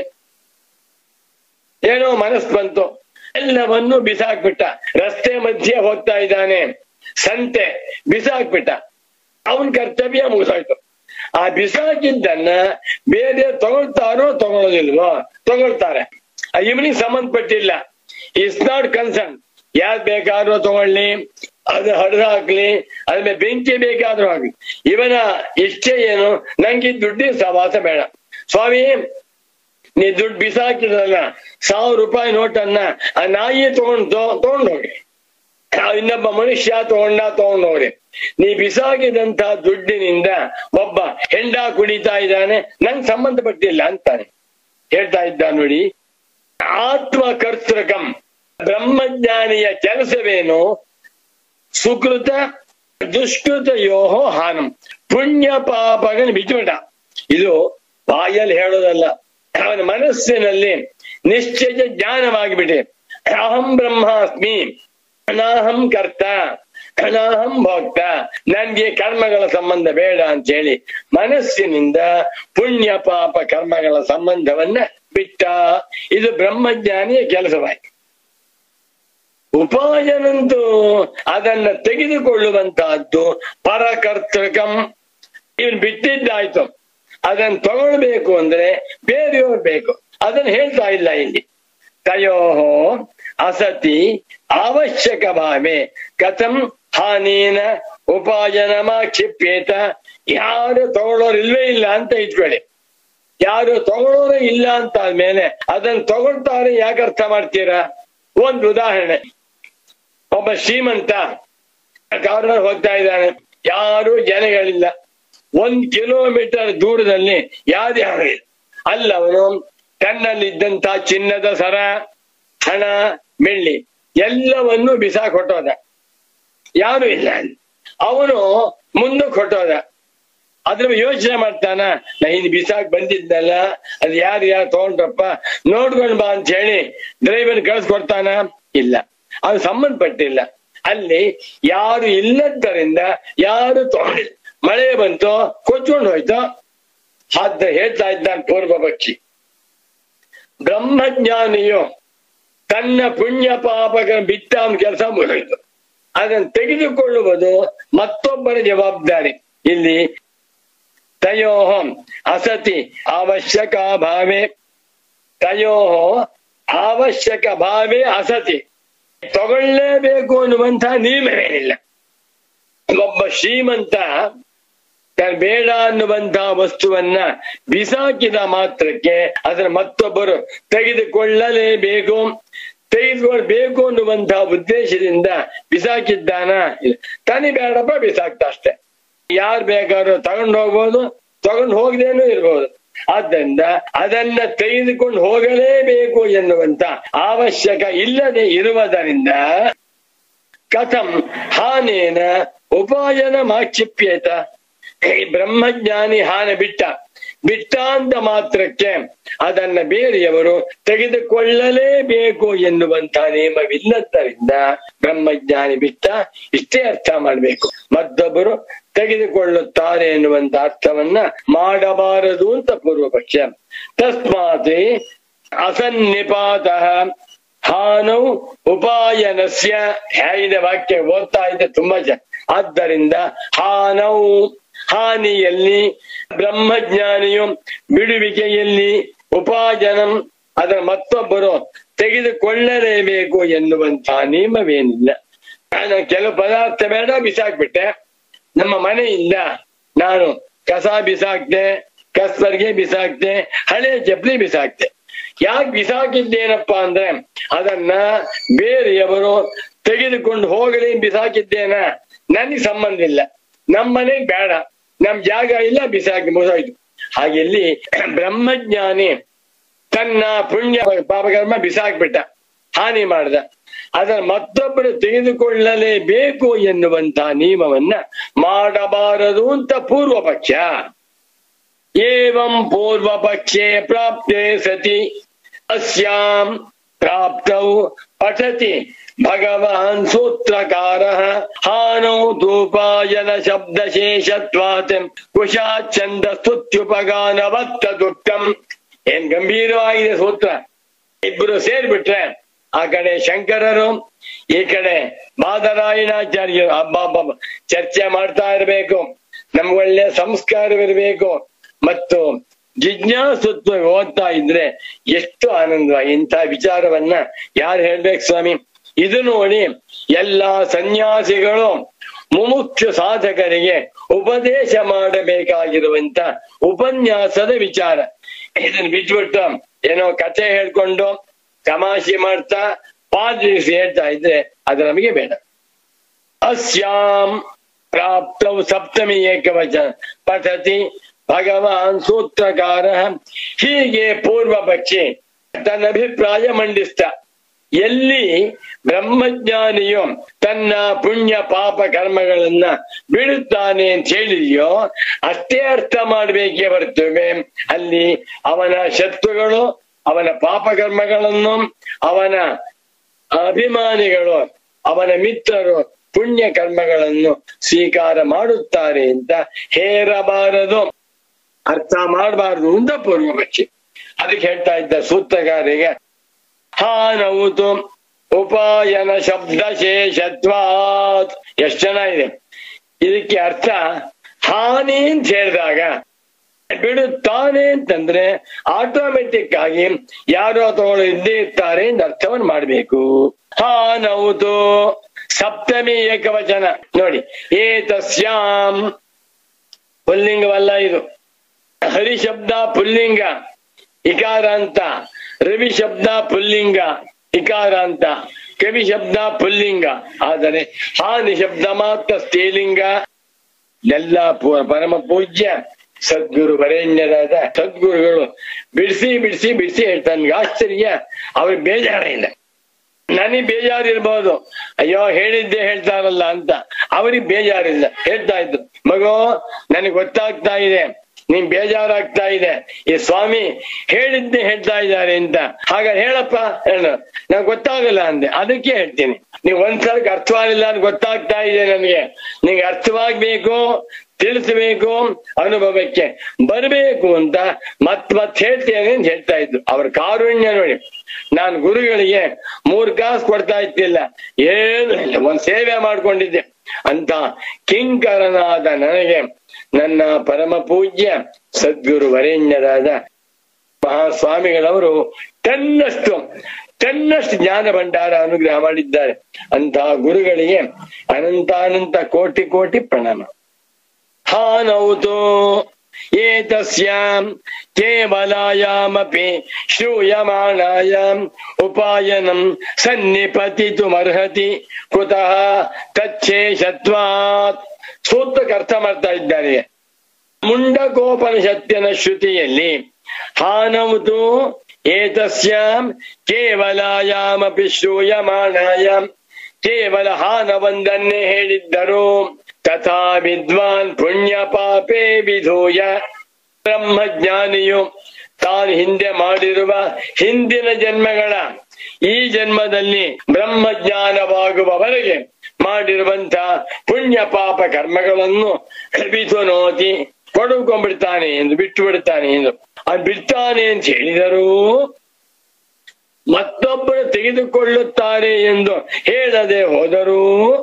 B: ಏನೋ ಮನಸ್ಸು ಬಂತು ಎಲ್ಲವನ್ನು ಬಿಸಾಕ್ಬಿಟ್ಟ ರಸ್ತೆ ಮಧ್ಯೆ ಹೋಗ್ತಾ ಇದ್ದಾನೆ ಸಂತೆ ಬಿಸಾಕ್ಬಿಟ್ಟ ಅವನ್ ಕರ್ತವ್ಯ ಮುಗಿಸೋಯ್ತು ಆ ಬಿಸಾಕಿದ್ದನ್ನ ಬೇರೆ ತಗೊಳ್ತಾರೋ ತಗೊಳ್ಳೋದಿಲ್ವೋ ತಗೊಳ್ತಾರೆ ಆ ಇವನಿಗೆ ಸಂಬಂಧಪಟ್ಟಿಲ್ಲ ಇಸ್ ನಾಟ್ ಕನ್ಸರ್ನ್ ಯಾರ್ ಬೇಕಾದ್ರೂ ತಗೊಳ್ಳಿ ಅದು ಹರಿದು ಹಾಕ್ಲಿ ಅದ್ರ ಬೆಂಕಿ ಬೇಕಾದ್ರೂ ಹಾಕ್ಲಿ ಇವನ ಇಚ್ಛೆ ಏನು ನಂಗೆ ಈ ದುಡ್ಡಿನ ಸವಾಸ ಬೇಡ ಸ್ವಾಮಿ ನೀ ದುಡ್ಡು ಬಿಸಾಕಿದ್ರಲ್ಲ ಸಾವಿರ ರೂಪಾಯಿ ನೋಟನ್ನ ಆ ನಾಯಿ ತಗೊಂಡು ತಗೊಂಡು ಹೋಗಿ ಆ ಇನ್ನೊಬ್ಬ ಮನುಷ್ಯ ತಗೊಂಡ ತಗೊಂಡು ಹೋಗಿ ನೀ ಬಿಸಾಕಿದಂತ ದುಡ್ಡಿನಿಂದ ಒಬ್ಬ ಹೆಂಡ ಕುಡಿತಾ ಇದ್ದಾನೆ ನಂಗೆ ಸಂಬಂಧಪಟ್ಟಿಲ್ಲ ಅಂತಾನೆ ಹೇಳ್ತಾ ಇದ್ದ ನೋಡಿ ಆತ್ಮ ಕರ್ತೃಕಂ ಬ್ರಹ್ಮಜ್ಞಾನಿಯ ಕೆಲಸವೇನು ಸುಕೃತ ದುಷ್ಕೃತ ಯೋಹೋ ಹಾನಂ ಪುಣ್ಯ ಪಾಪಗಳ ಬಿಟ್ಟುಬಿಟ್ಟ ಇದು ಬಾಯಲ್ಲಿ ಹೇಳೋದಲ್ಲ ಅವನ ಮನಸ್ಸಿನಲ್ಲಿ ನಿಶ್ಚಯ ಜ್ಞಾನವಾಗಿಬಿಟ್ಟೆ ಅಹಂ ಬ್ರಹ್ಮಾಸ್ಮಿ ಅನಾಹಂ ಕರ್ತ ಅನಾಹಂ ಭೋಕ್ತ ನನ್ಗೆ ಕರ್ಮಗಳ ಸಂಬಂಧ ಬೇಡ ಅಂತ ಹೇಳಿ ಮನಸ್ಸಿನಿಂದ ಪುಣ್ಯ ಪಾಪ ಕರ್ಮಗಳ ಸಂಬಂಧವನ್ನ ಬಿಟ್ಟ ಇದು ಬ್ರಹ್ಮಜ್ಞಾನಿಯ ಕೆಲಸವಾಯ್ತು ಉಪಾಯನಂತೂ ಅದನ್ನ ತೆಗೆದುಕೊಳ್ಳುವಂತಹದ್ದು ಪರಕರ್ತೃಕಂ ಇವನ್ ಬಿಟ್ಟಿದ್ದಾಯ್ತು ಅದನ್ನ ತಗೊಳ್ಬೇಕು ಅಂದ್ರೆ ಬೇರೆಯವ್ರು ಬೇಕು ಅದನ್ನ ಹೇಳ್ತಾ ಇಲ್ಲ ಇಲ್ಲಿ ತಯೋಹೋ ಅಸತಿ ಅವಶ್ಯಕ ಭಾವೆ ಕಥಂ ಹಾನೇನ ಉಪಾಯನಮ ಕ್ಷಿಪ್ಯೇತ ಯಾರು ತಗೊಳ್ಳೋರು ಇಲ್ವೇ ಇಲ್ಲ ಅಂತ ಇಟ್ಕೊಳ್ಳಿ ಯಾರು ತಗೊಳ್ಳೋರೇ ಇಲ್ಲ ಅಂತ ಆದ್ಮೇಲೆ ಅದನ್ನ ತಗೊಳ್ತಾರೆ ಯಾಕೆ ಅರ್ಥ ಮಾಡ್ತೀರಾ ಒಂದು ಉದಾಹರಣೆ ಒಬ್ಬ ಶ್ರೀಮಂತ ಕಾರ್ನಲ್ಲಿ ಹೋಗ್ತಾ ಇದ್ದಾನೆ ಯಾರು ಜನಗಳಿಲ್ಲ ಒಂದ್ ಕಿಲೋಮೀಟರ್ ದೂರದಲ್ಲಿ ಯಾರ್ಯಾರು ಇಲ್ಲ ಅಲ್ಲ ಅವನು ತನ್ನಲ್ಲಿದ್ದಂತ ಚಿನ್ನದ ಸರ ಹಣ ಬೆಳ್ಳಿ ಎಲ್ಲವನ್ನು ಬಿಸಾಕ್ ಹೊಟ್ಟೋದ ಯಾರು ಇಲ್ಲ ಅಲ್ಲಿ ಅವನು ಮುಂದಕ್ಕೆ ಹೊಟ್ಟೋದ ಅದ್ರ ಯೋಚನೆ ಮಾಡ್ತಾನ ನಾ ಇನ್ ಬಿಸಾಕ್ ಬಂದಿದ್ನಲ್ಲ ಅದು ಯಾರು ಯಾರು ತಗೊಂಡ್ರಪ್ಪ ನೋಡ್ಕೊಂಡ್ ಬಾ ಅಂತ ಹೇಳಿ ಡ್ರೈವರ್ ಕಳ್ಸ್ಕೊಡ್ತಾನ ಇಲ್ಲ ಅದು ಸಂಬಂಧಪಟ್ಟಿಲ್ಲ ಅಲ್ಲಿ ಯಾರು ಇಲ್ಲದ್ದರಿಂದ ಯಾರು ತಗೊಂಡಿಲ್ಲ ಮಳೆ ಬಂತು ಕೊಚ್ಕೊಂಡು ಹೋಯ್ತು ಆದ ಹೇಳ್ತಾ ಇದ್ದಾನೆ ಪೂರ್ವ ಪಕ್ಷಿ ಬ್ರಹ್ಮಜ್ಞಾನಿಯು ತನ್ನ ಪುಣ್ಯ ಪಾಪಗಳ ಬಿಟ್ಟ ಕೆಲಸ ಮುಗಿಯಿತು ಅದನ್ನು ತೆಗೆದುಕೊಳ್ಳುವುದು ಮತ್ತೊಬ್ಬರ ಜವಾಬ್ದಾರಿ ಇಲ್ಲಿ ತಯೋ ಅಸತಿ ಅವಶ್ಯಕ ಭಾವೆ ತಯೋ ಅವಶ್ಯಕ ಭಾವೆ ಅಸತಿ ತಗೊಳ್ಳೇಬೇಕು ಅನ್ನುವಂಥ ನಿಯಮವೇನಿಲ್ಲ ಒಬ್ಬ ಶ್ರೀಮಂತ ತನ್ನ ಬೇಡ ಅನ್ನುವಂತಹ ವಸ್ತುವನ್ನ ಬಿಸಾಕಿದ ಮಾತ್ರಕ್ಕೆ ಅದನ್ನ ಮತ್ತೊಬ್ಬರು ತೆಗೆದುಕೊಳ್ಳಲೇಬೇಕು ತೆಗೆದುಕೊಳ್ಬೇಕು ಅನ್ನುವಂತಹ ಉದ್ದೇಶದಿಂದ ಬಿಸಾಕಿದ್ದಾನ ಇಲ್ಲ ತನಿ ಬೇಡಪ್ಪ ಬಿಸಾಕ್ತ ಅಷ್ಟೇ ಯಾರು ಬೇಕಾದ್ರೂ ತಗೊಂಡು ಹೋಗ್ಬೋದು ತಗೊಂಡು ಹೋಗದೇನೂ ಇರ್ಬೋದು ಆದ್ದರಿಂದ ಅದನ್ನ ತೆಗೆದುಕೊಂಡು ಹೋಗಲೇಬೇಕು ಎನ್ನುವಂತ ಅವಶ್ಯಕ ಇಲ್ಲದೆ ಇರುವುದರಿಂದ ಕಥಂ ಹಾನೇನ ಉಪಾಯನ ಮಾಕ್ಷಿಪ್ಯೇತ ಈ ಬ್ರಹ್ಮಜ್ಞಾನಿ ಹಾನ ಬಿಟ್ಟ ಬಿಟ್ಟ ಅಂತ ಮಾತ್ರಕ್ಕೆ ಅದನ್ನ ಬೇರೆಯವರು ತೆಗೆದುಕೊಳ್ಳಲೇಬೇಕು ಎನ್ನುವಂತ ನಿಯಮವಿಲ್ಲದ್ದರಿಂದ ಬ್ರಹ್ಮಜ್ಞಾನಿ ಬಿಟ್ಟ ಇಷ್ಟೇ ಅರ್ಥ ಮಾಡಬೇಕು ಮತ್ತೊಬ್ಬರು ತೆಗೆದುಕೊಳ್ಳುತ್ತಾರೆ ಎನ್ನುವಂತ ಅರ್ಥವನ್ನ ಮಾಡಬಾರದು ಅಂತ ಪೂರ್ವ ಪಕ್ಷ ತಸ್ಮಾತ್ ಅಸನ್ನಿಪಾತ ಹಾನೌ ಉಪಾಯನಸ್ಯ ಹೇಗಿದೆ ವಾಕ್ಯ ಓದ್ತಾ ಇದೆ ತುಂಬಾ ಜನ ಆದ್ದರಿಂದ ಹಾನೌ ಹಾನಿಯಲ್ಲಿ ಬ್ರಹ್ಮಜ್ಞಾನಿಯು ಬಿಡುವಿಕೆಯಲ್ಲಿ ಉಪಾಯನಂ ಅದರ ಮತ್ತೊಬ್ಬರು ತೆಗೆದುಕೊಳ್ಳಲೇಬೇಕು ಎನ್ನುವಂತಹ ನಿಯಮವೇನಿಲ್ಲ ನಾನು ಕೆಲವು ಪದಾರ್ಥ ಬೇಡ ಬಿಸಾಕ್ಬಿಟ್ಟೆ ನಮ್ಮ ಮನೆಯಿಂದ ನಾನು ಕಸ ಬಿಸಾಕ್ದೆ ಕಸ್ಬರ್ಗೆ ಬಿಸಾಕ್ದೆ ಹಳೆ ಚಪ್ಪಲಿ ಬಿಸಾಕ್ದೆ ಯಾಕೆ ಬಿಸಾಕಿದ್ದೇನಪ್ಪ ಅಂದ್ರೆ ಅದನ್ನ ಬೇರೆಯವರು ತೆಗೆದುಕೊಂಡು ಹೋಗಲಿ ಬಿಸಾಕಿದ್ದೇನ ನನಗೆ ಸಂಬಂಧ ಇಲ್ಲ ನಮ್ಮ ಮನೆಗ್ ಬೇಡ ನಮ್ ಜಾಗ ಇಲ್ಲ ಬಿಸಾಕಿ ಮುಗಿದೋಯ್ತು ಹಾಗೆ ಇಲ್ಲಿ ಬ್ರಹ್ಮಜ್ಞಾನಿ ತನ್ನ ಪುಣ್ಯ ಪಾಪಕರ್ಮ ಬಿಸಾಕ್ಬಿಟ್ಟ ಹಾನಿ ಮಾಡ್ದ ಅದರ ಮತ್ತೊಬ್ಬರು ತೆಗೆದುಕೊಳ್ಳಲೇಬೇಕು ಎನ್ನುವಂತಹ ನಿಯಮವನ್ನ ಮಾಡಬಾರದು ಅಂತ ಪೂರ್ವ ಪಕ್ಷ ಏವಂ ಪೂರ್ವ ಪಕ್ಷೆ ಪ್ರಾಪ್ತೆ ಸತಿ ಅಸ್ಯಾಂ ಪ್ರಾಪ್ತೌ ಪಠತಿ ಭಗವಾನ್ ಸೂತ್ರಕಾರ ಹಾನೌ ಧೂಪಾಯನ ಶಬ್ದಶೇಷತ್ವಾತ್ ಕುಶಾಚ್ಛಂದ ಸ್ತುತ್ಯುಪಗಾನವತ್ತ ದುಃಖಂ ಏನ್ ಗಂಭೀರವಾಗಿದೆ ಸೂತ್ರ ಇಬ್ರು ಸೇರ್ಬಿಟ್ರೆ ಆ ಕಡೆ ಶಂಕರರು ಈ ಕಡೆ ಬಾದರಾಯಣಾಚಾರ್ಯರು ಹಬ್ಬ ಚರ್ಚೆ ಮಾಡ್ತಾ ಇರಬೇಕು ನಮ್ಗೊಳ್ಳೆ ಸಂಸ್ಕಾರವಿರಬೇಕು ಮತ್ತು ಜಿಜ್ಞಾಸುತ್ವ ಓದ್ತಾ ಇದ್ರೆ ಎಷ್ಟು ಆನಂದ ಇಂಥ ವಿಚಾರವನ್ನ ಯಾರು ಹೇಳ್ಬೇಕು ಸ್ವಾಮಿ ಇದು ನೋಡಿ ಎಲ್ಲಾ ಸನ್ಯಾಸಿಗಳು ಮುಮುಕ್ಷು ಸಾಧಕರಿಗೆ ಉಪದೇಶ ಮಾಡಬೇಕಾಗಿರುವಂತ ಉಪನ್ಯಾಸದ ವಿಚಾರ ಇದನ್ನ ಬಿಟ್ಬಿಟ್ಟು ಏನೋ ಕಥೆ ಹೇಳ್ಕೊಂಡು ತಮಾಷೆ ಮಾಡ್ತಾ ಪಾದ್ರಿಸಿ ಹೇಳ್ತಾ ಇದ್ರೆ ಅದು ನಮಗೆ ಬೇಡ ಅಸ್ಯಾಂ ಪ್ರಾಪ್ತೌ ಸಪ್ತಮಿ ಏಕವಚನ ಪಠತಿ ಭಗವಾನ್ ಸೂತ್ರಕಾರ ಹೀಗೆ ಪೂರ್ವ ಪಕ್ಷಿ ತನ್ನ ಅಭಿಪ್ರಾಯ ಮಂಡಿಸ್ತ ಎಲ್ಲಿ ಬ್ರಹ್ಮಜ್ಞಾನಿಯು ತನ್ನ ಪುಣ್ಯ ಪಾಪ ಕರ್ಮಗಳನ್ನ ಬಿಡುತ್ತಾನೆ ಅಂತ ಹೇಳಿದೆಯೋ ಅಷ್ಟೇ ಅರ್ಥ ಮಾಡ್ಬೇಕೇ ಬರ್ತವೆ ಅಲ್ಲಿ ಅವನ ಶತ್ರುಗಳು ಅವನ ಪಾಪಕರ್ಮಗಳನ್ನು ಅವನ ಅಭಿಮಾನಿಗಳು ಅವನ ಮಿತ್ರರು ಪುಣ್ಯ ಕರ್ಮಗಳನ್ನು ಸ್ವೀಕಾರ ಮಾಡುತ್ತಾರೆ ಅಂತ ಹೇರಬಾರದು ಅರ್ಥ ಮಾಡಬಾರದು ಅಂತ ಪೂರ್ವ ಪಕ್ಷಿ ಅದಕ್ಕೆ ಹೇಳ್ತಾ ಇದ್ದ ಸೂತ್ರಗಾರಿಗೆ ಹಾನೌತು ಉಪಾಯನ ಶಬ್ದ ಶೇಷತ್ವಾತ್ ಎಷ್ಟು ಚೆನ್ನಾಗಿದೆ ಇದಕ್ಕೆ ಅರ್ಥ ಹಾನಿ ಅಂತ ಹೇಳಿದಾಗ ಬಿಡುತ್ತಾನೆ ಅಂತಂದ್ರೆ ಆಟೋಮೆಟಿಕ್ ಆಗಿ ಯಾರೋ ತಗೊಳ್ಳೋ ಇದ್ದೇ ಇರ್ತಾರೆ ಅಂತ ಅರ್ಥವನ್ನು ಮಾಡ್ಬೇಕು ಹಾನೌತು ಸಪ್ತಮಿ ಏಕವಚನ ನೋಡಿ ಏತಸ್ಯಾಂ ಪುಲ್ಲಿಂಗವಲ್ಲ ಇದು ಹರಿ ಶಬ್ದ ಪುಲ್ಲಿಂಗ ಇಕಾರ ಅಂತ ರವಿ ಶಬ್ದ ಪುಲ್ಲಿಂಗ ಇಕಾರ ಅಂತ ಕವಿ ಶಬ್ದ ಪುಲ್ಲಿಂಗ ಆದರೆ ಹಾನಿ ಶಬ್ದ ಮಾತ್ರ ಸ್ತ್ರೀಲಿಂಗ ಎಲ್ಲ ಪೂ- ಪರಮ ಪೂಜ್ಯ ಸದ್ಗುರು ವರೇಣ್ಯರಾದ ಸದ್ಗುರುಗಳು ಬಿಡಿಸಿ ಬಿಡಿಸಿ ಬಿಡಿಸಿ ಹೇಳ್ತಾರೆ ನನ್ಗೆ ಆಶ್ಚರ್ಯ ಅವ್ರಿಗೆ ಬೇಜಾರ ಇಲ್ಲ ನನಗೆ ಬೇಜಾರಿರ್ಬೋದು ಅಯ್ಯೋ ಹೇಳಿದ್ದೆ ಹೇಳ್ತಾರಲ್ಲ ಅಂತ ಅವ್ರಿಗೆ ಬೇಜಾರಿಲ್ಲ ಹೇಳ್ತಾ ಇದ್ರು ಮಗು ನನಗೆ ಗೊತ್ತಾಗ್ತಾ ಇದೆ ನಿನ್ ಬೇಜಾರಾಗ್ತಾ ಇದೆ ಈ ಸ್ವಾಮಿ ಹೇಳಿದ್ದೆ ಹೇಳ್ತಾ ಇದ್ದಾರೆ ಅಂತ ಹಾಗಾದ್ರೆ ಹೇಳಪ್ಪ ಹೇಳ ನಂಗೆ ಗೊತ್ತಾಗಲ್ಲ ಅಂದೆ ಅದಕ್ಕೆ ಹೇಳ್ತೀನಿ ನೀವು ಒಂದ್ಸಲಕ್ಕೆ ಅರ್ಥವಾಗಿಲ್ಲ ಅಂತ ಗೊತ್ತಾಗ್ತಾ ಇದೆ ನನಗೆ ನಿಂಗೆ ಅರ್ಥವಾಗ್ಬೇಕು ತಿಳಿಸ್ಬೇಕು ಅನುಭವಕ್ಕೆ ಬರಬೇಕು ಅಂತ ಮತ್ ಮತ್ ಹೇಳ್ತೇನೆ ಅಂತ ಹೇಳ್ತಾ ಇದ್ರು ಅವ್ರ ಕಾರುಣ್ಯ ನೋಡಿ ನಾನು ಗುರುಗಳಿಗೆ ಮೂರ್ ಕಾಸು ಕೊಡ್ತಾ ಇದ್ದಿಲ್ಲ ಏನು ಇಲ್ಲ ಒಂದ್ ಸೇವೆ ಮಾಡ್ಕೊಂಡಿದ್ದೆ ಅಂತ ಕಿಂಕರನಾದ ನನಗೆ ನನ್ನ ಪರಮ ಪೂಜ್ಯ ಸದ್ಗುರು ವರೇಣ್ಯರಾದ ಮಹಾಸ್ವಾಮಿಗಳವರು ತನ್ನಷ್ಟು ತನ್ನಷ್ಟು ಜ್ಞಾನ ಭಂಡಾರ ಅನುಗ್ರಹ ಮಾಡಿದ್ದಾರೆ ಅಂತಹ ಗುರುಗಳಿಗೆ ಅನಂತಾನಂತ ಕೋಟಿ ಕೋಟಿ ಪ್ರಣಾಮ ಹಾನೌತು ಏತಸ್ಯಾಂ ಕೇವಲಾಯಾಮಪಿ ಶ್ರೂಯಮಾಣಾಯಾಂ ಉಪಾಯನಂ ಸನ್ನಿಪತಿತುಮರ್ಹತಿ ಕುತಃ ತಚ್ಛೇಷತ್ವಾತ್ ಸೂತ್ರಕ್ಕೆ ಅರ್ಥ ಮಾಡ್ತಾ ಇದ್ದಾರೆ ಮುಂಡಕೋಪನಿಷತ್ತಿನ ಶ್ರುತಿಯಲ್ಲಿ ಹಾನೌತು ಏತಸ್ಯಾಂ ಕೇವಲಾಯಾಮಪಿ ಶ್ರೂಯಮಾಣಾಯಾಂ ಕೇವಲ ಹಾನವೊಂದನ್ನೇ ಹೇಳಿದ್ದರು ತಥಾ ವಿದ್ವಾನ್ ಪುಣ್ಯ ಪಾಪೇ ವಿಧೂಯ ಬ್ರಹ್ಮಜ್ಞಾನಿಯು ತಾನು ಹಿಂದೆ ಮಾಡಿರುವ ಹಿಂದಿನ ಜನ್ಮಗಳ ಈ ಜನ್ಮದಲ್ಲಿ ಬ್ರಹ್ಮಜ್ಞಾನವಾಗುವವರೆಗೆ ಮಾಡಿರುವಂತ ಪುಣ್ಯ ಪಾಪ ಕರ್ಮಗಳನ್ನು ವಿಧುನೋತಿ ಕೊಡುಕೊಂಡ್ಬಿಡ್ತಾನೆ ಎಂದು ಬಿಟ್ಟು ಬಿಡ್ತಾನೆ ಎಂದು ಅದು ಬಿಡ್ತಾನೆ ಅಂತ ಹೇಳಿದರೂ ಮತ್ತೊಬ್ಬರು ತೆಗೆದುಕೊಳ್ಳುತ್ತಾರೆ ಎಂದು ಹೇಳದೆ ಹೋದರೂ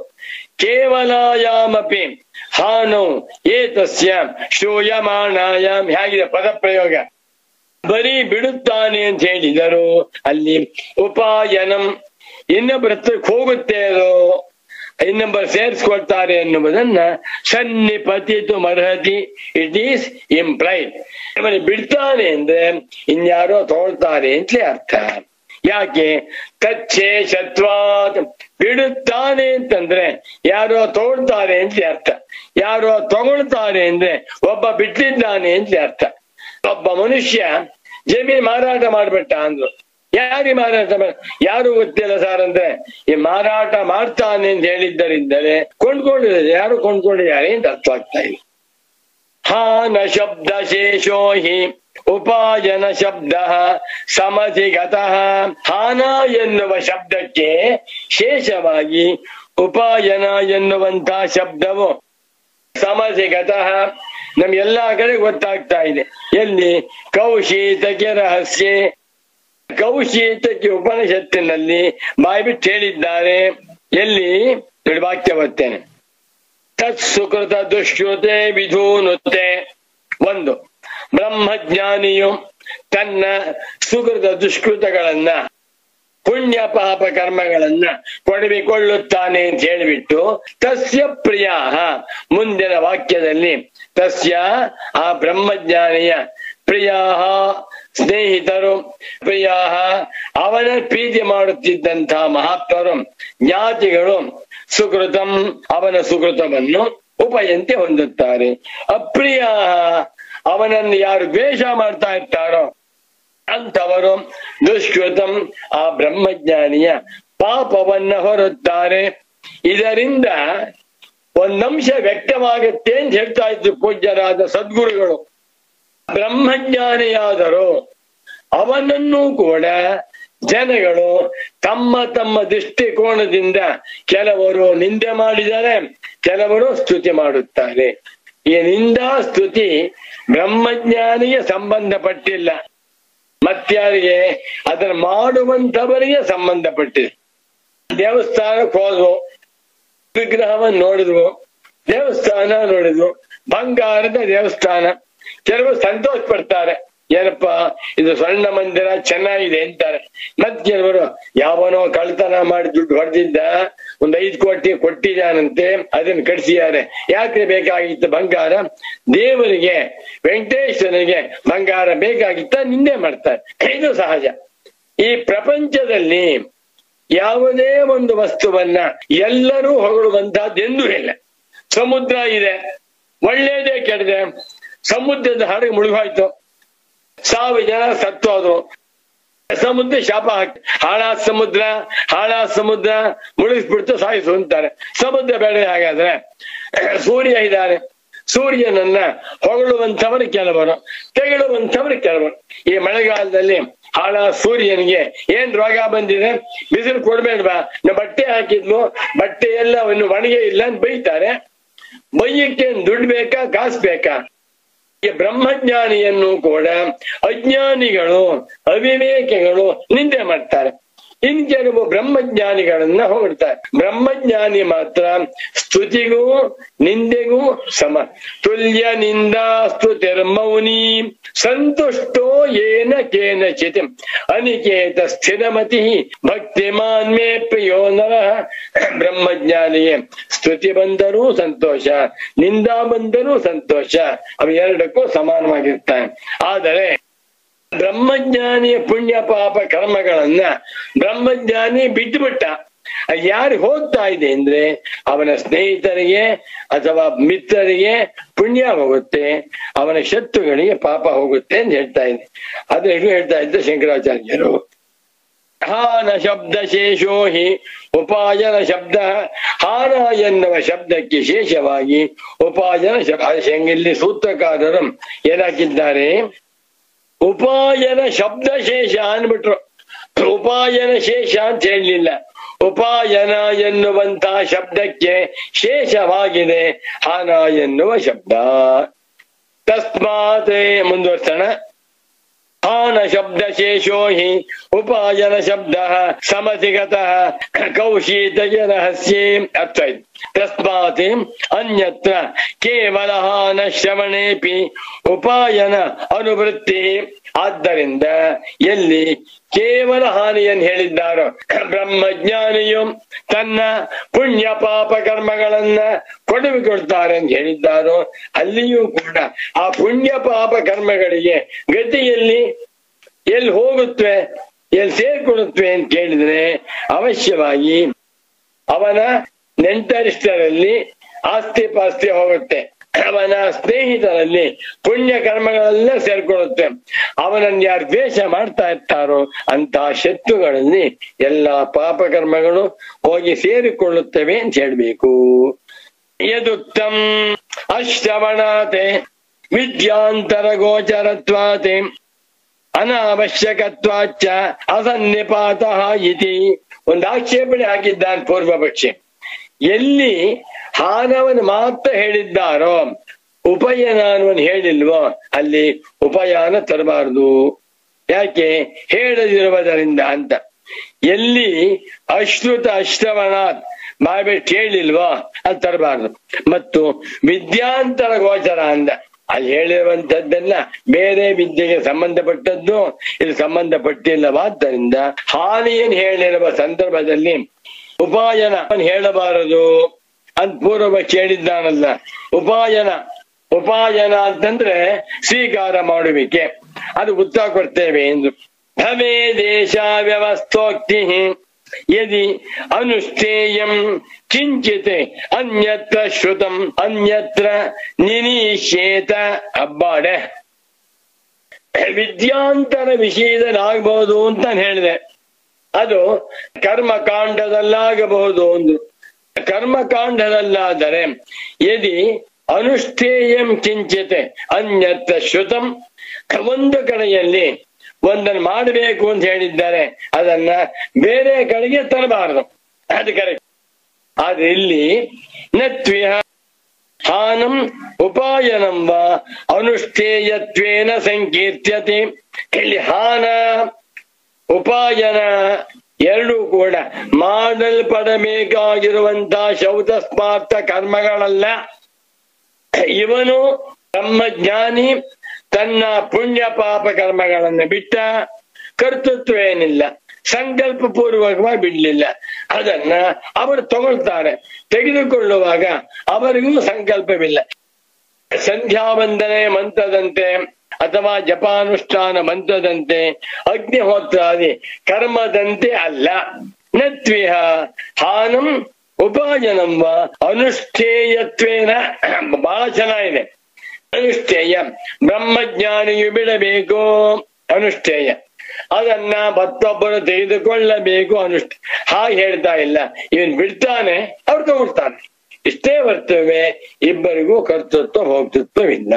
B: ಕೇವಲಾಯಾಮಪಿ ಹಾನೌ ಏತಸ್ಯ ಶ್ರೂಯಮಾಣಾಯಾಮ್ ಹೇಗಿದೆ ಪದಪ್ರಯೋಗ ಬರೀ ಬಿಡುತ್ತಾನೆ ಅಂತ ಹೇಳಿದರು ಅಲ್ಲಿ ಉಪಾಯನಂ ಇನ್ನೊಬ್ಬರ ಹತ್ರಕ್ಕೆ ಹೋಗುತ್ತೆ ಅದು ಇನ್ನೊಬ್ಬರು ಸೇರಿಸ್ಕೊಳ್ತಾರೆ ಎನ್ನುವುದನ್ನ ಸನ್ನಿಪತಿತು ಮರ್ಹತಿ ಇಟ್ ಈಸ್ ಇಂಪ್ಲೈಡ್ ಅವನು ಬಿಡ್ತಾನೆ ಅಂದ್ರೆ ಇನ್ಯಾರೋ ತಗೊಳ್ತಾರೆ ಅಂತಲೇ ಅರ್ಥ ಯಾಕೆ ತಚ್ಚೇ ಶತ್ವಾತ್ ಬಿಡುತ್ತಾನೆ ಅಂತಂದ್ರೆ ಯಾರೋ ತಗೊಳ್ತಾರೆ ಅಂತ ಅರ್ಥ ಯಾರೋ ತಗೊಳ್ತಾರೆ ಅಂದ್ರೆ ಒಬ್ಬ ಬಿಟ್ಟಿದ್ದಾನೆ ಅಂತ ಅರ್ಥ ಒಬ್ಬ ಮನುಷ್ಯ ಜಮೀನ್ ಮಾರಾಟ ಮಾಡ್ಬಿಟ್ಟ ಅಂದ್ರು ಯಾರಿಗೆ ಮಾರಾಟ ಮಾಡ ಯಾರು ಗೊತ್ತಿಲ್ಲ ಸರ್ ಅಂದ್ರೆ ಈ ಮಾರಾಟ ಮಾಡ್ತಾನೆ ಅಂತ ಹೇಳಿದ್ದರಿಂದಲೇ ಕೊಂಡ್ಕೊಂಡಿದ್ದಾರೆ ಯಾರು ಕೊಂಡ್ಕೊಂಡಿದ್ದಾರೆ ಅಂತ ಅರ್ಥ ಆಗ್ತಾ ಇದೆ ಹಾನ ಶಬ್ದ ಶೇಷೋ ಹಿ ಉಪಾಯನ ಶಬ್ದ ಸಮಧಿಗತಃ ಹಾನ ಎನ್ನುವ ಶಬ್ದಕ್ಕೆ ಶೇಷವಾಗಿ ಉಪಾಯನ ಎನ್ನುವಂತಹ ಶಬ್ದವು ಸಮಧಿಗತಃ ನಮ್ಗೆಲ್ಲಾ ಕಡೆ ಗೊತ್ತಾಗ್ತಾ ಇದೆ ಎಲ್ಲಿ ಕೌಶೀತಕ್ಕೆ ರಹಸ್ಯ ಕೌಶೀತಕ್ಕೆ ಉಪನಿಷತ್ತಿನಲ್ಲಿ ಬಾಯ್ಬಿಟ್ಟು ಹೇಳಿದ್ದಾರೆ ಎಲ್ಲಿ ನೋಡಿ ವಾಕ್ಯ ಬರ್ತೇನೆ ತತ್ ಸುಕೃತ ದುಷ್ಕೃತೆ ವಿಧೂನುತ್ತೆ ಒಂದು ಬ್ರಹ್ಮಜ್ಞಾನಿಯು ತನ್ನ ಸುಕೃತ ದುಷ್ಕೃತಗಳನ್ನ ಪುಣ್ಯ ಪಾಪ ಕರ್ಮಗಳನ್ನ ಕೊಡಬಿಕೊಳ್ಳುತ್ತಾನೆ ಅಂತ ಹೇಳಿಬಿಟ್ಟು ತಸ್ಯ ಪ್ರಿಯ ಮುಂದಿನ ವಾಕ್ಯದಲ್ಲಿ ತಸ್ಯ ಆ ಬ್ರಹ್ಮಜ್ಞಾನಿಯ ಪ್ರಿಯ ಸ್ನೇಹಿತರು ಪ್ರಿಯ ಅವನ ಪ್ರೀತಿ ಮಾಡುತ್ತಿದ್ದಂತಹ ಮಹಾತ್ಮರು ಜ್ಞಾತಿಗಳು ಸುಕೃತಂ ಅವನ ಸುಕೃತವನ್ನು ಉಪಯಂತೆ ಹೊಂದುತ್ತಾರೆ ಅಪ್ರಿಯ ಅವನನ್ನು ಯಾರು ದ್ವೇಷ ಮಾಡ್ತಾ ಇರ್ತಾರೋ ಅಂತವರು ದುಷ್ಕೃತಂ ಆ ಬ್ರಹ್ಮಜ್ಞಾನಿಯ ಪಾಪವನ್ನ ಹೊರುತ್ತಾರೆ ಇದರಿಂದ ಒಂದಂಶ ವ್ಯಕ್ತವಾಗುತ್ತೆ ಅಂತ ಹೇಳ್ತಾ ಇದ್ರು ಪೂಜ್ಯರಾದ ಸದ್ಗುರುಗಳು ಬ್ರಹ್ಮಜ್ಞಾನಿಯಾದರೂ ಅವನನ್ನೂ ಕೂಡ ಜನಗಳು ತಮ್ಮ ತಮ್ಮ ದೃಷ್ಟಿಕೋನದಿಂದ ಕೆಲವರು ನಿಂದೆ ಮಾಡಿದರೆ ಕೆಲವರು ಸ್ತುತಿ ಮಾಡುತ್ತಾರೆ ಈ ನಿಂದಾ ಸ್ತುತಿ ಬ್ರಹ್ಮಜ್ಞಾನಿಗೆ ಸಂಬಂಧಪಟ್ಟಿಲ್ಲ ಮತ್ಯಾರಿಗೆ ಅದನ್ನು ಮಾಡುವಂತವರಿಗೆ ಸಂಬಂಧಪಟ್ಟಿದೆ ದೇವಸ್ಥಾನಕ್ಕೆ ಹೋದ್ವು ವಿಗ್ರಹವನ್ನು ನೋಡಿದ್ವು ದೇವಸ್ಥಾನ ನೋಡಿದ್ವು ಬಂಗಾರದ ದೇವಸ್ಥಾನ ಕೆಲವರು ಸಂತೋಷ ಪಡ್ತಾರೆ ಏನಪ್ಪ ಇದು ಸ್ವರ್ಣ ಮಂದಿರ ಚೆನ್ನಾಗಿದೆ ಅಂತಾರೆ ಮತ್ ಕೆಲವರು ಯಾವನೋ ಕಳ್ತನ ಮಾಡಿ ದುಡ್ಡು ಹೊಡೆದಿದ್ದ ಒಂದ್ ಐದು ಕೋಟಿ ಕೊಟ್ಟಿದ್ದಾನಂತೆ ಅದನ್ನ ಕಟ್ಸಿದ್ದಾರೆ ಯಾಕೆ ಬೇಕಾಗಿತ್ತು ಬಂಗಾರ ದೇವರಿಗೆ ವೆಂಕಟೇಶ್ವರನಿಗೆ ಬಂಗಾರ ಬೇಕಾಗಿತ್ತ ನಿಂದೆ ಮಾಡ್ತಾರೆ ಇದು ಸಹಜ ಈ ಪ್ರಪಂಚದಲ್ಲಿ ಯಾವುದೇ ಒಂದು ವಸ್ತುವನ್ನ ಎಲ್ಲರೂ ಹೊಗಳುವಂತಹದ್ದೆಂದೂ ಇಲ್ಲ ಸಮುದ್ರ ಇದೆ ಒಳ್ಳೇದೇ ಕೆಡದೆ ಸಮುದ್ರದ ಹಡಗು ಮುಳುಗೋಯ್ತು ಸಾವಿರ ಜನ ಸತ್ತೋದ್ರು ಸಮುದ್ರ ಶಾಪ ಹಾಕಿ ಹಾಳಾ ಸಮುದ್ರ ಹಾಳಾ ಸಮುದ್ರ ಮುಳುಗಿಸ್ಬಿಡ್ತು ಸಾಯಿಸು ಅಂತಾರೆ ಸಮುದ್ರ ಬೇಡ ಹಾಗಾದ್ರೆ ಸೂರ್ಯ ಇದ್ದಾರೆ ಸೂರ್ಯನನ್ನ ಹೊಗಳುವಂತವರು ಕೆಲವರು ತೆಗಳುವಂತವರು ಕೆಲವರು ಈ ಮಳೆಗಾಲದಲ್ಲಿ ಹಾಳ ಸೂರ್ಯನಿಗೆ ಏನ್ ರೋಗ ಬಂದಿದೆ ಬಿಸಿಲು ಕೊಡ್ಬೇಡ್ವಾ ನಾ ಬಟ್ಟೆ ಹಾಕಿದ್ಲು ಬಟ್ಟೆ ಎಲ್ಲ ಇನ್ನು ಒಣಗೆ ಇಲ್ಲ ಅಂತ ಬೈತಾರೆ ಬೈಯಕ್ಕೆ ದುಡ್ಡು ಬೇಕಾ ಕಾಸು ಬೇಕಾ ಈ ಬ್ರಹ್ಮಜ್ಞಾನಿಯನ್ನು ಕೂಡ ಅಜ್ಞಾನಿಗಳು ಅವಿವೇಕಿಗಳು ನಿಂದೆ ಮಾಡ್ತಾರೆ ಇನ್ ಕೆಲವು ಬ್ರಹ್ಮಜ್ಞಾನಿಗಳನ್ನ ಹೊಗಳ್ತಾರೆ ಬ್ರಹ್ಮಜ್ಞಾನಿ ಮಾತ್ರ ಸ್ತುತಿಗೂ ನಿಂದೆಗೂ ಸಮ ತುಲ್ಯ ನಿಂದಾ ಸ್ತುತಿರ್ಮೌನಿ ಸಂತುಷ್ಟೋ ಏನ ಕೇನಚಿತ್ ಅನಿಕೇತ ಸ್ಥಿರಮತಿ ಭಕ್ತಿಮಾನ್ ಮೇ ಪ್ರಿಯೋ ನರ ಬ್ರಹ್ಮಜ್ಞಾನಿಗೆ ಸ್ತುತಿ ಬಂದರೂ ಸಂತೋಷ ನಿಂದಾ ಬಂದರೂ ಸಂತೋಷ ಅವು ಎರಡಕ್ಕೂ ಸಮಾನವಾಗಿರ್ತಾನೆ ಆದರೆ ಬ್ರಹ್ಮಜ್ಞಾನಿಯ ಪುಣ್ಯ ಪಾಪ ಕರ್ಮಗಳನ್ನ ಬ್ರಹ್ಮಜ್ಞಾನಿ ಬಿಟ್ಟುಬಿಟ್ಟ ಯಾರು ಹೋಗ್ತಾ ಇದೆ ಅಂದ್ರೆ ಅವನ ಸ್ನೇಹಿತರಿಗೆ ಅಥವಾ ಮಿತ್ರರಿಗೆ ಪುಣ್ಯ ಹೋಗುತ್ತೆ ಅವನ ಶತ್ರುಗಳಿಗೆ ಪಾಪ ಹೋಗುತ್ತೆ ಅಂತ ಹೇಳ್ತಾ ಇದೆ ಅದು ಇದು ಹೇಳ್ತಾ ಇದ್ದ ಶಂಕರಾಚಾರ್ಯರು ಹಾನ ಶಬ್ದ ಶೇಷೋ ಹಿ ಉಪಾಯನ ಶಬ್ದ ಹಾನ ಎನ್ನುವ ಶಬ್ದಕ್ಕೆ ಶೇಷವಾಗಿ ಉಪಾಯನ ಶಬ್ದ ಇಲ್ಲಿ ಸೂತ್ರಕಾರರು ಏನಾಕಿದ್ದಾರೆ ಉಪಾಯನ ಶಬ್ದ ಶೇಷ ಅನ್ಬಿಟ್ರು ಉಪಾಯನ ಶೇಷ ಅಂತ ಹೇಳಲಿಲ್ಲ ಉಪಾಯನ ಎನ್ನುವಂತ ಶಬ್ದಕ್ಕೆ ಶೇಷವಾಗಿದೆ ಹಾನ ಎನ್ನುವ ಶಬ್ದ ತಸ್ಮಾತ್ ಮುಂದುವರ್ಸೋಣ ಹಾನ ಶಬ್ದ ಶೇಷೋ ಹಿ ಉಪಾಯನ ಶಬ್ದ ಸಮಧಿಗತಃ ಕೌಶೀತಯ ರಹಸ್ಯೇ ಅರ್ಥ ಇದು ತಸ್ಮಾತ್ ಅನ್ಯತ್ರ ಕೇವಲ ಹಾನ ಶ್ರವಣೇಪಿ ಉಪಾಯನ ಅನುವೃತ್ತಿ ಆದ್ದರಿಂದ ಎಲ್ಲಿ ಕೇವಲ ಹಾನಿಯನ್ನು ಹೇಳಿದ್ದಾರೋ ಬ್ರಹ್ಮಜ್ಞಾನಿಯು ತನ್ನ ಪುಣ್ಯ ಪಾಪ ಕರ್ಮಗಳನ್ನ ಕೊಡುವಿಕೊಳ್ತಾರೆ ಅಂತ ಹೇಳಿದ್ದಾರೋ ಅಲ್ಲಿಯೂ ಕೂಡ ಆ ಪುಣ್ಯ ಪಾಪ ಕರ್ಮಗಳಿಗೆ ಗತಿಯಲ್ಲಿ ಎಲ್ಲಿ ಹೋಗುತ್ತವೆ ಎಲ್ಲಿ ಸೇರ್ಕೊಳ್ಳುತ್ತವೆ ಅಂತ ಕೇಳಿದ್ರೆ ಅವಶ್ಯವಾಗಿ ಅವನ ನೆಂಟರಿಷ್ಟರಲ್ಲಿ ಆಸ್ತಿ ಪಾಸ್ತಿ ಹೋಗುತ್ತೆ ಅವನ ಸ್ನೇಹಿತರಲ್ಲಿ ಪುಣ್ಯ ಕರ್ಮಗಳೆಲ್ಲ ಸೇರ್ಕೊಳ್ಳುತ್ತೆ ಅವನನ್ನು ಯಾರು ದ್ವೇಷ ಮಾಡ್ತಾ ಇರ್ತಾರೋ ಅಂತಹ ಶತ್ರುಗಳಲ್ಲಿ ಎಲ್ಲಾ ಪಾಪ ಕರ್ಮಗಳು ಹೋಗಿ ಸೇರಿಕೊಳ್ಳುತ್ತವೆ ಅಂತ ಹೇಳ್ಬೇಕು ಯದುಕ್ತಂ ಅಶ್ರವಣಾತೆ ವಿದ್ಯಾಂತರ ಗೋಚರತ್ವಾತೆ ಅನಾವಶ್ಯಕತ್ವಾಚ ಅಸನ್ನಿಪಾತ ಇತಿ ಒಂದು ಆಕ್ಷೇಪಣೆ ಹಾಕಿದ್ದಾನೆ ಪೂರ್ವ ಪಕ್ಷಿ ಎಲ್ಲಿ ಹಾನವನು ಮಾತ್ರ ಹೇಳಿದ್ದಾರೋ ಉಪಯನ ಅನ್ನುವನು ಹೇಳಿಲ್ವೋ ಅಲ್ಲಿ ಉಪಯಾನ ತರಬಾರದು ಯಾಕೆ ಹೇಳದಿರುವುದರಿಂದ ಅಂತ ಎಲ್ಲಿ ಅಶ್ರುತ ಅಶ್ರವಣಾತ್ ಬಾಯ್ಬಿಟ್ಟು ಹೇಳಿಲ್ವೋ ಅಲ್ಲಿ ತರಬಾರದು ಮತ್ತು ವಿದ್ಯಾಂತರ ಗೋಚರ ಅಂದ ಅಲ್ಲಿ ಹೇಳಿರುವಂತದ್ದೆಲ್ಲ ಬೇರೆ ವಿದ್ಯೆಗೆ ಸಂಬಂಧಪಟ್ಟದ್ದು ಇದು ಸಂಬಂಧಪಟ್ಟಿಲ್ಲವಾದ್ದರಿಂದ ಹಾನಿಯನ್ನು ಹೇಳಿರುವ ಸಂದರ್ಭದಲ್ಲಿ ಉಪಾಯನ ಹೇಳಬಾರದು ಅಂತ ಪೂರ್ವ ಕೇಳಿದ್ದಾನಲ್ಲ ಉಪಾಯನ ಉಪಾಯನ ಅಂತಂದ್ರೆ ಸ್ವೀಕಾರ ಮಾಡುವಿಕೆ ಅದು ಉತ್ತರ ಕೊಡ್ತೇವೆ ಎಂದು ಭವೇ ದೇಶ ವ್ಯವಸ್ಥೋಕ್ತಿ ಯದಿ ಅನುಷ್ಠೇಯಂ ಕಿಂಚಿತ್ ಅನ್ಯತ್ರ ಶ್ರುತಂ ಅನ್ಯತ್ರ ನಿರೀಶೇತ ಅಬ್ಬಾಡೆ ವಿದ್ಯಾಂತರ ವಿಷಯದಲ್ಲಾಗಬಹುದು ಅಂತ ನಾನು ಹೇಳಿದೆ ಅದು ಕರ್ಮಕಾಂಡದಲ್ಲಾಗಬಹುದು ಒಂದು ಕರ್ಮಕಾಂಡದಲ್ಲಾದರೆ ಯದಿ ಅನುಷ್ಠೇಯಂ ಕಿಂಚಿತ್ ಅನ್ಯತ್ರ ಶ್ರುತಂ ಒಂದು ಕಡೆಯಲ್ಲಿ ಒಂದನ್ನು ಮಾಡಬೇಕು ಅಂತ ಹೇಳಿದ್ದಾರೆ ಅದನ್ನ ಬೇರೆ ಕಡೆಗೆ ತರಬಾರದು ಅದು ಕರೆಕ್ಟ್ ಆದ್ರೆ ಇಲ್ಲಿ ನತ್ವಿಹ ಹಾನಂ ಉಪಾಯನಂ ವಾ ಅನುಷ್ಠೇಯತ್ವೇನ ಸಂಕೀರ್ತ್ಯತೆ ಇಲ್ಲಿ ಹಾನ ಉಪಾಯನ ಎರಡೂ ಕೂಡ ಮಾಡಲ್ಪಡಬೇಕಾಗಿರುವಂತಹ ಶೌತ ಸ್ಮಾರ್ಥ ಕರ್ಮಗಳಲ್ಲ ಇವನು ಬ್ರಹ್ಮಜ್ಞಾನಿ ತನ್ನ ಪುಣ್ಯ ಪಾಪ ಕರ್ಮಗಳನ್ನು ಬಿಟ್ಟ ಕರ್ತೃತ್ವ ಏನಿಲ್ಲ ಸಂಕಲ್ಪ ಪೂರ್ವಕವಾಗಿ ಬಿಡ್ಲಿಲ್ಲ ಅದನ್ನ ಅವರು ತಗೊಳ್ತಾರೆ ತೆಗೆದುಕೊಳ್ಳುವಾಗ ಅವರಿಗೂ ಸಂಕಲ್ಪವಿಲ್ಲ ಸಂಧ್ಯಾ ವಂದನೆ ಮಂತ್ರದಂತೆ ಅಥವಾ ಜಪಾನುಷ್ಠಾನ ಮಂತ್ರದಂತೆ ಅಗ್ನಿಹೋತ್ರಾದಿ ಕರ್ಮದಂತೆ ಅಲ್ಲ ನತ್ವಿಹ ಹಾನಂ ಉಪಾಯನಂ ವಾ ಅನುಷ್ಠೇಯತ್ವೇನ ಬಹಳ ಚೆನ್ನಾಗಿದೆ ಅನುಷ್ಠೇಯ ಬ್ರಹ್ಮಜ್ಞಾನಿಯು ಬಿಡಬೇಕು ಅನುಷ್ಠೇಯ ಅದನ್ನ ಮತ್ತೊಬ್ಬರು ತೆಗೆದುಕೊಳ್ಳಬೇಕು ಅನುಷ್ಠ ಹಾಗೆ ಹೇಳ್ತಾ ಇಲ್ಲ ಇವನ್ ಬಿಡ್ತಾನೆ ಅವ್ರು ತಗೊಳ್ತಾನೆ ಇಷ್ಟೇ ಬರ್ತವೆ ಇಬ್ಬರಿಗೂ ಕರ್ತೃತ್ವ ಭೋಕ್ತೃತ್ವವಿಲ್ಲ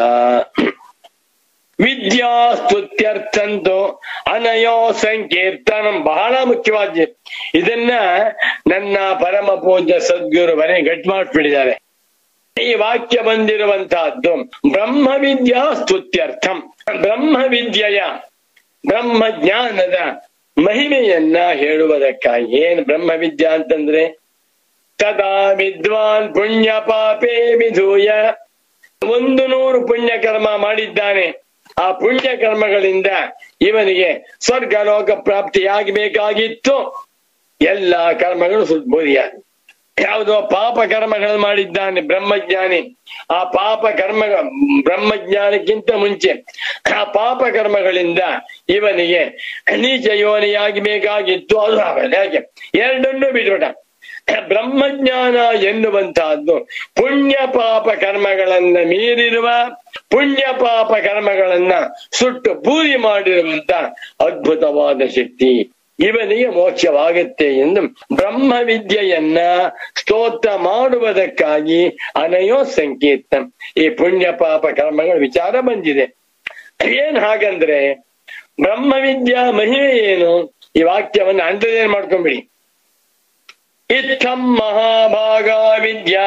B: ವಿದ್ಯಾ ಸ್ತುತ್ಯರ್ಥಂತು ಅನಯೋ ಸಂಕೀರ್ತನಂ ಬಹಳ ಮುಖ್ಯವಾದ ಇದನ್ನ ನನ್ನ ಪರಮ ಪೂಜ್ಯ ಸದ್ಗುರು ಮನೆ ಗಟ್ ಮಾಡಿಬಿಟ್ಟಿದ್ದಾರೆ ಈ ವಾಕ್ಯ ಬಂದಿರುವಂತಹದ್ದು ಬ್ರಹ್ಮ ವಿದ್ಯಾ ಸ್ತುತ್ಯರ್ಥಂ ಬ್ರಹ್ಮ ವಿದ್ಯೆಯ ಬ್ರಹ್ಮ ಜ್ಞಾನದ ಮಹಿಮೆಯನ್ನ ಹೇಳುವುದಕ್ಕಾಗಿ ಏನ್ ಬ್ರಹ್ಮ ವಿದ್ಯಾ ಅಂತಂದ್ರೆ ತದಾ ವಿದ್ವಾನ್ ಪುಣ್ಯ ಪಾಪೇ ವಿಧೂಯ ಒಂದು ನೂರು ಪುಣ್ಯ ಕರ್ಮ ಮಾಡಿದ್ದಾನೆ ಆ ಪುಣ್ಯ ಕರ್ಮಗಳಿಂದ ಇವನಿಗೆ ಸ್ವರ್ಗ ಲೋಕ ಪ್ರಾಪ್ತಿಯಾಗಬೇಕಾಗಿತ್ತು ಎಲ್ಲ ಕರ್ಮಗಳು ಸುದ್ಬೋಧಿಯಾದ ಯಾವುದೋ ಪಾಪ ಕರ್ಮಗಳು ಮಾಡಿದ್ದಾನೆ ಬ್ರಹ್ಮಜ್ಞಾನಿ ಆ ಪಾಪ ಕರ್ಮ ಬ್ರಹ್ಮಜ್ಞಾನಕ್ಕಿಂತ ಮುಂಚೆ ಆ ಪಾಪ ಕರ್ಮಗಳಿಂದ ಇವನಿಗೆ ನೀಚ ಯೋನಿಯಾಗಬೇಕಾಗಿತ್ತು ಅದು ಆಗಲ್ಲ ಯಾಕೆ ಎರಡನ್ನೂ ಬಿಟ್ಬಿಟ್ಟ ಬ್ರಹ್ಮಜ್ಞಾನ ಎನ್ನುವಂತಹದ್ದು ಪುಣ್ಯ ಪಾಪ ಕರ್ಮಗಳನ್ನ ಮೀರಿರುವ ಪುಣ್ಯ ಪಾಪ ಕರ್ಮಗಳನ್ನ ಸುಟ್ಟು ಬೂದಿ ಮಾಡಿರುವಂತ ಅದ್ಭುತವಾದ ಶಕ್ತಿ ಇವನಿಗೆ ಮೋಕ್ಷವಾಗುತ್ತೆ ಎಂದು ಬ್ರಹ್ಮ ವಿದ್ಯೆಯನ್ನ ಸ್ತೋತ್ರ ಮಾಡುವುದಕ್ಕಾಗಿ ಅನಯೋ ಸಂಕೀರ್ತ ಈ ಪುಣ್ಯ ಪಾಪ ಕರ್ಮಗಳ ವಿಚಾರ ಬಂದಿದೆ ಏನ್ ಹಾಗಂದ್ರೆ ಬ್ರಹ್ಮ ವಿದ್ಯಾ ಮಹಿಮೆ ಏನು ಈ ವಾಕ್ಯವನ್ನ ಅಂಡರ್ಲೈನ್ ಮಾಡ್ಕೊಂಬಿಡಿ ಇತ್ತಂ ಮಹಾಭಾಗ ವಿದ್ಯಾ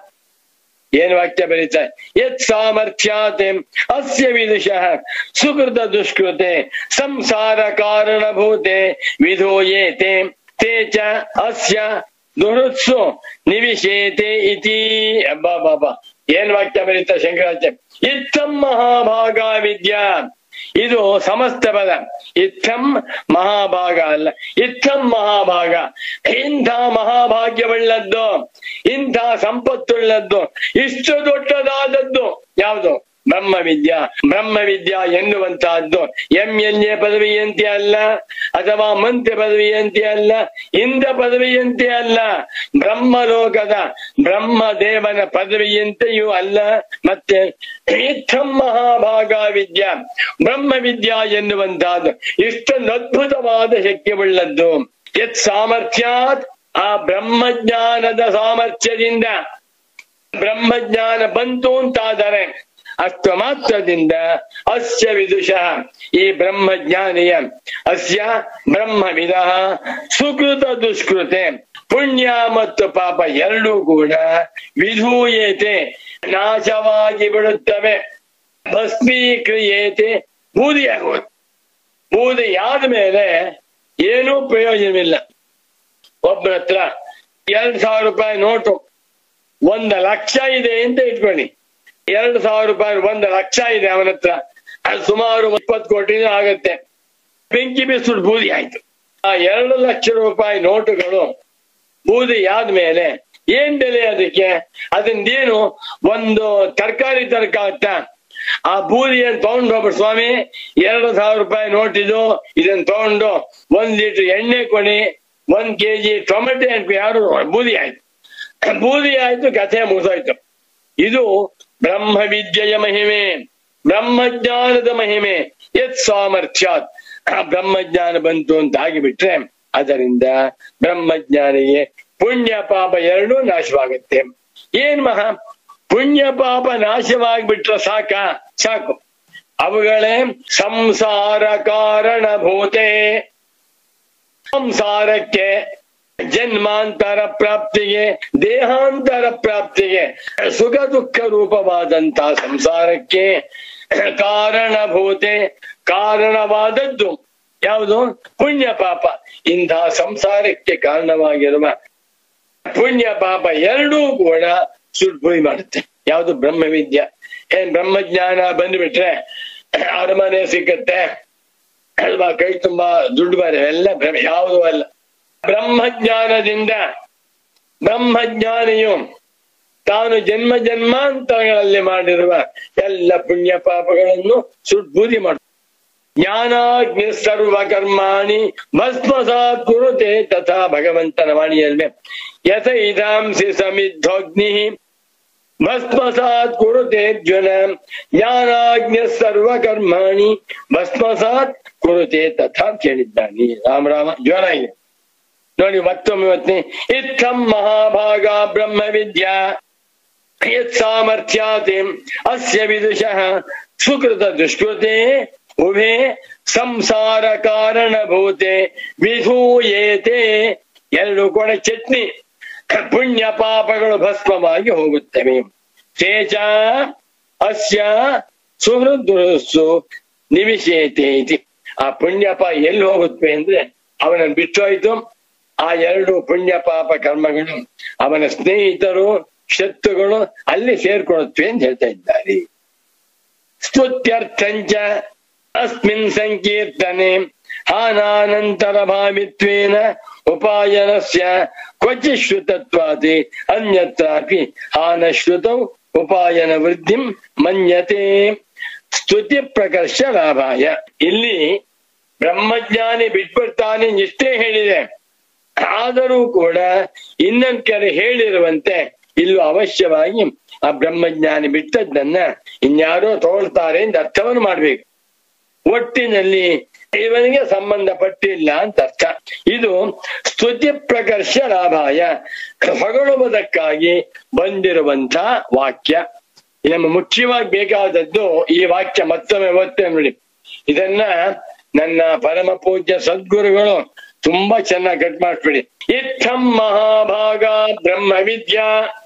B: ಏನ್ ವಾಕ್ಯ ಬರೀತಾರೆ ಯತ್ ಸಾಮರ್ಥ್ಯಾತೆ ಅಸ್ಯ ವಿದುಷಃ ಸುಕೃತ ದುಷ್ಕೃತೆ ಸಂಸಾರ ಕಾರಣಭೂತೆ ವಿಧೂಯೇತೆ ತೇ ಚ ಅಸ್ಯ ದುರುತ್ಸು ನಿವಿಶೇತೆ ಇತಿ ಅಬ್ಬಾ ಬಾಬಾ ಏನ್ ವಾಕ್ಯ ಬರೀತಾರೆ ಶಂಕರಾಚಾರ್ಯ ಇತ್ತಂ ಮಹಾಭಾಗ ವಿದ್ಯಾ ಇದು ಸಮಸ್ತ ಪದ ಇತ್ತಂ ಮಹಾಭಾಗ ಅಲ್ಲ ಇತ್ತಂ ಮಹಾಭಾಗ ಇಂಥ ಮಹಾಭಾಗ್ಯವುಳ್ಳದ್ದು ಇಂಥ ಸಂಪತ್ತುಳ್ಳದ್ದು ಇಷ್ಟು ದೊಡ್ಡದಾದದ್ದು ಯಾವುದು ಬ್ರಹ್ಮ ವಿದ್ಯಾ ಬ್ರಹ್ಮ ವಿದ್ಯಾ ಎನ್ನುವಂತಹದ್ದು ಎಂ ಎಲ್ ಎ ಪದವಿಯಂತೆ ಅಲ್ಲ ಅಥವಾ ಮಂತ್ರಿ ಪದವಿಯಂತೆ ಅಲ್ಲ ಇಂದ್ರ ಪದವಿಯಂತೆ ಅಲ್ಲ ಬ್ರಹ್ಮಲೋಕದ ಬ್ರಹ್ಮ ದೇವನ ಪದವಿಯಂತೆಯೂ ಅಲ್ಲ ಮತ್ತೆ ಇತ್ತಂ ಮಹಾಭಾಗ ವಿದ್ಯಾ ಬ್ರಹ್ಮ ವಿದ್ಯಾ ಎನ್ನುವಂತಹದ್ದು ಇಷ್ಟೊಂದು ಅದ್ಭುತವಾದ ಶಕ್ತಿಯುಳ್ಳದ್ದು ಯತ್ ಸಾಮರ್ಥ್ಯಾತ್ ಆ ಬ್ರಹ್ಮಜ್ಞಾನದ ಸಾಮರ್ಥ್ಯದಿಂದ ಬ್ರಹ್ಮಜ್ಞಾನ ಬಂತು ಅಂತಾದರೆ ಅಷ್ಟು ಮಾತ್ರದಿಂದ ಅಸ್ಯ ವಿದುಷಃ ಈ ಬ್ರಹ್ಮಜ್ಞಾನಿಯ ಅಸ್ಯ ಬ್ರಹ್ಮವಿದ ಸುಕೃತ ದುಷ್ಕೃತೆ ಪುಣ್ಯ ಮತ್ತು ಪಾಪ ಎರಡೂ ಕೂಡ ವಿಧೂಯೇತೆ ನಾಶವಾಗಿ ಬಿಡುತ್ತವೆ ಭಸ್ಮೀಕ್ರಿಯೇತೆ ಬೂದಿಯಾಗುವುದು ಬೂದಿಯಾದ ಮೇಲೆ ಏನೂ ಪ್ರಯೋಜನವಿಲ್ಲ ಒಬ್ಬರ ಹತ್ರ ಎರಡ್ ಸಾವಿರ ರೂಪಾಯಿ ನೋಟು ಒಂದು ಲಕ್ಷ ಇದೆ ಅಂತ ಇಟ್ಕೊಳ್ಳಿ ಎರಡು ಸಾವಿರ ರೂಪಾಯಿ ಒಂದು ಲಕ್ಷ ಇದೆ ಅವನ ಹತ್ರ ಅದು ಸುಮಾರು ಇಪ್ಪತ್ತು ಕೋಟಿನೂ ಆಗತ್ತೆ ಬೆಂಕಿ ಬಿಸಿಲು ಬೂದಿ ಆಯ್ತು ಆ ಎರಡು ಲಕ್ಷ ರೂಪಾಯಿ ನೋಟುಗಳು ಬೂದಿ ಆದ್ಮೇಲೆ ಏನ್ ಬೆಲೆ ಅದಕ್ಕೆ ಅದನ್ನೇನು ಒಂದು ತರಕಾರಿ ತರಕಾಗತ್ತ ಆ ಬೂದಿಯನ್ನು ತಗೊಂಡು ಹೋಗ್ಬಿಟ್ಟು ಸ್ವಾಮಿ ಎರಡು ಸಾವಿರ ರೂಪಾಯಿ ನೋಟ್ ಇದು ಇದನ್ನ ತಗೊಂಡು ಒಂದ್ ಲೀಟರ್ ಎಣ್ಣೆ ಕೊಡಿ ಒಂದ್ ಕೆಜಿ ಟೊಮೆಟೊ ಹಾಕಿ ಯಾರು ಬೂದಿ ಆಯ್ತು ಬೂದಿ ಆಯ್ತು ಕಥೆ ಮುಗಿದೋಯ್ತು ಇದು ಬ್ರಹ್ಮ ವಿದ್ಯೆಯ ಮಹಿಮೆ ಬ್ರಹ್ಮಜ್ಞಾನದ ಮಹಿಮೆ ಯತ್ ಸಾಮರ್ಥ್ಯಾತ್ ಆ ಬ್ರಹ್ಮಜ್ಞಾನ ಬಂತು ಅಂತ ಆಗಿಬಿಟ್ರೆ ಅದರಿಂದ ಬ್ರಹ್ಮಜ್ಞಾನಿಗೆ ಪುಣ್ಯ ಪಾಪ ಎರಡೂ ನಾಶವಾಗುತ್ತೆ ಏನ್ ಮಹಾ ಪುಣ್ಯ ಪಾಪ ನಾಶವಾಗಿಬಿಟ್ರೆ ಸಾಕ ಸಾಕು ಅವುಗಳೇ ಸಂಸಾರ ಕಾರಣಭೂತೆ ಸಂಸಾರಕ್ಕೆ ಜನ್ಮಾಂತರ ಪ್ರಾಪ್ತಿಗೆ ದೇಹಾಂತರ ಪ್ರಾಪ್ತಿಗೆ ಸುಖ ದುಃಖ ರೂಪವಾದಂತಹ ಸಂಸಾರಕ್ಕೆ ಕಾರಣಭೂತೆ ಕಾರಣವಾದದ್ದು ಯಾವುದು ಪುಣ್ಯ ಪಾಪ ಇಂತಹ ಸಂಸಾರಕ್ಕೆ ಕಾರಣವಾಗಿರುವ ಪುಣ್ಯ ಪಾಪ ಎರಡೂ ಕೂಡ ಸುಡ್ಪುರಿ ಮಾಡುತ್ತೆ ಯಾವುದು ಬ್ರಹ್ಮವಿದ್ಯ ಏನ್ ಬ್ರಹ್ಮಜ್ಞಾನ ಬಂದ್ಬಿಟ್ರೆ ಅರಮನೆ ಸಿಕ್ಕತ್ತೆ ಅಲ್ವಾ ಕೈ ತುಂಬಾ ದುಡ್ಡು ಬರ ಎಲ್ಲ ಭ್ರಮ ಯಾವುದು ಅಲ್ಲ ಬ್ರಹ್ಮಜ್ಞಾನದಿಂದ ಬ್ರಹ್ಮಜ್ಞಾನಿಯು ತಾನು ಜನ್ಮ ಜನ್ಮಾಂತರಗಳಲ್ಲಿ ಮಾಡಿರುವ ಎಲ್ಲ ಪುಣ್ಯ ಪಾಪಗಳನ್ನು ಸುಡ್ಬೂದಿ ಮಾಡ ಜ್ಞಾನಾಗ್ನಿ ಸರ್ವ ಕರ್ಮಾಣಿ ಭಸ್ಮಸಾತ್ ಕುರುತೆ ತಥಾ ಭಗವಂತನ ವಾಣಿಯಲ್ವೇ ಯಥ ಇದಾಂಸಿ ಸಮಿದ್ಧೋಗ್ನಿ ಭಸ್ಮಸಾತ್ ಕುರುತೆ ಜ್ವನ ಜ್ಞಾನಾಗ್ನಿ ಸರ್ವ ಕರ್ಮಾಣಿ ಭಸ್ಮಸಾತ್ ಕುರುತೆ ತಥಾ ಕೇಳಿದ್ದಾನೆ ರಾಮ ರಾಮ ಜ್ವರ ಇದೆ ನೋಡಿ ಮತ್ತೊಮ್ಮೆ ಮತ್ತೆ ಇತ್ತಂ ಮಹಾಭಾಗ ಬ್ರಹ್ಮ ವಿದ್ಯಾ ಯತ್ ಸಾಮರ್ಥ್ಯಾತೆ ಅಸ್ಯ ವಿದುಷಃ ಸುಕೃತ ದುಷ್ಕೃತೆ ಉಭೆ ಸಂಸಾರ ಕಾರಣಭೂತೆ ವಿಧೂಯೇತೆ ಎರಡು ಕೂಡ ಚಟ್ನಿ ಪುಣ್ಯ ಪಾಪಗಳು ಭಸ್ಮವಾಗಿ ಹೋಗುತ್ತವೆ ತೇಜ ಅಸ್ಯ ಸುಹೃದೃಸ್ಸು ನಿವಿಶೇತೆ ಇತಿ ಆ ಪುಣ್ಯಪ ಎಲ್ಲಿ ಹೋಗುತ್ತವೆ ಅಂದ್ರೆ ಅವನನ್ನು ಬಿಟ್ಟೋಯ್ತು ಆ ಎರಡು ಪುಣ್ಯ ಪಾಪ ಕರ್ಮಗಳು ಅವನ ಸ್ನೇಹಿತರು ಶತ್ರುಗಳು ಅಲ್ಲಿ ಸೇರ್ಕೊಳ್ಳುತ್ತವೆ ಅಂತ ಹೇಳ್ತಾ ಇದ್ದಾರೆ ಸ್ತುತ್ಯರ್ಥಂಚ ಅಸ್ಮಿನ್ ಸಂಕೀರ್ತನೆ ಹಾನಾನಂತರ ಭಾವಿತ್ವೇನ ಉಪಾಯನಸ್ಯ ಕ್ವಚಿ ಶ್ರುತತ್ವಾದಿ ಅನ್ಯತ್ರಾಪಿ ಹಾನಶ್ರುತೌ ಉಪಾಯನ ವೃದ್ಧಿಂ ಮನ್ಯತೆ ಸ್ತುತಿ ಪ್ರಕರ್ಷ ಲಾಭಾಯ ಇಲ್ಲಿ ಬ್ರಹ್ಮಜ್ಞಾನಿ ಬಿಟ್ಬಿಡ್ತಾನೆ ಇಷ್ಟೇ ಹೇಳಿದೆ ಆದರೂ ಕೂಡ ಇನ್ನೊಂದ್ ಕಡೆ ಹೇಳಿರುವಂತೆ ಇಲ್ಲೂ ಅವಶ್ಯವಾಗಿ ಆ ಬ್ರಹ್ಮಜ್ಞಾನಿ ಬಿಟ್ಟದ್ದನ್ನ ಇನ್ಯಾರೋ ತಗೊಳ್ತಾರೆ ಅಂತ ಅರ್ಥವನ್ನು ಮಾಡ್ಬೇಕು ಒಟ್ಟಿನಲ್ಲಿ ಇವನಿಗೆ ಸಂಬಂಧಪಟ್ಟಿಲ್ಲ ಅಂತ ಅರ್ಥ ಇದು ಸ್ತುತಿ ಪ್ರಕರ್ಷ ಲಾಭಾಯ ಹೊಗಳುವುದಕ್ಕಾಗಿ ಬಂದಿರುವಂತ ವಾಕ್ಯ ನಮ್ಮ ಮುಖ್ಯವಾಗಿ ಬೇಕಾದದ್ದು ಈ ವಾಕ್ಯ ಮತ್ತೊಮ್ಮೆ ಓದ್ತೇವೆ ನೋಡಿ ಇದನ್ನ ನನ್ನ ಪರಮ ಪೂಜ್ಯ ಸದ್ಗುರುಗಳು ತುಂಬಾ ಚೆನ್ನಾಗಿ ಕಟ್ ಮಾಡ್ಬಿಡಿ ಇತ್ತಂ ಮಹಾಭಾಗ ಬ್ರಹ್ಮ ವಿದ್ಯಾ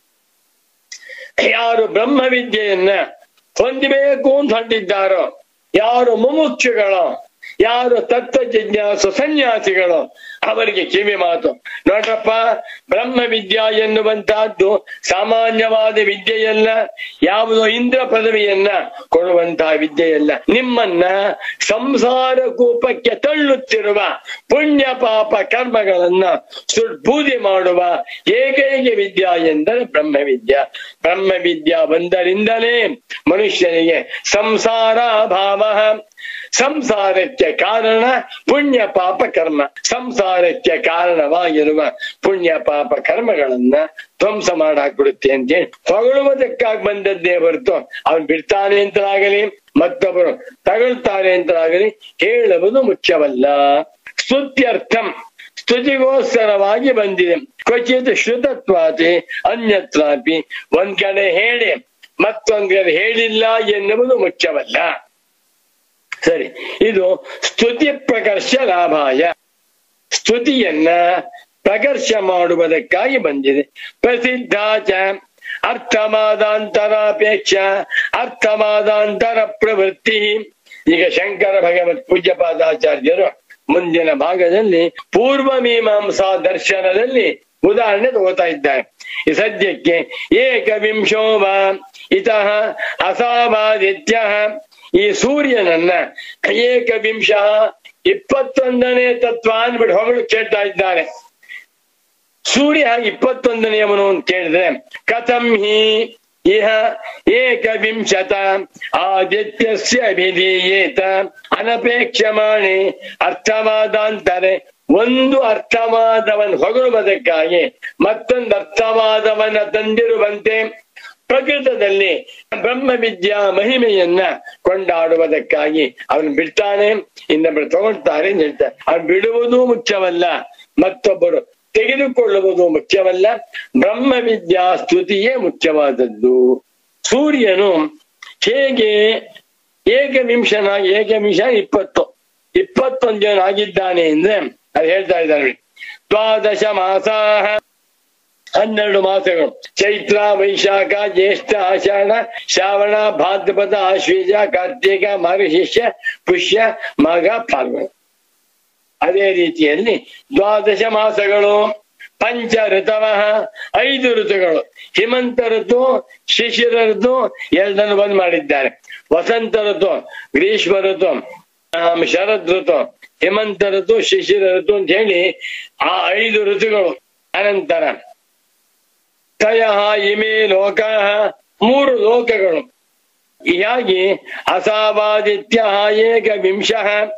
B: ಯಾರು ಬ್ರಹ್ಮ ವಿದ್ಯೆಯನ್ನ ಹೊಂದಬೇಕು ಅಂತ ಹೊಂದಿದ್ದಾರೋ ಯಾರು ಮುಮುಕ್ಷುಗಳು ಯಾರು ತತ್ವ ಜಿಜ್ಞಾಸು ಸನ್ಯಾಸಿಗಳು ಅವರಿಗೆ ಕಿವಿ ಮಾತು ನೋಡ್ರಪ್ಪ ಬ್ರಹ್ಮ ವಿದ್ಯಾ ಎನ್ನುವಂತಹದ್ದು ಸಾಮಾನ್ಯವಾದ ವಿದ್ಯೆಯಲ್ಲ ಯಾವುದೋ ಇಂದ್ರ ಪದವಿಯನ್ನ ಕೊಡುವಂತಹ ವಿದ್ಯೆಯಲ್ಲ ನಿಮ್ಮನ್ನ ಸಂಸಾರ ಕೂಪಕ್ಕೆ ತಳ್ಳುತ್ತಿರುವ ಪುಣ್ಯ ಪಾಪ ಕರ್ಮಗಳನ್ನ ಸುಡ್ಬೂದಿ ಮಾಡುವ ಏಕೈಕ ವಿದ್ಯಾ ಎಂದರೆ ಬ್ರಹ್ಮ ವಿದ್ಯಾ ಬ್ರಹ್ಮ ವಿದ್ಯಾ ಬಂದರಿಂದಲೇ ಮನುಷ್ಯನಿಗೆ ಸಂಸಾರ ಭಾವ ಸಂಸಾರಕ್ಕೆ ಕಾರಣ ಪುಣ್ಯ ಪಾಪ ಕರ್ಮ ಸಂಸಾರಕ್ಕೆ ಕಾರಣವಾಗಿರುವ ಪುಣ್ಯ ಪಾಪ ಕರ್ಮಗಳನ್ನ ಧ್ವಂಸ ಮಾಡಾಕ್ಬಿಡುತ್ತೆ ಅಂತೇಳಿ ಹೊಗಳುವುದಕ್ಕಾಗಿ ಬಂದದ್ದೇ ಹೊರತು ಅವನು ಬಿಡ್ತಾನೆ ಅಂತಲಾಗಲಿ ಮತ್ತೊಬ್ಬರು ತಗೊಳ್ತಾರೆ ಅಂತಲಾಗಲಿ ಹೇಳುವುದು ಮುಖ್ಯವಲ್ಲ ಸ್ತುತ್ಯರ್ಥಂ ಸ್ತುತಿಗೋಸ್ಕರವಾಗಿ ಬಂದಿದೆ ಕ್ವಚಿತ್ ಶ್ರುತತ್ವಾತಿ ಅನ್ಯತ್ರಾಪಿ ಒಂದ್ ಕಡೆ ಹೇಳಿ ಮತ್ತೊಂದ್ ಕಡೆ ಹೇಳಿಲ್ಲ ಎನ್ನುವುದು ಮುಖ್ಯವಲ್ಲ ಸರಿ ಇದು ಸ್ತುತಿ ಪ್ರಕರ್ಷ ಲಾಭಾಯ ಸ್ತುತಿಯನ್ನ ಪ್ರಕರ್ಷ ಮಾಡುವುದಕ್ಕಾಗಿ ಬಂದಿದೆ ಪ್ರಸಿದ್ಧ ಚ ಅರ್ಥಮಾದಾಂತರಾಪೇಕ್ಷ ಅರ್ಥಮಾದಾಂತರ ಪ್ರವೃತ್ತಿ ಈಗ ಶಂಕರ ಭಗವತ್ ಪೂಜ್ಯಪಾದಾಚಾರ್ಯರು ಮುಂದಿನ ಭಾಗದಲ್ಲಿ ಪೂರ್ವ ಮೀಮಾಂಸಾ ದರ್ಶನದಲ್ಲಿ ಉದಾಹರಣೆ ತಗೋತಾ ಇದ್ದಾರೆ ಈ ಸದ್ಯಕ್ಕೆ ಏಕವಿಂಶೋವ ಇತಃ ಅಸಾವಾದಿತ್ಯ ಈ ಸೂರ್ಯನನ್ನ ಏಕವಿಂಶ ಇಪ್ಪತ್ತೊಂದನೇ ತತ್ವ ಅಂದ್ಬಿಟ್ಟು ಹೊಗಳು ಕೇಳ್ತಾ ಇದ್ದಾರೆ ಸೂರ್ಯ ಇಪ್ಪತ್ತೊಂದನೆಯವನು ಅಂತ ಕೇಳಿದ್ರೆ ಕಥಂ ಹಿ ಇಹ ಏಕವಿಂಶತ ಆದಿತ್ಯಸ್ಯ ಅಭಿಧೀಯೇತ ಅನಪೇಕ್ಷಮಾಣಿ ಅರ್ಥವಾದಾಂತರೆ ಒಂದು ಅರ್ಥವಾದವನ್ ಹೊಗಳುವುದಕ್ಕಾಗಿ ಮತ್ತೊಂದು ಅರ್ಥವಾದವನ್ನ ತಂದಿರುವಂತೆ ಪ್ರಕೃತದಲ್ಲಿ ಬ್ರಹ್ಮ ವಿದ್ಯಾ ಮಹಿಮೆಯನ್ನ ಕೊಂಡಾಡುವುದಕ್ಕಾಗಿ ಅವನು ಬಿಡ್ತಾನೆ ಇನ್ನೊಬ್ಬರು ತಗೊಳ್ತಾರೆ ಅಂತ ಹೇಳ್ತಾರೆ ಅವನು ಬಿಡುವುದು ಮುಖ್ಯವಲ್ಲ ಮತ್ತೊಬ್ಬರು ತೆಗೆದುಕೊಳ್ಳುವುದು ಮುಖ್ಯವಲ್ಲ ಬ್ರಹ್ಮ ವಿದ್ಯಾ ಸ್ತುತಿಯೇ ಮುಖ್ಯವಾದದ್ದು ಸೂರ್ಯನು ಹೇಗೆ ಏಕವಿಂಶನಾಗಿ ಏಕವಿಂಶ ಇಪ್ಪತ್ತು ಇಪ್ಪತ್ತೊಂದು ಜನ ಆಗಿದ್ದಾನೆ ಅಂದ್ರೆ ಅದು ಹೇಳ್ತಾ ಇದ್ದಾರೆ ದ್ವಾದಶ ಮಾಸಾಹ ಹನ್ನೆರಡು ಮಾಸಗಳು ಚೈತ್ರ ವೈಶಾಖ ಜ್ಯೇಷ್ಠ ಆಷಾಢ ಶ್ರಾವಣ ಭಾದ್ರಪದ ಆಶ್ವೀಜ ಕಾರ್ತಿಕ ಮಾರ್ಗಶಿಷ್ಯ ಪುಷ್ಯ ಮಾಘ ಫಾಲ್ಗುಣ ಅದೇ ರೀತಿಯಲ್ಲಿ ದ್ವಾದಶ ಮಾಸಗಳು ಪಂಚ ಋತವ ಐದು ಋತುಗಳು ಹಿಮಂತ ಋತು ಶಿಶಿರ ಋತು ಎರಡನ್ನು ಬಂದ್ ಮಾಡಿದ್ದಾರೆ ವಸಂತ ಋತು ಗ್ರೀಷ್ಮ ಋತು ಆಮ್, ಶರದ್ ಋತು ಹಿಮಂತ ಋತು ಶಿಶಿರ ಋತು ಅಂತ ಹೇಳಿ ಆ ಐದು ಋತುಗಳು ಅನಂತರ ತಯ ಇಮೆ ಲೋಕ ಮೂರು ಲೋಕಗಳು ಹೀಗಾಗಿ ಅಸಾವಾದಿತ್ಯ ಏಕ ವಿಂಶ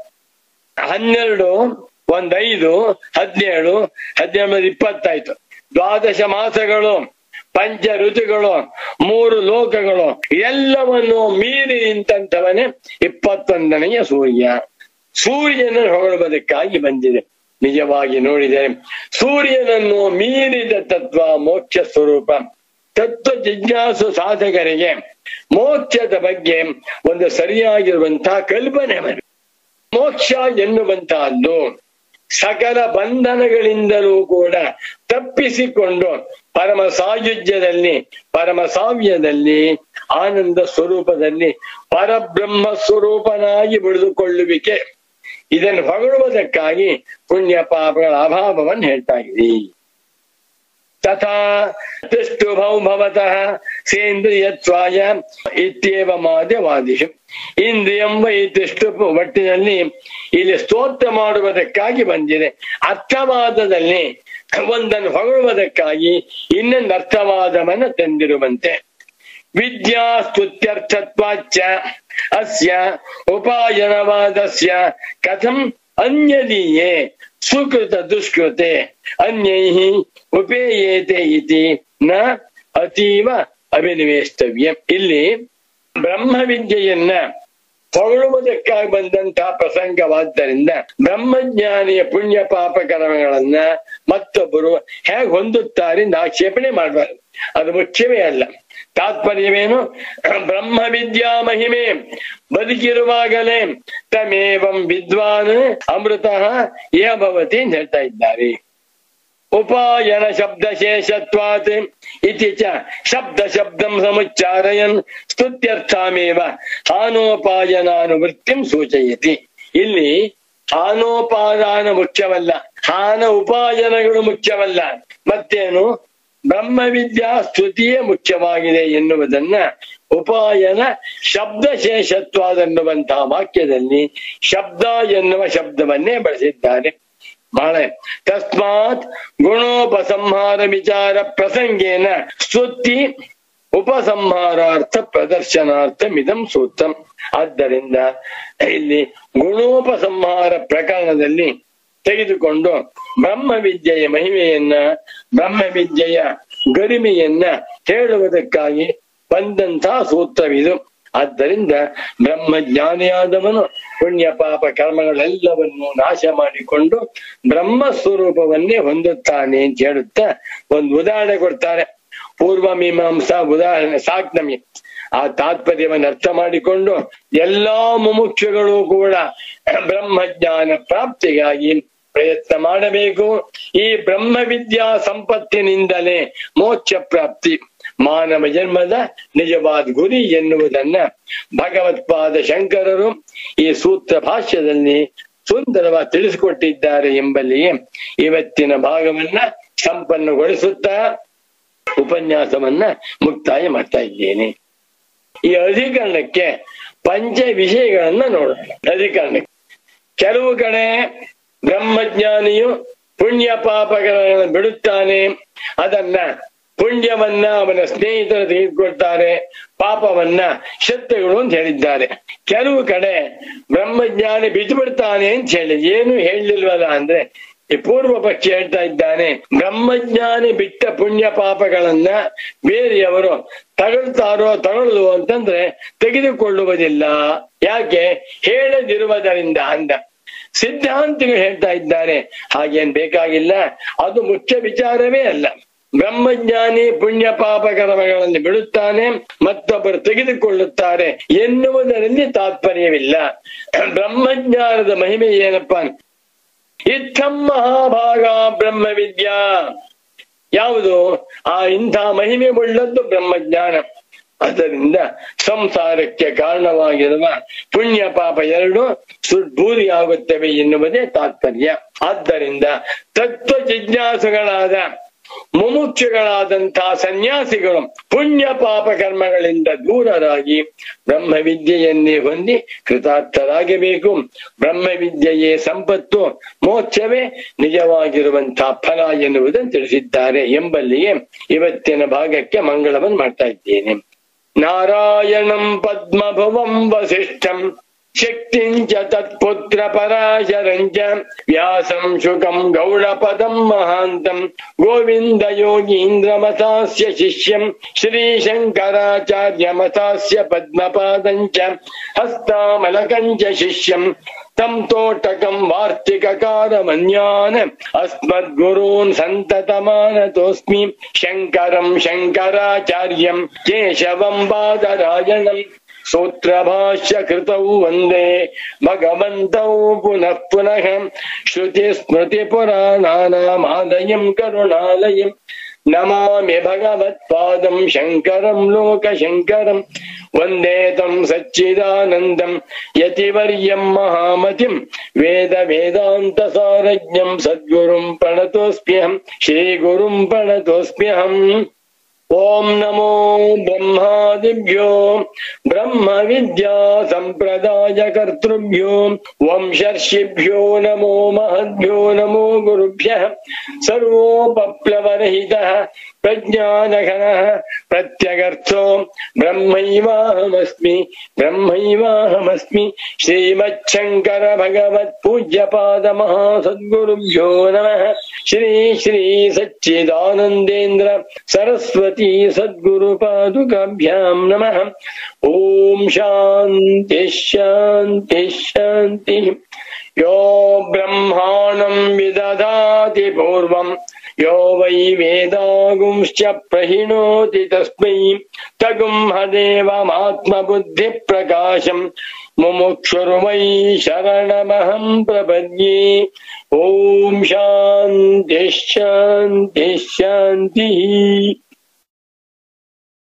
B: ಹನ್ನೆರಡು ಒಂದೈದು ಹದಿನೇಳು ಹದಿನೇಳು ಇಪ್ಪತ್ತಾಯ್ತು ದ್ವಾದಶ ಮಾಸಗಳು ಪಂಚ ಋತುಗಳು ಮೂರು ಲೋಕಗಳು ಎಲ್ಲವನ್ನು ಮೀರಿ ನಿಂತಂತವನೇ ಇಪ್ಪತ್ತೊಂದನೆಯ ಸೂರ್ಯ ಸೂರ್ಯನ ಹೊಗಳುವುದಕ್ಕಾಗಿ ಬಂದಿದೆ ನಿಜವಾಗಿ ನೋಡಿದರೆ ಸೂರ್ಯನನ್ನು ಮೀರಿದ ತತ್ವ ಮೋಕ್ಷ ಸ್ವರೂಪ ತತ್ವ ಜಿಜ್ಞಾಸು ಸಾಧಕರಿಗೆ ಮೋಕ್ಷದ ಬಗ್ಗೆ ಒಂದು ಸರಿಯಾಗಿರುವಂತಹ ಕಲ್ಪನೆ ಬರಬೇಕು ಮೋಕ್ಷ ಎನ್ನುವಂತಹದ್ದು ಸಕಲ ಬಂಧನಗಳಿಂದಲೂ ಕೂಡ ತಪ್ಪಿಸಿಕೊಂಡು ಪರಮ ಸಾಯುಜ್ಯದಲ್ಲಿ ಪರಮ ಸಾವ್ಯದಲ್ಲಿ ಆನಂದ ಸ್ವರೂಪದಲ್ಲಿ ಪರಬ್ರಹ್ಮ ಸ್ವರೂಪನಾಗಿ ಉಳಿದುಕೊಳ್ಳುವಿಕೆ ಇದನ್ನು ಹೊಗಳುವುದಕ್ಕಾಗಿ ಪುಣ್ಯ ಪಾಪಗಳ ಅಭಾವವನ್ನು ಹೇಳ್ತಾ ಇದ್ದೀವಿ ತಥಾ ತಿಷ್ಟುಭೌ ಭವತಃ ಸೇಂದ್ರಿಯತ್ವಾಯ ಇತ್ಯೇವ ಮಾದ್ಯವಾದಿಷು ಇಂದ್ರಿಯಂ ವೈ ತಿಷ್ಟು ಒಟ್ಟಿನಲ್ಲಿ ಇಲ್ಲಿ ಸ್ತೋತ್ರ ಮಾಡುವುದಕ್ಕಾಗಿ ಬಂದಿದೆ ಅರ್ಥವಾದದಲ್ಲಿ ಒಂದನ್ನು ಹೊಗಳುವುದಕ್ಕಾಗಿ ಇನ್ನೊಂದು ಅರ್ಥವಾದವನ್ನು ತಂದಿರುವಂತೆ ವಿದ್ಯಾ ಸ್ತುತ್ಯರ್ಥತ್ವಾಚ್ಚ ಅಸ್ಯ ಉಪಾಯನವಾದಸ್ಯ ಕಥಂ ಅನ್ಯದೀಯೇ ಸುಕೃತ ದುಷ್ಕೃತೆ ಅನ್ಯೈಃ ಉಪೇಯೇತೆ ಇತಿ ನ ಅತೀವ ಅಭಿನಿವೇಷ್ಟವ್ಯ ಇಲ್ಲಿ ಬ್ರಹ್ಮವಿದ್ಯೆಯನ್ನ ಹೊಗಳುವುದಕ್ಕಾಗಿ ಬಂದಂತಹ ಪ್ರಸಂಗವಾದ್ದರಿಂದ ಬ್ರಹ್ಮಜ್ಞಾನಿಯ ಪುಣ್ಯ ಪಾಪ ಕರ್ಮಗಳನ್ನ ಮತ್ತೊಬ್ಬರು ಹೇಗೆ ಹೊಂದುತ್ತಾರೆ ಎಂದು ಆಕ್ಷೇಪಣೆ ಮಾಡಬಾರದು ಅದು ಮುಖ್ಯವೇ ಅಲ್ಲ ತಾತ್ಪರ್ಯವೇನು ಬ್ರಹ್ಮ ವಿದ್ಯಾ ಮಹಿಮೆ ಬದುಕಿರುವಾಗಲೇ ತಮೇವಂ ವಿದ್ವಾನ್ ಅಮೃತ ಏ ಭವತಿ ಅಂತ ಹೇಳ್ತಾ ಇದ್ದಾರೆ ಉಪಾಯನ ಶಬ್ದ ಶೇಷತ್ವಾತ್ ಇತಿ ಚ ಶಬ್ದ ಶಬ್ದಂ ಸಮುಚ್ಚಾರಯನ್ ಸ್ತುತ್ಯರ್ಥಮೇವ ಹಾನೋಪಾಯನಾನುವೃತ್ತಿಂ ಸೂಚಯತಿ ಇಲ್ಲಿ ಹಾನೋಪಾದಾನ ಮುಖ್ಯವಲ್ಲ ಹಾನ ಉಪಾಯನಗಳು ಮುಖ್ಯವಲ್ಲ ಮತ್ತೇನು ಬ್ರಹ್ಮವಿದ್ಯಾ ಸ್ತುತಿಯೇ ಮುಖ್ಯವಾಗಿದೆ ಎನ್ನುವುದನ್ನ ಉಪಾಯನ ಶಬ್ದ ಶೇಷತ್ವಾದೆನ್ನುವಂತಹ ವಾಕ್ಯದಲ್ಲಿ ಶಬ್ದ ಎನ್ನುವ ಶಬ್ದವನ್ನೇ ಬಳಸಿದ್ದಾರೆ ಬಹಳ ತಸ್ಮಾತ್ ಗುಣೋಪಸಂಹಾರ ವಿಚಾರ ಪ್ರಸಂಗೇನ ಸ್ತುತಿ ಉಪಸಂಹಾರಾರ್ಥ ಪ್ರದರ್ಶನಾರ್ಥ ಮಿದಂ ಸೂತ್ರಂ ಆದ್ದರಿಂದ ಇಲ್ಲಿ ಗುಣೋಪಸಂಹಾರ ಪ್ರಕರಣದಲ್ಲಿ ತೆಗೆದುಕೊಂಡು ಬ್ರಹ್ಮವಿದ್ಯೆಯ ಮಹಿಮೆಯನ್ನ ಬ್ರಹ್ಮವಿದ್ಯೆಯ ಗರಿಮೆಯನ್ನ ಹೇಳುವುದಕ್ಕಾಗಿ ಬಂದಂತಹ ಸೂತ್ರವಿದು ಆದ್ದರಿಂದ ಬ್ರಹ್ಮಜ್ಞಾನಿಯಾದವನು ಪುಣ್ಯ ಪಾಪ ಕರ್ಮಗಳೆಲ್ಲವನ್ನು ನಾಶ ಮಾಡಿಕೊಂಡು ಬ್ರಹ್ಮ ಸ್ವರೂಪವನ್ನೇ ಹೊಂದುತ್ತಾನೆ ಅಂತ ಹೇಳುತ್ತಾ ಒಂದು ಉದಾಹರಣೆ ಕೊಡ್ತಾರೆ ಪೂರ್ವ ಮೀಮಾಂಸಾ ಉದಾಹರಣೆ ಸಾಕ್ ನಮಗೆ ಆ ತಾತ್ಪರ್ಯವನ್ನು ಅರ್ಥ ಮಾಡಿಕೊಂಡು ಎಲ್ಲಾ ಮುಮುಕ್ಷುಗಳು ಕೂಡ ಬ್ರಹ್ಮಜ್ಞಾನ ಪ್ರಾಪ್ತಿಗಾಗಿ ಪ್ರಯತ್ನ ಮಾಡಬೇಕು ಈ ಬ್ರಹ್ಮವಿದ್ಯಾ ಸಂಪತ್ತಿನಿಂದಲೇ ಮೋಕ್ಷ ಪ್ರಾಪ್ತಿ ಮಾನವ ಜನ್ಮದ ನಿಜವಾದ ಗುರಿ ಎನ್ನುವುದನ್ನ ಭಗವತ್ಪಾದ ಶಂಕರರು ಈ ಸೂತ್ರ ಭಾಷ್ಯದಲ್ಲಿ ಸುಂದರವಾಗಿ ತಿಳಿಸಿಕೊಟ್ಟಿದ್ದಾರೆ ಎಂಬಲ್ಲಿಯೇ ಇವತ್ತಿನ ಭಾಗವನ್ನ ಸಂಪನ್ನಗೊಳಿಸುತ್ತಾ ಉಪನ್ಯಾಸವನ್ನ ಮುಕ್ತಾಯ ಮಾಡ್ತಾ ಇದ್ದೇನೆ ಈ ಅಧಿಕರಣಕ್ಕೆ ಪಂಚ ವಿಷಯಗಳನ್ನ ನೋಡೋಣ ಅಧಿಕರಣಕ್ಕೆ ಕೆಲವು ಕಡೆ ಬ್ರಹ್ಮಜ್ಞಾನಿಯು ಪುಣ್ಯ ಪಾಪಗಳನ್ನು ಬಿಡುತ್ತಾನೆ ಅದನ್ನ ಪುಣ್ಯವನ್ನ ಅವನ ಸ್ನೇಹಿತರು ತೆಗೆದುಕೊಳ್ತಾರೆ ಪಾಪವನ್ನ ಶತ್ರುಗಳು ಅಂತ ಹೇಳಿದ್ದಾರೆ ಕೆಲವು ಕಡೆ ಬ್ರಹ್ಮಜ್ಞಾನಿ ಬಿಟ್ಟು ಬಿಡ್ತಾನೆ ಅಂತ ಹೇಳಿ ಏನು ಹೇಳಿಲ್ವಲ್ಲ ಅಂದ್ರೆ ಈ ಪೂರ್ವ ಪಕ್ಷಿ ಹೇಳ್ತಾ ಇದ್ದಾನೆ ಬ್ರಹ್ಮಜ್ಞಾನಿ ಬಿಟ್ಟ ಪುಣ್ಯ ಪಾಪಗಳನ್ನ ಬೇರೆಯವರು ತಗೊಳ್ತಾರೋ ತಗೊಳ್ಳು ಅಂತಂದ್ರೆ ತೆಗೆದುಕೊಳ್ಳುವುದಿಲ್ಲ ಯಾಕೆ ಹೇಳದಿರುವುದರಿಂದ ಅಂದ ಸಿದ್ಧಾಂತಿಗಳು ಹೇಳ್ತಾ ಇದ್ದಾರೆ ಹಾಗೇನ್ ಬೇಕಾಗಿಲ್ಲ ಅದು ಮುಖ್ಯ ವಿಚಾರವೇ ಅಲ್ಲ ಬ್ರಹ್ಮಜ್ಞಾನಿ ಪುಣ್ಯ ಪಾಪ ಕರ್ಮಗಳನ್ನು ಬಿಡುತ್ತಾನೆ ಮತ್ತೊಬ್ಬರು ತೆಗೆದುಕೊಳ್ಳುತ್ತಾರೆ ಎನ್ನುವುದರಲ್ಲಿ ತಾತ್ಪರ್ಯವಿಲ್ಲ ಬ್ರಹ್ಮಜ್ಞಾನದ ಮಹಿಮೆ ಏನಪ್ಪಾ ಇತ್ತಂ ಮಹಾಭಾಗ ಬ್ರಹ್ಮವಿದ್ಯಾ ಯಾವುದು ಆ ಇಂಥ ಮಹಿಮೆ ಉಳ್ಳದ್ದು ಬ್ರಹ್ಮಜ್ಞಾನ ಅದರಿಂದ ಸಂಸಾರಕ್ಕೆ ಕಾರಣವಾಗಿರುವ ಪುಣ್ಯ ಪಾಪ ಎರಡು ಸುಡ್ಬೂದಿಯಾಗುತ್ತವೆ ಎನ್ನುವುದೇ ತಾತ್ಪರ್ಯ ಆದ್ದರಿಂದ ತತ್ವ ಜಿಜ್ಞಾಸುಗಳಾದ ಮುಮುಕ್ಷುಗಳಾದಂತಹ ಸನ್ಯಾಸಿಗಳು ಪುಣ್ಯ ಪಾಪ ಕರ್ಮಗಳಿಂದ ದೂರರಾಗಿ ಬ್ರಹ್ಮವಿದ್ಯೆಯನ್ನೇ ಹೊಂದಿ ಕೃತಾರ್ಥರಾಗಬೇಕು ಬ್ರಹ್ಮವಿದ್ಯೆಯೇ ಸಂಪತ್ತು ಮೋಕ್ಷವೇ ನಿಜವಾಗಿರುವಂತಹ ಫಲ ಎನ್ನುವುದನ್ನು ತಿಳಿಸಿದ್ದಾರೆ ಎಂಬಲ್ಲಿಯೇ ಇವತ್ತಿನ ಭಾಗಕ್ಕೆ ಮಂಗಳವನ್ನು ಮಾಡ್ತಾ ಇದ್ದೇನೆ ನಾರಾಯಣಂ ಪದ್ಮಭುವಂ ವಸಿಷ್ಠಂ ಶಕ್ತಿಂಚ ತತ್ಪುತ್ರ ಪರಾಶರಂಚ ವ್ಯಾಸಂ ಶುಕಂ ಗೌಡಪದಂ ಮಹಾಂತಂ ಗೋವಿಂದ ಯೋಗೀಂದ್ರ ಮತಾಸ್ಯ ಶಿಷ್ಯಂ ಶ್ರೀಶಂಕರಾಚಾರ್ಯ ಮತಾಸ್ಯ ಪದ್ಮಪಾದಂಚ ಹಸ್ತಾಮಲಕಂಚ ಶಿಷ್ಯಂ ತಂ ತೋಟಕಂ ವಾರ್ತಿಕಕಾರಮನ್ಯಾನ್ ಅಸ್ಮದ್ಗುರೂನ್ ಸಂತತಮಾನತೋಸ್ಮಿ ಶಂಕರಂ ಶಂಕರಾಚಾರ್ಯಂ ಕೇಶವಂ ಬಾದರಾಯಣಂ ಸೂತ್ರಭಾಷ್ಯ ಕೃತೌ ವಂದೇ ಭಗವಂತೌ ಪುನಃ ಪುನಃ ಶ್ರುತಿ ಸ್ಮೃತಿ ಪುರಾಣಾನಾಮಾಲಯಂ ಕರುಣಾಲಯಂ ನಮಾಮಿ ಭಗವತ್ಪಾದಂ ಶಂಕರಂ ಲೋಕಶಂಕರಂ ವಂದೇ तं ಸಚ್ಚಿದಾನಂದಂ ಯತಿವರ್ಯಂ ಮಹಾಮತಿಂ ವೇದ ವೇದಾಂತ ಸಾರಜ್ಞಂ ಸದ್ಗುರುಂ ಪ್ರಣತೋಸ್ಮ್ಯಹಂ ಶ್ರೀಗುರುಂ ಪ್ರಣತೋಸ್ಮ್ಯಹಂ ಓಂ ನಮೋ ಬ್ರಹ್ಮಾದಿಭ್ಯೋ ಬ್ರಹ್ಮ ವಿದ್ಯಾ ಸಂಪ್ರದಾಯ ಕರ್ತೃಭ್ಯೋ ವಂಶರ್ಷಿಭ್ಯೋ ನಮೋ ಮಹದ್ಭ್ಯೋ ನಮೋ ಗುರುಭ್ಯ ಸರ್ವೋಪಪ್ಲವರಹಿತ प्रज्ञानघनः प्रत्यगर्थो ब्रह्मैवाहमस्मि ब्रह्मैवाहमस्मि श्रीमच्छङ्कर भगवत्पूज्यपादमहासद्गुरुभ्यो नमः श्री श्री सच्चिदानन्देन्द्र सरस्वती सद्गुरुपादुकाभ्याम् नमः ॐ शान्ति शान्ति शान्तिः यो ब्रह्माणम् विदधाति पूर्वम् यो वै वेदागुंश्च प्रहिणोति तस्मै तगुंहदेवमात्मबुद्धिप्रकाशम् मुमुक्षुर्वै शरणमहम् प्रपद्ये ॐ शान्तिः शान्तिः शान्तिः